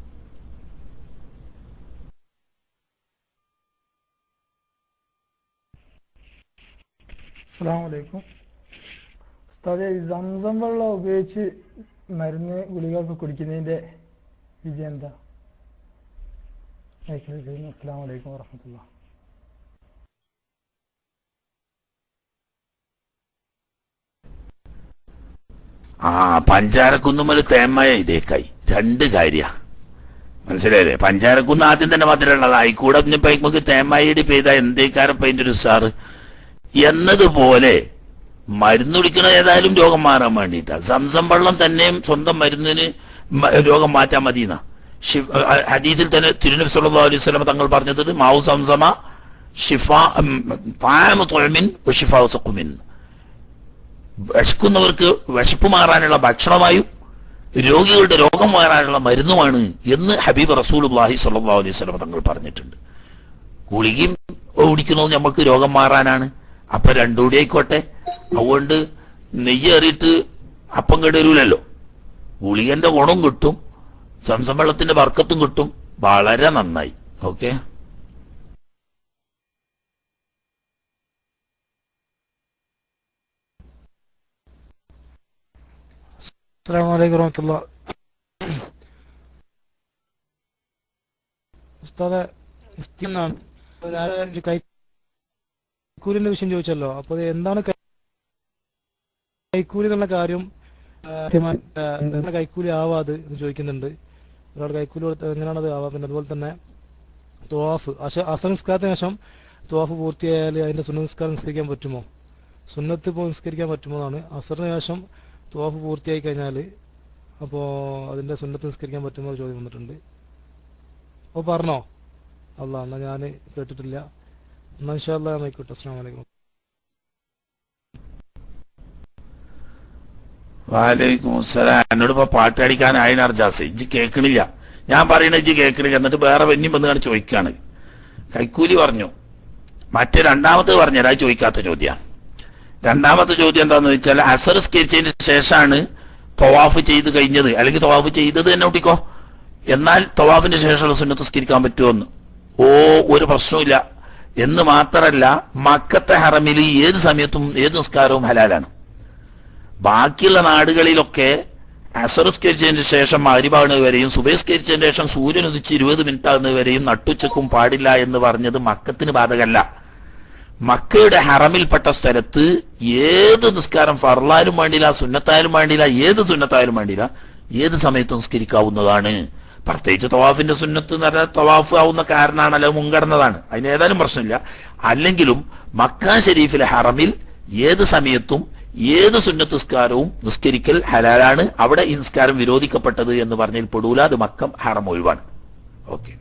അസ്സാമലൈക്കും ഉസ്താദെ ഈ സംസം വെള്ളം ഉപയോഗിച്ച് മരുന്ന് ഗുളികയൊക്കെ കുടിക്കുന്നതിന്റെ വിജയം എന്താ അസ്സാം വലൈക്കും വാഹമത്തുള്ള ആ പഞ്ചാരക്കുന്നുമ്മൽ തേമ്മയ ഇതേക്കായി രണ്ട് കാര്യ മനസ്സിലായില്ലേ പഞ്ചാരക്കുന്ന് ആദ്യം തന്നെ മധുരമുള്ളതായി കൂടെ ഇനിയിപ്പോ നമുക്ക് തേമ്മയുടെ പെയ്ത എന്തേക്കാരപ്പ അതിന്റെ ഒരു സാറ് എന്നതുപോലെ മരുന്ന് കുടിക്കണത് ഏതായാലും രോഗം മാറാൻ വേണ്ടിയിട്ടാ സംസം വെള്ളം തന്നെയും സ്വന്തം മരുന്നിന് മ- രോഗം മാറ്റാൻ മതിയെന്ന ഹദീസിൽ തന്നെ തിരുനബി സല്ലല്ലാഹു അലൈഹി വസല്ലം തങ്ങൾ പറഞ്ഞത് മാവു സംസമ ഷിഫ താമ തൊഴമിൻ ഷിഫാ സഖുമിൻ വിശക്കുന്നവർക്ക് വിശപ്പ് മാറാനുള്ള ഭക്ഷണമായും രോഗികളുടെ രോഗം മാറാനുള്ള മരുന്നുമാണ് എന്ന് ഹബീബ് റസൂലുള്ളാഹി സ്വല്ലല്ലാഹു അലൈഹി വസല്ലം തങ്ങൾ പറഞ്ഞിട്ടുണ്ട് ഗുളികയും ഓടിക്കുന്നത് നമുക്ക് രോഗം മാറാനാണ് അപ്പൊ രണ്ടുകൂടി ആയിക്കോട്ടെ അതുകൊണ്ട് നെയ്യേറിയിട്ട് അപ്പം കെടരൂലല്ലോ ഗുളികന്റെ ഗുണം കിട്ടും സംസം വെള്ളത്തിന്റെ വർക്കത്തും കിട്ടും വളരെ നന്നായി ഓക്കെ അസ്സാം വലൈക്കും വറഹമത്തുള്ള ഉസ്താദെ എന്നാണ് ഞാൻ ഒരു കൈക്കൂലിന്റെ വിഷയം ചോദിച്ചല്ലോ അപ്പൊ അത് എന്താണ് കൈ- കൈക്കൂലി എന്നുള്ള കാര്യം ആ, കൃത്യമായി, ആ, എന്താണ് കൈക്കൂലി ആവാത് എന്ന് ചോദിക്കുന്നുണ്ട് ഒരാൾ കൈക്കൂലി കൊടുത്ത എങ്ങനെയാണ് അത് ആവാ പിന്നെ അതുപോലെ തന്നെ ത്വാഫ് അശ അസംസ്കാരത്തിന് ശേഷം ത്വാഫ് പൂർത്തിയായാൽ അതിന്റെ സുന്നസ്കാരം നിസ്കരിക്കാൻ പറ്റുമോ സുന്നത്ത് ഇപ്പോൾ നിസ്കരിക്കാൻ പറ്റുമോ എന്നാണ് അസറിന് ശേഷം ത്വാഫ് പൂർത്തിയായി കഴിഞ്ഞാൽ അപ്പോൾ അതിന്റെ സുന്നത്ത് നിസ്കരിക്കാൻ പറ്റുമോ എന്ന് ചോദ്യം വന്നിട്ടുണ്ട് അപ്പോൾ പറഞ്ഞോ അല്ല എന്നാ ഞാൻ കേട്ടിട്ടില്ല എന്നാ ഇൻഷാല്ലാ ആയിക്കോട്ടെ അസ്സാം വലൈക്കും വാലേക്കും അസ്സലാം എന്നോട് ഇപ്പൊ പാട്ടടിക്കാനായി അർജാസ് ഇജ്ജ് കേൾക്കണില്ല ഞാൻ പറയണ ഇജ്ജ് കേൾക്കണില്ല എന്നിട്ട് വേറെ വെഞ്ഞും വന്ന് ചോദിക്കാണ് കൈക്കൂലി പറഞ്ഞു മറ്റേ രണ്ടാമത്തെ പറഞ്ഞത് അത് ചോദിക്കാത്ത ചോദ്യം രണ്ടാമത്തെ ചോദ്യം എന്താന്ന് വെച്ചാൽ അസർ സ്കെച്ചതിന് ശേഷമാണ് തവാഫ് ചെയ്ത് കഴിഞ്ഞത് അല്ലെങ്കിൽ തവാഫ് ചെയ്തത് തന്നെ ഒട്ടിക്കോ എന്നാൽ തവാഫിന് ശേഷമുള്ള സുന്നത്ത് സ്കരിക്കാൻ പറ്റുമെന്ന് ഓ ഒരു പ്രശ്നമില്ല എന്ന് മാത്രല്ല മക്കത്തെ ഹറമിൽ ഏത് സമയത്തും ഏത് നിസ്കാരവും ഹലാലാണ് ബാക്കിയുള്ള നാടുകളിലൊക്കെ അസറുസ്കരിച്ചതിന് ശേഷം മാരിഭാകുന്നത് വരെയും സുബേസ്കരിച്ചതിന് ശേഷം സൂര്യൻ ഉദിച്ച് ഇരുപത് മിനിറ്റ് ആകുന്നത് വരെയും നട്ടുച്ചക്കും പാടില്ല എന്ന് പറഞ്ഞത് മക്കത്തിന് ബാധകല്ല മക്കയുടെ ഹറമിൽപ്പെട്ട സ്ഥലത്ത് ഏത് നിസ്കാരം ഫർലാലും വേണ്ടില്ല സുന്നത്തായാലും വേണ്ടില്ല ഏത് സുന്നത്തായാലും വേണ്ടില്ല ഏത് സമയത്തും നിസ്കരിക്കാവുന്നതാണ് പ്രത്യേകിച്ച് തവാഫിന്റെ സുന്നത്ത് എന്ന് പറഞ്ഞാൽ തവാഫ് ആവുന്ന കാരണമാണല്ലോ മുൻകടന്നതാണ് അതിന് ഏതായാലും പ്രശ്നമില്ല അല്ലെങ്കിലും മക്ക ഷരീഫിലെ ഹറമിൽ ഏത് സമയത്തും ഏത് സുന്നത്ത് നിസ്കാരവും നിസ്കരിക്കൽ ഹലാലാണ് അവിടെ ഈ നിസ്കാരം വിരോധിക്കപ്പെട്ടത് എന്ന് പറഞ്ഞതിൽ പെടൂല അത് മക്കം ഹറം ഒഴിവാണ് ഓക്കെ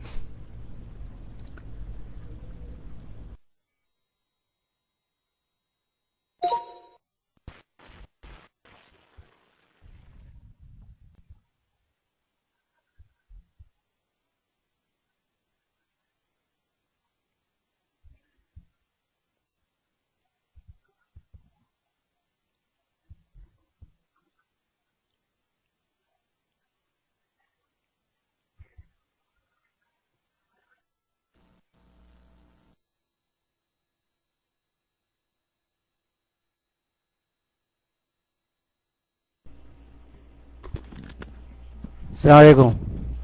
അസ്സലാമലൈക്കും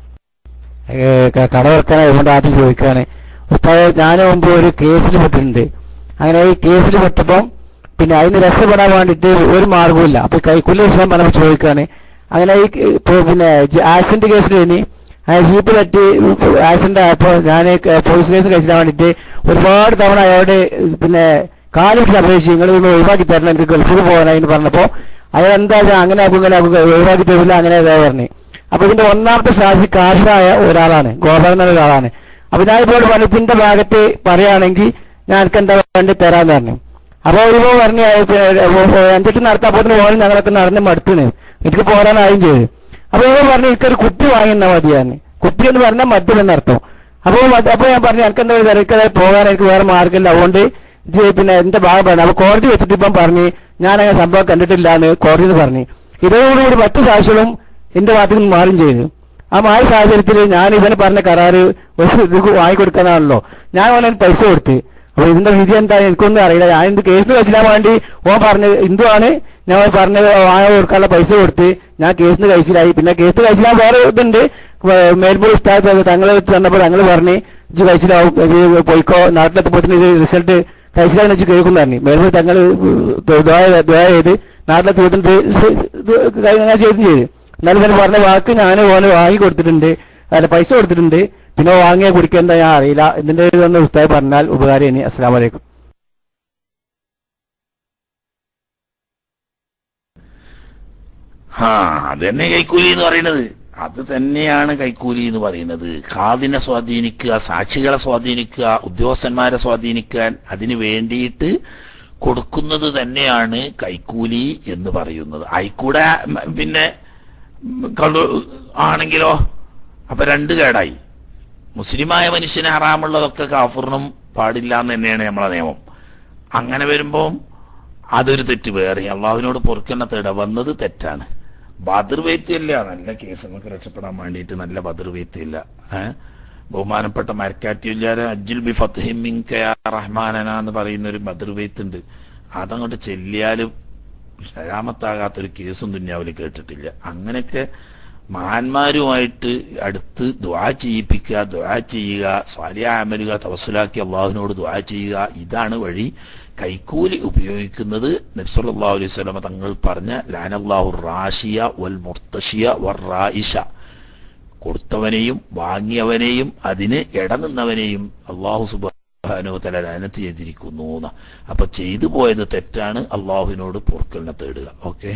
കട തുറക്കാനായി അതുകൊണ്ട് ആദ്യം ചോദിക്കുകയാണ് ഉസ്താദ് ഞാൻ മുമ്പ് ഒരു കേസിൽ പെട്ടിട്ടുണ്ട് അങ്ങനെ ഈ കേസിൽ പെട്ടപ്പം പിന്നെ അതിന് രക്ഷപ്പെടാൻ വേണ്ടിയിട്ട് ഒരു മാർഗവുമില്ല അപ്പൊ കൈക്കൂലി വിഷയം പറഞ്ഞപ്പോൾ ചോദിക്കുകയാണ് അങ്ങനെ ഈ ഇപ്പൊ പിന്നെ ആക്സിഡന്റ് കേസിൽ ഇനി ജീപ്പ് തട്ടി ആക്സിഡന്റ് ആയപ്പോൾ ഞാൻ പോലീസ് കേസ് കഴിച്ചിടാൻ വേണ്ടിയിട്ട് ഒരുപാട് തവണ അയാളോട് പിന്നെ കാല് പിടിച്ച് അപേക്ഷിച്ച് നിങ്ങൾ ഇതൊന്ന് ഒഴിവാക്കി തരണം എനിക്ക് ഗൾഫിൽ പോകാനായിട്ട് പറഞ്ഞപ്പോൾ അയാൾ എന്താ വെച്ചാൽ അങ്ങനെ ആക്കും ഇങ്ങനെ ആക്കും ഒഴിവാക്കി തരില്ല അങ്ങനെ ഇതാ പറഞ്ഞു അപ്പൊ ഇതിന്റെ ഒന്നാമത്തെ സാക്ഷി കാശായ ഒരാളാണ് ഗോപാലൻ എന്ന ഒരാളാണ് അപ്പൊ ഞാൻ ഇപ്പോൾ വനത്തിന്റെ ഭാഗത്ത് പറയുകയാണെങ്കിൽ ഞാൻ എനിക്ക് എന്താ വേണ്ടി തരാന്ന് പറഞ്ഞു അപ്പൊ ഇവ പറഞ്ഞു അഞ്ചെട്ട് നടത്താപ്പത്തിന് പോകാൻ ഞങ്ങളൊക്കെ നടന്ന് മടുത്തിന് എനിക്ക് പോരാനായും ചെയ്തു അപ്പൊ ഇവ പറഞ്ഞു എനിക്കൊരു കുപ്പി വാങ്ങിയെന്നാ മതിയാണ് കുപ്പി എന്ന് പറഞ്ഞാൽ മദ്യം എന്നർത്ഥം അപ്പൊ മദ്യ- അപ്പൊ ഞാൻ പറഞ്ഞു എനിക്ക് എന്താ തിരക്കതായി പോകാൻ എനിക്ക് വേറെ മാർഗമില്ല അതുകൊണ്ട് ഇത് പിന്നെ എന്റെ ഭാഗം പറഞ്ഞു അപ്പൊ കോടതി വെച്ചിട്ട് ഇപ്പം പറഞ്ഞു ഞാൻ അങ്ങനെ സംഭവം കണ്ടിട്ടില്ല എന്ന് കോടതി പറഞ്ഞു ഇതോടുകൂടി മറ്റു സാക്ഷികളും എന്റെ ഭാഗത്ത് നിന്ന് മാറും ചെയ്തു ആ മാറിയ സാഹചര്യത്തിൽ ഞാൻ ഇവന് പറഞ്ഞ കരാറ് ഒരു ഇത് വാങ്ങിക്കൊടുക്കാനാണല്ലോ ഞാൻ അവനെ പൈസ കൊടുത്ത് അപ്പൊ ഇതിന്റെ വിധി എന്താ എനിക്കൊന്നും അറിയില്ല ഞാൻ ഇത് കേസിന് കഴിച്ചിടാൻ വേണ്ടി ഓൻ പറഞ്ഞ് ഹിന്ദുവാണ് ഞാൻ ഓൻ പറഞ്ഞത് വാങ്ങാൻ കൊടുക്കാനുള്ള പൈസ കൊടുത്ത് ഞാൻ കേസിന് കഴിച്ചിലായി പിന്നെ കേസിന് കഴിച്ചിലാൻ വേറെ ഇതുണ്ട് മേൽമുറി സ്ഥാനത്ത് തങ്ങൾ തന്നപ്പോൾ തങ്ങൾ പറഞ്ഞ് ഇത് കഴിച്ചിലാവും ഇത് പോയിക്കോ നാട്ടിലെത്തുമ്പോഴത്തേന് ഇത് റിസൾട്ട് കഴിച്ചിലാന്ന് വെച്ച് കേൾക്കും പറഞ്ഞു മേൽമുറി തങ്ങൾ ദ്വയ ചെയ്ത് നാട്ടിലെത്തുമ്പോഴത്തേന് അങ്ങനെ ചെയ്തും ചെയ്തു എന്നാലും ഇവന് പറഞ്ഞ വാക്ക് ഞാൻ ഓന് വാങ്ങി കൊടുത്തിട്ടുണ്ട് അല്ല പൈസ കൊടുത്തിട്ടുണ്ട് പിന്നെ വാങ്ങിയ കുടിക്കേണ്ട ഞാൻ അറിയില്ല ഇതിന്റെ ഇതൊന്ന് ഉസ്താദ് പറഞ്ഞാൽ ഉപകാരം ഇനി അസ്സാം വലൈക്കും ആ അതന്നെ കൈക്കൂലി എന്ന് പറയുന്നത് അത് തന്നെയാണ് കൈക്കൂലി എന്ന് പറയുന്നത് കാതിനെ സ്വാധീനിക്കുക സാക്ഷികളെ സ്വാധീനിക്കുക ഉദ്യോഗസ്ഥന്മാരെ സ്വാധീനിക്കാൻ അതിന് വേണ്ടിയിട്ട് കൊടുക്കുന്നത് തന്നെയാണ് കൈക്കൂലി എന്ന് പറയുന്നത് അയിക്കൂടെ ഉം, പിന്നെ ഉം, കള്ളു ആണെങ്കിലോ അപ്പൊ രണ്ട് കേടായി മുസ്ലിമായ മനുഷ്യന് ഹറാമുള്ളതൊക്കെ കാഫറിനും പാടില്ല എന്ന് തന്നെയാണ് നമ്മളെ നിയമം അങ്ങനെ വരുമ്പം അതൊരു തെറ്റ് വേറെ അള്ളാഹുവിനോട് പൊറുക്കെണ്ണ തേട വന്നത് തെറ്റാണ് ബദർ ഇല്ല നല്ല കേസ് നമുക്ക് രക്ഷപ്പെടാൻ വേണ്ടിയിട്ട് നല്ല ബദർ ഇല്ല ഏഹ് ബഹുമാനപ്പെട്ട മരക്കാറ്റിയില്ലാതെ അജ്ജുൽ ബി ഫത്ഹിമിൻക റഹ്മാനന എന്ന് പറയുന്ന ഒരു ബദർ ഉണ്ട് അതങ്ങോട്ട് ചെല്ലിയാലും ശരാമത്താകാത്തൊരു കേസും ദുന്യാവിൽ കേട്ടിട്ടില്ല അങ്ങനെയൊക്കെ മഹാന്മാരുമായിട്ട് അടുത്ത് ദ്വാ ചെയ്യിപ്പിക്കുക ദ്വാ ചെയ്യുക സ്വാലിയ അമലുകൾ തവസ്സുലാക്കി അള്ളാഹുവിനോട് ദ്വാ ചെയ്യുക ഇതാണ് വഴി കൈക്കൂലി ഉപയോഗിക്കുന്നത് നബ്സല്ലാ അലൈഹി സ്വലമ തങ്ങൾ പറഞ്ഞ ലാനല്ലാഹു റാഷിയ വൽ മുർത്തഷിയ വർ റായിഷ കൊടുത്തവനെയും വാങ്ങിയവനെയും അതിന് ഇടനിന്നവനെയും അള്ളാഹു സുബാനോ തല ലാനത്ത് ചെയ്തിരിക്കുന്നു എന്ന്. അപ്പൊ ചെയ്തു പോയത് തെറ്റാണ് അള്ളാഹുവിനോട് പൊറുക്കലിനെ തേടുക ഓക്കെ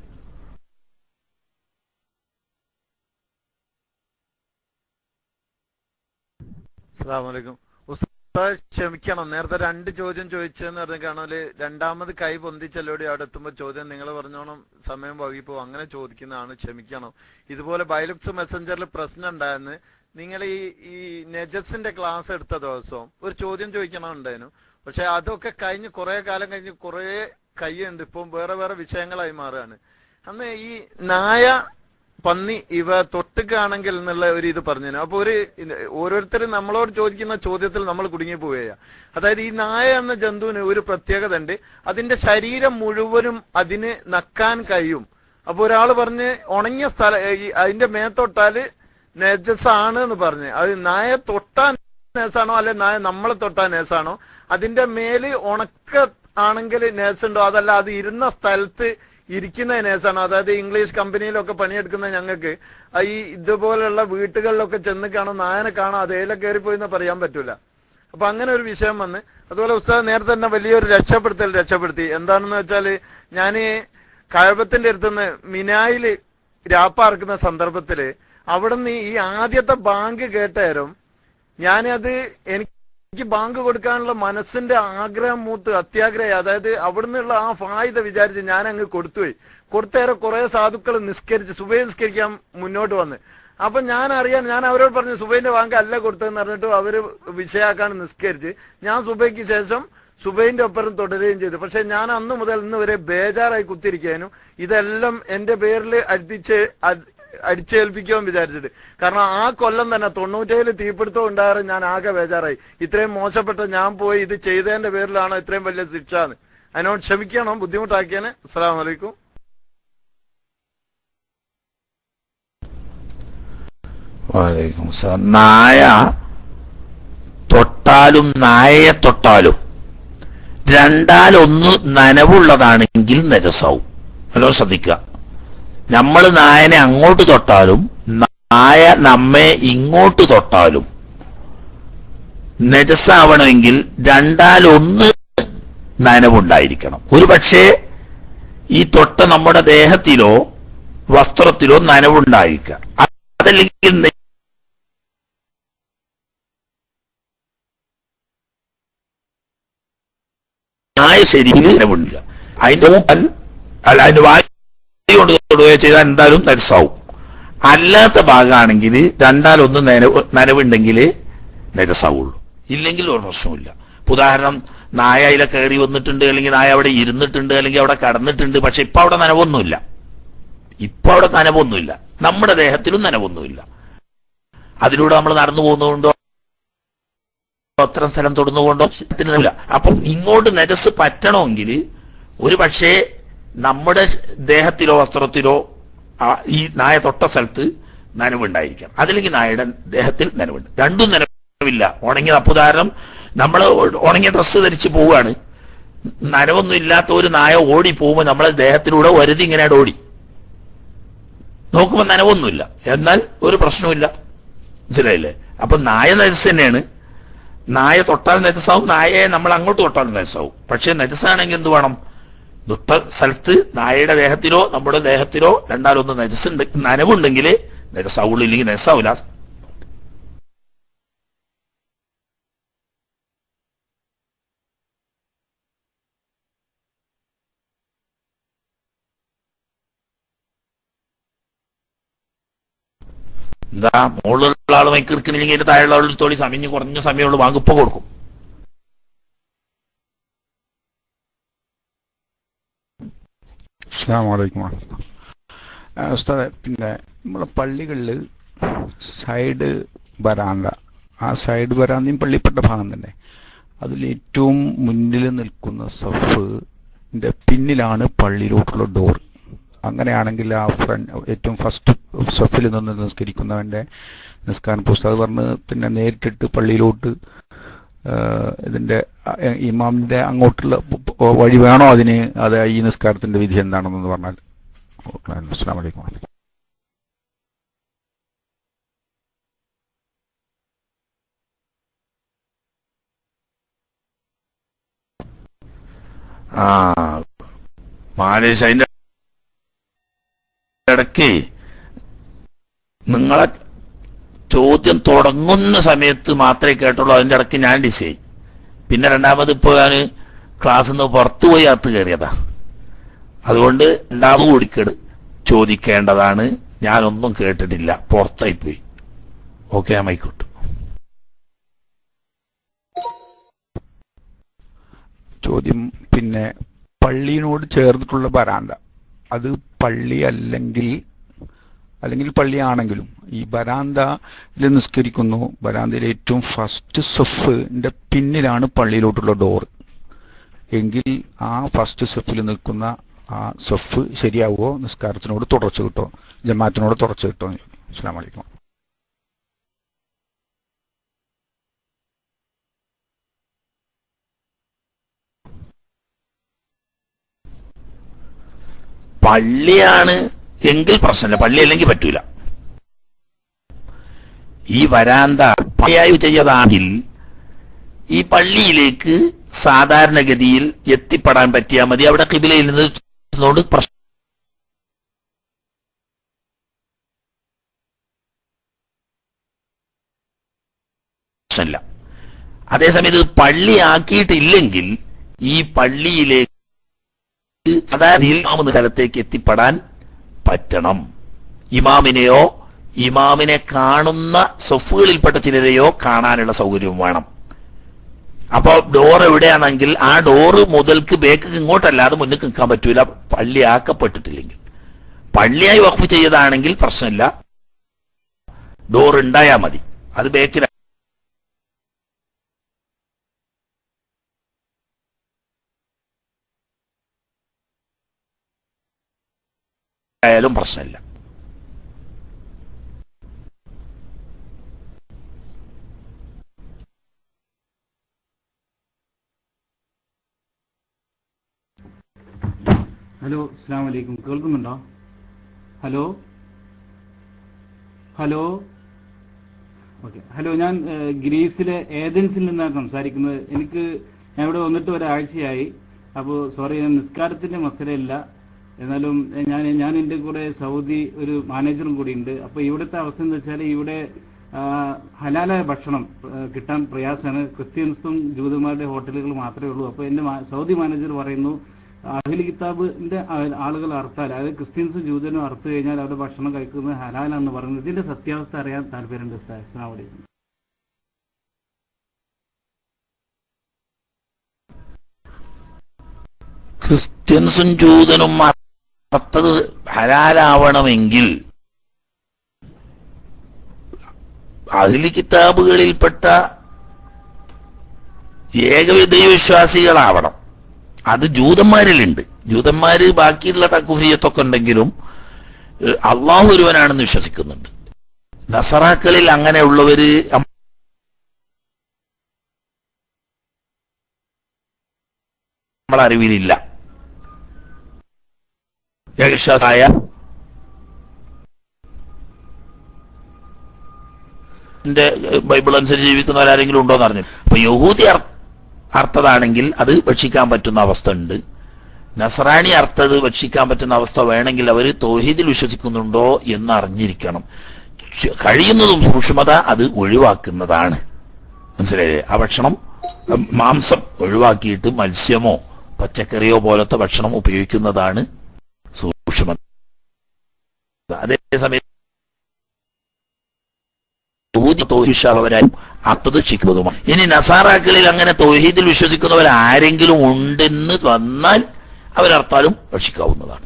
അസ്സലാമലൈക്കും ഉസ്താദ് ക്ഷമിക്കണം നേരത്തെ രണ്ട് ചോദ്യം ചോദിച്ചതെന്ന് പറഞ്ഞ കാണാല് രണ്ടാമത് കൈ പൊന്തിച്ചല്ലോടി അവിടെ എത്തുമ്പോ ചോദ്യം നിങ്ങൾ പറഞ്ഞോണം സമയം വൈകിപ്പോ അങ്ങനെ ചോദിക്കുന്നതാണ് ക്ഷമിക്കണം ഇതുപോലെ ബൈലുക്സ് മെസ്സഞ്ചറിൽ പ്രശ്നം ഉണ്ടായെന്ന് നിങ്ങൾ ഈ ഈ നെജസിന്റെ ക്ലാസ് എടുത്ത ദിവസവും ഒരു ചോദ്യം ചോദിക്കണം ഉണ്ടായിരുന്നു പക്ഷെ അതൊക്കെ കഴിഞ്ഞ് കുറെ കാലം കഴിഞ്ഞ് കുറെ കൈയുണ്ട് ഇപ്പം വേറെ വേറെ വിഷയങ്ങളായി മാറുകയാണ് അന്ന് ഈ നായ പന്നി ഇവ തൊട്ടുകയാണെങ്കിൽ എന്നുള്ള ഒരു ഇത് പറഞ്ഞു അപ്പൊ ഒരു ഇത് ഓരോരുത്തരും നമ്മളോട് ചോദിക്കുന്ന ചോദ്യത്തിൽ നമ്മൾ കുടുങ്ങി പോവുകയാണ് അതായത് ഈ നായ എന്ന ജന്തുവിന് ഒരു പ്രത്യേകത ഉണ്ട് അതിന്റെ ശരീരം മുഴുവനും അതിന് നക്കാൻ കഴിയും അപ്പൊ ഒരാൾ പറഞ്ഞ് ഉണങ്ങിയ സ്ഥലം ഈ അതിന്റെ മേത്തൊട്ടാല് നെജസാണ് എന്ന് പറഞ്ഞ് അത് നായ തൊട്ടാൻ നേസാണോ അല്ലെ നായ നമ്മളെ തൊട്ടാൻ നേസാണോ അതിന്റെ മേല് ഉണക്ക ആണെങ്കിൽ നേസുണ്ടോ അതല്ല അത് ഇരുന്ന സ്ഥലത്ത് ഇരിക്കുന്ന നേസാണോ അതായത് ഇംഗ്ലീഷ് കമ്പനിയിലൊക്കെ പണിയെടുക്കുന്ന ഞങ്ങൾക്ക് ഈ ഇതുപോലുള്ള വീട്ടുകളിലൊക്കെ ചെന്ന് കാണും നായനെ കാണാം അതേലെ കയറിപ്പോയി എന്ന് പറയാൻ പറ്റൂല അപ്പൊ അങ്ങനെ ഒരു വിഷയം വന്ന് അതുപോലെ ഉസ്താദ് നേരത്തെ തന്നെ വലിയൊരു രക്ഷപ്പെടുത്തൽ രക്ഷപ്പെടുത്തി എന്താണെന്ന് വെച്ചാല് ഞാൻ കഴബത്തിന്റെ അടുത്തുനിന്ന് മിനായില് രാപ്പാർക്കുന്ന സന്ദർഭത്തില് അവിടുന്ന് ഈ ആദ്യത്തെ ബാങ്ക് കേട്ടേരം ഞാനത് എനിക്ക് ബാങ്ക് കൊടുക്കാനുള്ള മനസ്സിന്റെ ആഗ്രഹം മൂത്ത് അത്യാഗ്രഹം അതായത് അവിടുന്നുള്ള ആ ഫായുധ വിചാരിച്ച് ഞാൻ അങ്ങ് കൊടുത്തുപോയി കൊടുത്തേറെ കുറെ സാധുക്കൾ നിസ്കരിച്ച് സുബൈ നിസ്കരിക്കാൻ മുന്നോട്ട് വന്ന് അപ്പൊ ഞാൻ അറിയാൻ ഞാൻ അവരോട് പറഞ്ഞു സുബൈന്റെ ബാങ്ക് അല്ല കൊടുത്തതെന്ന് പറഞ്ഞിട്ട് അവര് വിഷയാക്കാൻ നിസ്കരിച്ച് ഞാൻ സുബൈക്ക് ശേഷം സുബൈന്റെ ഒപ്പരം തുടരുകയും ചെയ്തു പക്ഷെ ഞാൻ അന്ന് മുതൽ ഇന്ന് വരെ ബേജാറായി കുത്തിരിക്കാനും ഇതെല്ലാം എന്റെ പേരിൽ അടിച്ച് അ- അടിച്ചേൽപ്പിക്കുമെന്ന് വിചാരിച്ചിട്ട് കാരണം ആ കൊല്ലം തന്നെ തൊണ്ണൂറ്റേഴില് തീപിടുത്തം ഉണ്ടാകാറ് ഞാൻ ആകെ ബേജാറായി ഇത്രയും മോശപ്പെട്ട ഞാൻ പോയി ഇത് ചെയ്തതിന്റെ പേരിലാണോ ഇത്രയും വലിയ ശിക്ഷ എന്ന് അതിനോട് ക്ഷമിക്കണം ബുദ്ധിമുട്ടാക്കിയാന് അസ്സാം വലൈക്കും വലൈക്കും സലാം. നായ തൊട്ടാലും നായയെ തൊട്ടാലും രണ്ടാലൊന്ന് നനവുള്ളതാണെങ്കിൽ നരസാവും നല്ലോ ശ്രദ്ധിക്കുക നമ്മൾ നായനെ അങ്ങോട്ട് തൊട്ടാലും നായ നമ്മെ ഇങ്ങോട്ട് തൊട്ടാലും നജസാവണമെങ്കിൽ രണ്ടാലൊന്ന് നനവുണ്ടായിരിക്കണം ഒരു പക്ഷേ ഈ തൊട്ട നമ്മുടെ ദേഹത്തിലോ വസ്ത്രത്തിലോ നനവുണ്ടായിരിക്കുക അതല്ലെങ്കിൽ നെ- നായ ശരിക്കും നനവുണ്ടില്ല അതിന്റെ മൂപ്പൻ അല്ല അതിന്റെ വായു കൊണ്ട് തൊടുകയോ ചെയ്താൽ എന്തായാലും നരസാവും അല്ലാത്ത ഭാഗമാണെങ്കിൽ രണ്ടാലൊന്ന് നനവ് നനവുണ്ടെങ്കിൽ നരസാവുള്ളൂ ഇല്ലെങ്കിൽ ഒരു പ്രശ്നമില്ല ഇപ്പൊ ഉദാഹരണം നായ അതിലെ കയറി വന്നിട്ടുണ്ട് അല്ലെങ്കിൽ നായ അവിടെ ഇരുന്നിട്ടുണ്ട് അല്ലെങ്കിൽ അവിടെ കടന്നിട്ടുണ്ട് പക്ഷെ ഇപ്പൊ അവിടെ നനവൊന്നുമില്ല ഇപ്പൊ അവിടെ നനവൊന്നുമില്ല നമ്മുടെ ദേഹത്തിലും നനവൊന്നുമില്ല അതിലൂടെ നമ്മൾ നടന്നു പോകുന്നതുകൊണ്ടോ അത്തരം സ്ഥലം തൊടുന്നുകൊണ്ടോ ഇല്ല അപ്പം ഇങ്ങോട്ട് നജസ് പറ്റണമെങ്കിൽ ഒരു പക്ഷേ നമ്മുടെ ദേഹത്തിലോ വസ്ത്രത്തിലോ ആ ഈ നായ തൊട്ട സ്ഥലത്ത് നനവുണ്ടായിരിക്കണം അതില്ലെങ്കിൽ നായയുടെ ദേഹത്തിൽ നനവുണ്ട് രണ്ടും നനവില്ല ഉണങ്ങിയ അപ്പുദാഹരണം നമ്മൾ ഉണങ്ങിയ ഡ്രസ്സ് ധരിച്ച് പോവുകയാണ് നനവൊന്നും ഇല്ലാത്ത ഒരു നായ ഓടി പോകുമ്പോൾ നമ്മളെ ദേഹത്തിലൂടെ വരുതി ഇങ്ങനെ ഓടി നോക്കുമ്പോൾ നനവൊന്നുമില്ല എന്നാൽ ഒരു പ്രശ്നവുമില്ല മനസ്സിലായില്ലേ അപ്പൊ നായ നജസ് തന്നെയാണ് നായ തൊട്ടാൽ നജസാവും നായയെ നമ്മൾ അങ്ങോട്ട് തൊട്ടാൽ നജസാവും പക്ഷെ നജസാണെങ്കിൽ എന്ത് വേണം ദുട്ട സ്ഥലത്ത് നായയുടെ ദേഹത്തിലോ നമ്മുടെ ദേഹത്തിലോ രണ്ടാലൊന്ന് നജസുണ്ട് നനവുണ്ടെങ്കിൽ നജസാവുള്ളൂ ഇല്ലെങ്കിൽ നജസാവില്ല എന്താ മുകളിലുള്ള ആൾ മൈക്ക് എടുക്കണില്ലെങ്കിൽ അതിന്റെ താഴെയുള്ള ആൾ തോളി സമയം കുറഞ്ഞ സമയമുള്ളൂ വാങ്ങി ഇപ്പൊ കൊടുക്കും അസ്സാം വലൈക്കും ഉസ്താദെ പിന്നെ നമ്മളെ പള്ളികളിൽ സൈഡ് വരാന്ത ആ സൈഡ് വരാന്തയും പള്ളിപ്പെട്ട ഭാഗം തന്നെ അതിൽ ഏറ്റവും മുന്നിൽ നിൽക്കുന്ന സഫിന്റെ പിന്നിലാണ് പള്ളിയിലോട്ടുള്ള ഡോർ അങ്ങനെയാണെങ്കിൽ ആ ഫ്രണ്ട് ഏറ്റവും ഫസ്റ്റ് സഫിൽ നിന്ന് നിസ്കരിക്കുന്നവന്റെ നിസ്കാരം പുസ്തകം പറഞ്ഞ് പിന്നെ നേരിട്ടിട്ട് പള്ളിയിലോട്ട് ആ, ഇതിന്റെ ആ, ഇമാമിന്റെ അങ്ങോട്ടുള്ള പ- പ- വഴി വേണോ അതിന് അത് ഈ നിസ്കാരത്തിന്റെ വിധി എന്താണെന്ന് പറഞ്ഞാൽ അസ്സാം വലൈക്കും ആ മാലേഷ് അതിന്റെ ഇടയ്ക്ക് നിങ്ങളെ ചോദ്യം തുടങ്ങുന്ന സമയത്ത് മാത്രമേ കേട്ടുള്ളൂ അതിന്റെ ഇടയ്ക്ക് ഞാൻ ഡിസൈൻ പിന്നെ രണ്ടാമത് ഇപ്പോ ഞാൻ ക്ലാസ്സിൽ നിന്ന് പുറത്തു പോയി അകത്ത് കയറിയതാ അതുകൊണ്ട് രണ്ടാമത് കൂടിക്കേട് ചോദിക്കേണ്ടതാണ് ഞാനൊന്നും കേട്ടിട്ടില്ല പുറത്തായി പോയി ഓക്കെ മൈക്കോട്ട് ചോദ്യം പിന്നെ പള്ളിയിനോട് ചേർന്നിട്ടുള്ള വരാന്ത അത് പള്ളി അല്ലെങ്കിൽ അല്ലെങ്കിൽ പള്ളിയാണെങ്കിലും ഈ ബരാന്തയിൽ നിസ്കരിക്കുന്നു ബരാന്തയിൽ ഏറ്റവും ഫസ്റ്റ് സഫിന്റെ പിന്നിലാണ് പള്ളിയിലോട്ടുള്ള ഡോർ എങ്കിൽ ആ ഫസ്റ്റ് സഫിൽ നിൽക്കുന്ന ആ സഫ് ശരിയാവുമോ നിസ്കാരത്തിനോട് തുടർച്ച കിട്ടോ ജമാഅത്തിനോട് തുടർച്ച കിട്ടോ അസ്സാം വലൈക്കും പള്ളിയാണ് എങ്കിൽ പ്രശ്നമില്ല പള്ളി അല്ലെങ്കിൽ പറ്റൂല ഈ വരാന്ത പള്ളിയായി ചെയ്തതാണെങ്കിൽ ഈ പള്ളിയിലേക്ക് സാധാരണഗതിയിൽ എത്തിപ്പെടാൻ പറ്റിയാൽ മതി അവിടെ കിബിലയിൽ നിന്ന് കൊണ്ട് പ്രശ്നം പ്രശ്നമില്ല അതേസമയത്ത് ഇത് പള്ളി ആക്കിയിട്ടില്ലെങ്കിൽ ഈ പള്ളിയിലേക്ക് സാധാരണ ഇമാമുന്ന സ്ഥലത്തേക്ക് എത്തിപ്പെടാൻ പറ്റണം ഇമാമിനെയോ ഇമാമിനെ കാണുന്ന സൊഫുകളിൽപ്പെട്ട ചിലരെയോ കാണാനുള്ള സൗകര്യവും വേണം അപ്പോൾ ഡോർ എവിടെയാണെങ്കിൽ ആ ഡോറ് മുതൽക്ക് ബേക്ക് ഇങ്ങോട്ടല്ലാതെ മുന്നിൽ നിൽക്കാൻ പറ്റൂല പള്ളി ആക്കപ്പെട്ടിട്ടില്ലെങ്കിൽ പള്ളിയായി വഖഫ് ചെയ്തതാണെങ്കിൽ പ്രശ്നമില്ല ഡോർ ഉണ്ടായാൽ മതി അത് ബേക്കിൽ ആയാലും പ്രശ്നമില്ല ഹലോ അസ്സാം വലൈക്കും കേൾക്കുന്നുണ്ടോ ഹലോ ഹലോ ഓക്കെ ഹലോ ഞാൻ ഏഹ്, ഗ്രീസിലെ ഏതൻസിൽ നിന്നാണ് സംസാരിക്കുന്നത് എനിക്ക് ഞാൻ ഇവിടെ വന്നിട്ട് ഒരാഴ്ചയായി അപ്പോൾ സോറി ഞാൻ നിസ്കാരത്തിന്റെ മസലയില്ല എന്നാലും ഏഹ്, ഞാൻ ഞാൻ എൻ്റെ കൂടെ സൗദി ഒരു മാനേജറും കൂടി ഉണ്ട് അപ്പോൾ ഇവിടുത്തെ അവസ്ഥ എന്ന് വെച്ചാൽ ഇവിടെ ആ, ഹലാലായ ഭക്ഷണം ആ, കിട്ടാൻ പ്രയാസമാണ് ക്രിസ്ത്യൻസും ജൂതന്മാരുടെ ഹോട്ടലുകൾ മാത്രമേ ഉള്ളൂ അപ്പോൾ എൻ്റെ മാ- സൗദി മാനേജർ പറയുന്നു അഹ്ലി കിതാബിന്റെ ആ- ആളുകൾ അർത്ഥം അതായത് ക്രിസ്ത്യൻസും ജൂതനും അർത്ഥം കഴിഞ്ഞാൽ അവരുടെ ഭക്ഷണം കഴിക്കുന്നത് ഹലാലാന്ന് പറയുന്നത് ഇതിന്റെ സത്യാവസ്ഥ അറിയാൻ താല്പര്യമുണ്ട് ഉസ്താദ്. അസ്സലാമു അലൈക്കും ക്രിസ്ത്യൻസും ജൂതനും അർത്ഥത് ഹലാലാവണമെങ്കിൽ അഹ്ലി കിതാബുകളിൽപ്പെട്ട ഏകവിധവിശ്വാസികളാവണം അത് ജൂതന്മാരിലുണ്ട് ജൂതന്മാര് ബാക്കിയുള്ള തക്കുഫിയത്തൊക്കെ ഉണ്ടെങ്കിലും ഏഹ്, അള്ളാഹു ഒരുവനാണെന്ന് വിശ്വസിക്കുന്നുണ്ട് നസറാക്കളിൽ അങ്ങനെയുള്ളവര് നമ്മളെ അറിവിലില്ല ഏകവിശ്വാസായ ന്റെ ബൈബിൾ അനുസരിച്ച് ജീവിക്കുന്നവരാരെങ്കിലും ഉണ്ടോ എന്ന് അറിഞ്ഞു അപ്പൊ യഹൂദി അർ- അർത്ഥതാണെങ്കിൽ അത് ഭക്ഷിക്കാൻ പറ്റുന്ന അവസ്ഥ ഉണ്ട് നസറാണി അർത്ഥത് ഭക്ഷിക്കാൻ പറ്റുന്ന അവസ്ഥ വേണമെങ്കിൽ അവർ തോഹീദിൽ വിശ്വസിക്കുന്നുണ്ടോ എന്ന് അറിഞ്ഞിരിക്കണം ചു- കഴിയുന്നതും സൂക്ഷ്മത അത് ഒഴിവാക്കുന്നതാണ് മനസ്സിലായില്ലേ ആ ഭക്ഷണം ഉം, മാംസം ഒഴിവാക്കിയിട്ട് മത്സ്യമോ പച്ചക്കറിയോ പോലത്തെ ഭക്ഷണം ഉപയോഗിക്കുന്നതാണ് സൂക്ഷ്മത അതേസമയം വിശ്വാസവരായും അത്തത് ശിക്കുന്നതുമാണ് ഇനി നസാറാക്കളിൽ അങ്ങനെ തൗഹീദിൽ വിശ്വസിക്കുന്നവർ ആരെങ്കിലും ഉണ്ടെന്ന് വന്നാൽ അവരർത്താലും ഭക്ഷിക്കാവുന്നതാണ്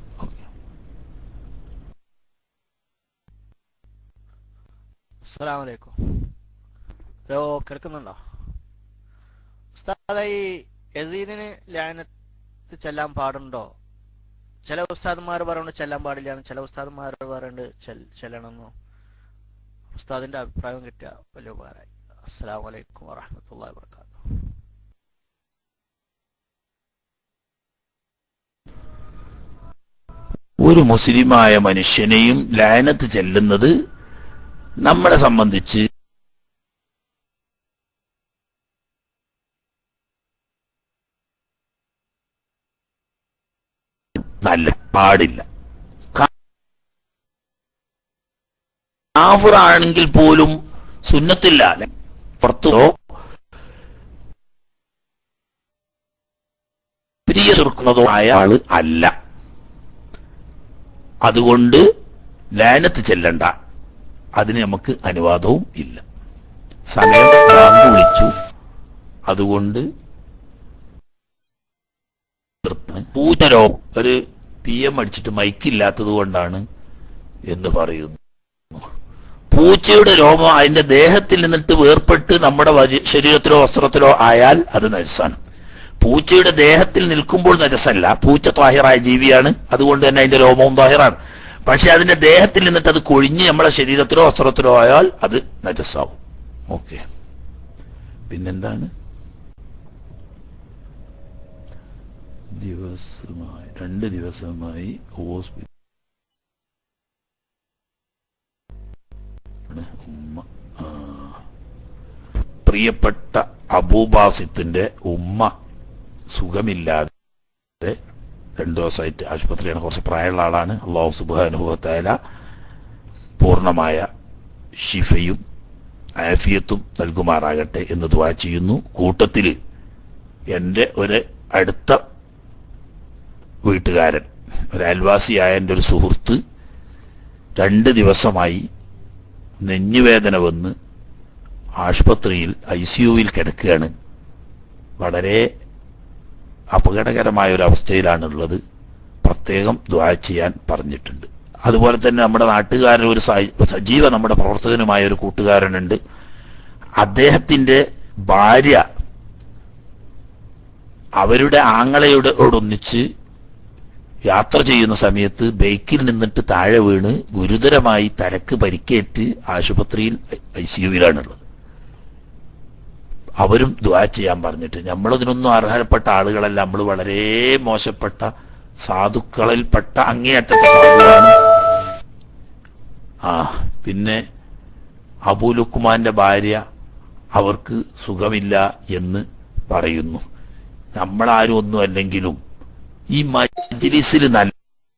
അസ്സലാമു അലൈക്കും ഹലോ കേൾക്കുന്നുണ്ടോ ഉസ്താദ ഈ യസീദിന് ലാനത്ത് ചെല്ലാൻ പാടുണ്ടോ ചില ഉസ്താദന്മാർ പറയുന്നുണ്ട് ചെല്ലാൻ പാടില്ല എന്ന് ചില ഉസ്താദന്മാർ പറയുന്നുണ്ട് ചെൽ- ചെല്ലണമെന്നു ഉസ്താദിന്റെ അഭിപ്രായം കിട്ടിയ വലിയ ഉപകാരമായി അസ്സലാമു അലൈക്കും വറഹ്മത്തുള്ളാഹി വബറകാതുഹു ഒരു മുസ്ലിമായ മനുഷ്യനെയും ലാനത്ത് ചെല്ലുന്നത് നമ്മളെ സംബന്ധിച്ച് നല്ല പാടില്ല കാഫിറാണെങ്കിൽ പോലും സുന്നത്തില്ല പുറത്തോ പ്രിയ ചെറുക്കുന്നതോ ആയ ആള് അല്ല അതുകൊണ്ട് ലാനത്ത് ചെല്ലണ്ട അതിന് നമുക്ക് അനുവാദവും ഇല്ല സമയം ബാങ്ക് വിളിച്ചു അതുകൊണ്ട് പൂച്ചരോ ഒരു പി എം അടിച്ചിട്ട് മൈക്കില്ലാത്തത് കൊണ്ടാണ് എന്ന് പറയുന്നു പൂച്ചയുടെ രോമം അതിന്റെ ദേഹത്തിൽ നിന്നിട്ട് വേർപെട്ട് നമ്മുടെ വരി- ശരീരത്തിലോ വസ്ത്രത്തിലോ ആയാൽ അത് നജസാണ് പൂച്ചയുടെ ദേഹത്തിൽ നിൽക്കുമ്പോൾ നജസല്ല പൂച്ച താഹിറായ ജീവിയാണ് അതുകൊണ്ട് തന്നെ അതിന്റെ രോമവും താഹിറാണ് പക്ഷെ അതിന്റെ ദേഹത്തിൽ നിന്നിട്ട് അത് കൊഴിഞ്ഞ് നമ്മുടെ ശരീരത്തിലോ വസ്ത്രത്തിലോ ആയാൽ അത് നജസാവും ഓക്കെ പിന്നെന്താണ് ദിവസമായി രണ്ട് ദിവസമായി ഹോസ്പിറ്റൽ ഉമ്മ ആ, പ്രിയപ്പെട്ട അബൂബാസിത്തിന്റെ ഉമ്മ സുഖമില്ലാതെ രണ്ടു ദിവസമായിട്ട് ആശുപത്രിയാണ് കുറച്ച് പ്രായമുള്ള ആളാണ് അള്ളാഹു സുബാനുഭവത്തായ പൂർണ്ണമായ ഷിഫയും ആഫിയത്തും നൽകുമാറാകട്ടെ എന്ന് ദ്വാ ചെയ്യുന്നു കൂട്ടത്തിൽ എൻ്റെ ഒരു അടുത്ത വീട്ടുകാരൻ ഒരു അയൽവാസിയായ എൻ്റെ ഒരു സുഹൃത്ത് രണ്ട് ദിവസമായി നെഞ്ഞുവേദന വന്ന് ആശുപത്രിയിൽ ഐ സി യുവിൽ കിടക്കുകയാണ് വളരെ അപകടകരമായ ഒരു അവസ്ഥയിലാണുള്ളത് പ്രത്യേകം ദ്വാ ചെയ്യാൻ പറഞ്ഞിട്ടുണ്ട് അതുപോലെ തന്നെ നമ്മുടെ നാട്ടുകാരൻ ഒരു സ- സജീവ നമ്മുടെ പ്രവർത്തകനുമായ ഒരു കൂട്ടുകാരനുണ്ട് അദ്ദേഹത്തിന്റെ ഭാര്യ അവരുടെ ആങ്ങളയുടെ ഒന്നിച്ച് യാത്ര ചെയ്യുന്ന സമയത്ത് ബൈക്കിൽ നിന്നിട്ട് താഴെ വീണ് ഗുരുതരമായി തലക്ക് പരിക്കേറ്റ് ആശുപത്രിയിൽ ഐ സി യുവിലാണുള്ളത് അവരും ദ്വാ ചെയ്യാൻ പറഞ്ഞിട്ട് നമ്മളതിനൊന്നും അർഹരപ്പെട്ട ആളുകളല്ല നമ്മൾ വളരെ മോശപ്പെട്ട സാധുക്കളിൽപ്പെട്ട അങ്ങേയറ്റത്തെ സാധുവാണ് ആ പിന്നെ അബൂലുക്കുമാന്റെ ഭാര്യ അവർക്ക് സുഖമില്ല എന്ന് പറയുന്നു നമ്മളാരും ഒന്നും അല്ലെങ്കിലും ഈ മജ്ലിസിൽ നല്ല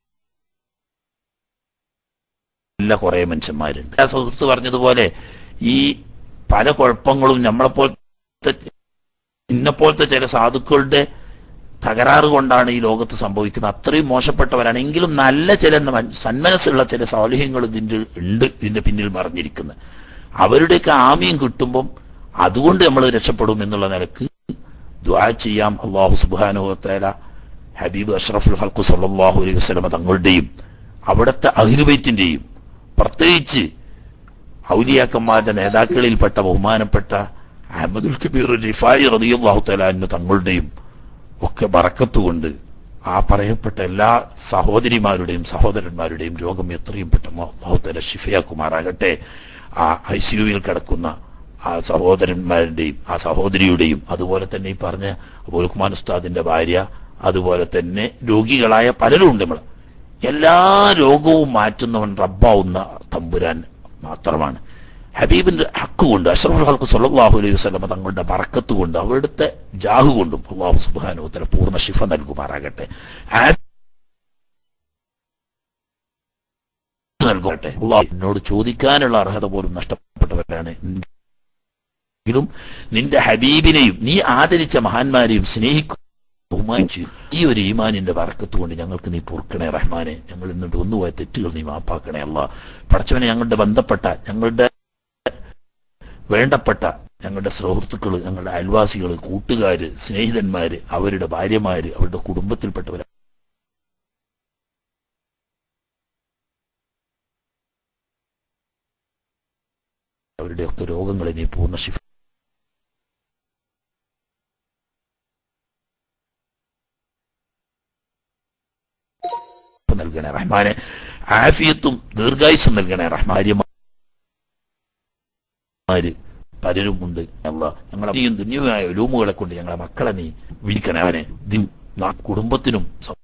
നല്ല കുറെ മനുഷ്യന്മാരുണ്ട് ആ സുഹൃത്ത് പറഞ്ഞതുപോലെ ഈ പല കുഴപ്പങ്ങളും നമ്മളെപ്പോലത്തെ ഇന്നെപ്പോലത്തെ ചില സാധുക്കളുടെ തകരാറ് കൊണ്ടാണ് ഈ ലോകത്ത് സംഭവിക്കുന്നത് അത്രയും മോശപ്പെട്ടവരാണ് എങ്കിലും നല്ല ചില മൻ- സന്മനസ്സുള്ള ചില സൗലഭ്യങ്ങൾ ഇതിൻ്റെ ഉണ്ട് ഇതിന്റെ പിന്നിൽ മറിഞ്ഞിരിക്കുന്നത് അവരുടെയൊക്കെ ആമയം കിട്ടുമ്പം അതുകൊണ്ട് നമ്മൾ രക്ഷപ്പെടും എന്നുള്ള നിലക്ക് ദ്വാ ചെയ്യാം അള്ളാഹു സുബാനുഭവത്തേല ഹബീബ് അഷ്റഫുൽ ഹൽക്കു സല്ലാഹു അലൈഹി വസ്ലമ തങ്ങളുടെയും അവിടുത്തെ അഹിലുബൈത്തിന്റെയും പ്രത്യേകിച്ച് ഔലിയാക്കന്മാരുടെ നേതാക്കളിൽപ്പെട്ട ബഹുമാനപ്പെട്ട അഹമ്മദുൽ കബീർ റിഫായി റതിയാഹു തലാന് തങ്ങളുടെയും ഒക്കെ ബറക്കത്തുകൊണ്ട് ആ പറയപ്പെട്ട എല്ലാ സഹോദരിമാരുടെയും സഹോദരന്മാരുടെയും രോഗം എത്രയും പെട്ടെന്ന് അള്ളാഹുത്തല ഷിഫയാക്കുമാറാകട്ടെ ആ ഐ സി യുവിൽ കിടക്കുന്ന ആ സഹോദരന്മാരുടെയും ആ സഹോദരിയുടെയും അതുപോലെ തന്നെ ഈ പറഞ്ഞ അബുൽഖുമാൻ ഉസ്താദിന്റെ ഭാര്യ അതുപോലെ തന്നെ രോഗികളായ പലരും ഉണ്ട് നമ്മൾ എല്ലാ രോഗവും മാറ്റുന്നവൻ റബ്ബാവുന്ന തമ്പുരാൻ മാത്രമാണ് ഹബീബിന്റെ ഹക്ക് കൊണ്ട് അഷ്റഫുൽ ഹൽക്ക് സല്ലല്ലാഹു അലൈഹി വസല്ലമ തങ്ങളുടെ ബറക്കത്ത് കൊണ്ട് അവിടുത്തെ ജാഹു കൊണ്ടും അള്ളാഹു സുബ്ഹാനഹു വതആല പൂർണ്ണ ശിഫ നൽകുമാറാകട്ടെ ആഫിയത്ത് നൽകട്ടെ അള്ളാഹു എന്നോട് ചോദിക്കാനുള്ള അർഹത പോലും നഷ്ടപ്പെട്ടവരാണ് എങ്കിലും നിന്റെ ഹബീബിനെയും നീ ആദരിച്ച മഹാന്മാരെയും സ്നേഹിക്കും ബഹുമാനിച്ചു ഈ ഒരു ഈമാനിന്റെ വറക്കത്ത് കൊണ്ട് ഞങ്ങൾക്ക് നീ പൊറുക്കണേ റഹ്മാനെ ഞങ്ങൾ ഇന്നിട്ട് ഒന്നുപോയ തെറ്റുകൾ നീ മാപ്പാക്കണേ അല്ല പടച്ചവനെ ഞങ്ങളുടെ ബന്ധപ്പെട്ട ഞങ്ങളുടെ വേണ്ടപ്പെട്ട ഞങ്ങളുടെ സുഹൃത്തുക്കൾ ഞങ്ങളുടെ അയൽവാസികൾ കൂട്ടുകാര് സ്നേഹിതന്മാര് അവരുടെ ഭാര്യമാര് അവരുടെ കുടുംബത്തിൽപ്പെട്ടവർ അവരുടെയൊക്കെ രോഗങ്ങളെ നീ പൂർണ്ണ ശിഫ നൽകണേ റഹ്മാനെ ആഫിയത്തും ദീർഘായുസും നൽകണേ റഹ്മാര്യമാര് പലരും ഉണ്ട് അല്ല ഞങ്ങളെ ഈ ദുന്യമായ ലൂമുകളെ കൊണ്ട് ഞങ്ങളെ മക്കളെ നീ വിരിക്കണേ അവനെ കുടുംബത്തിനും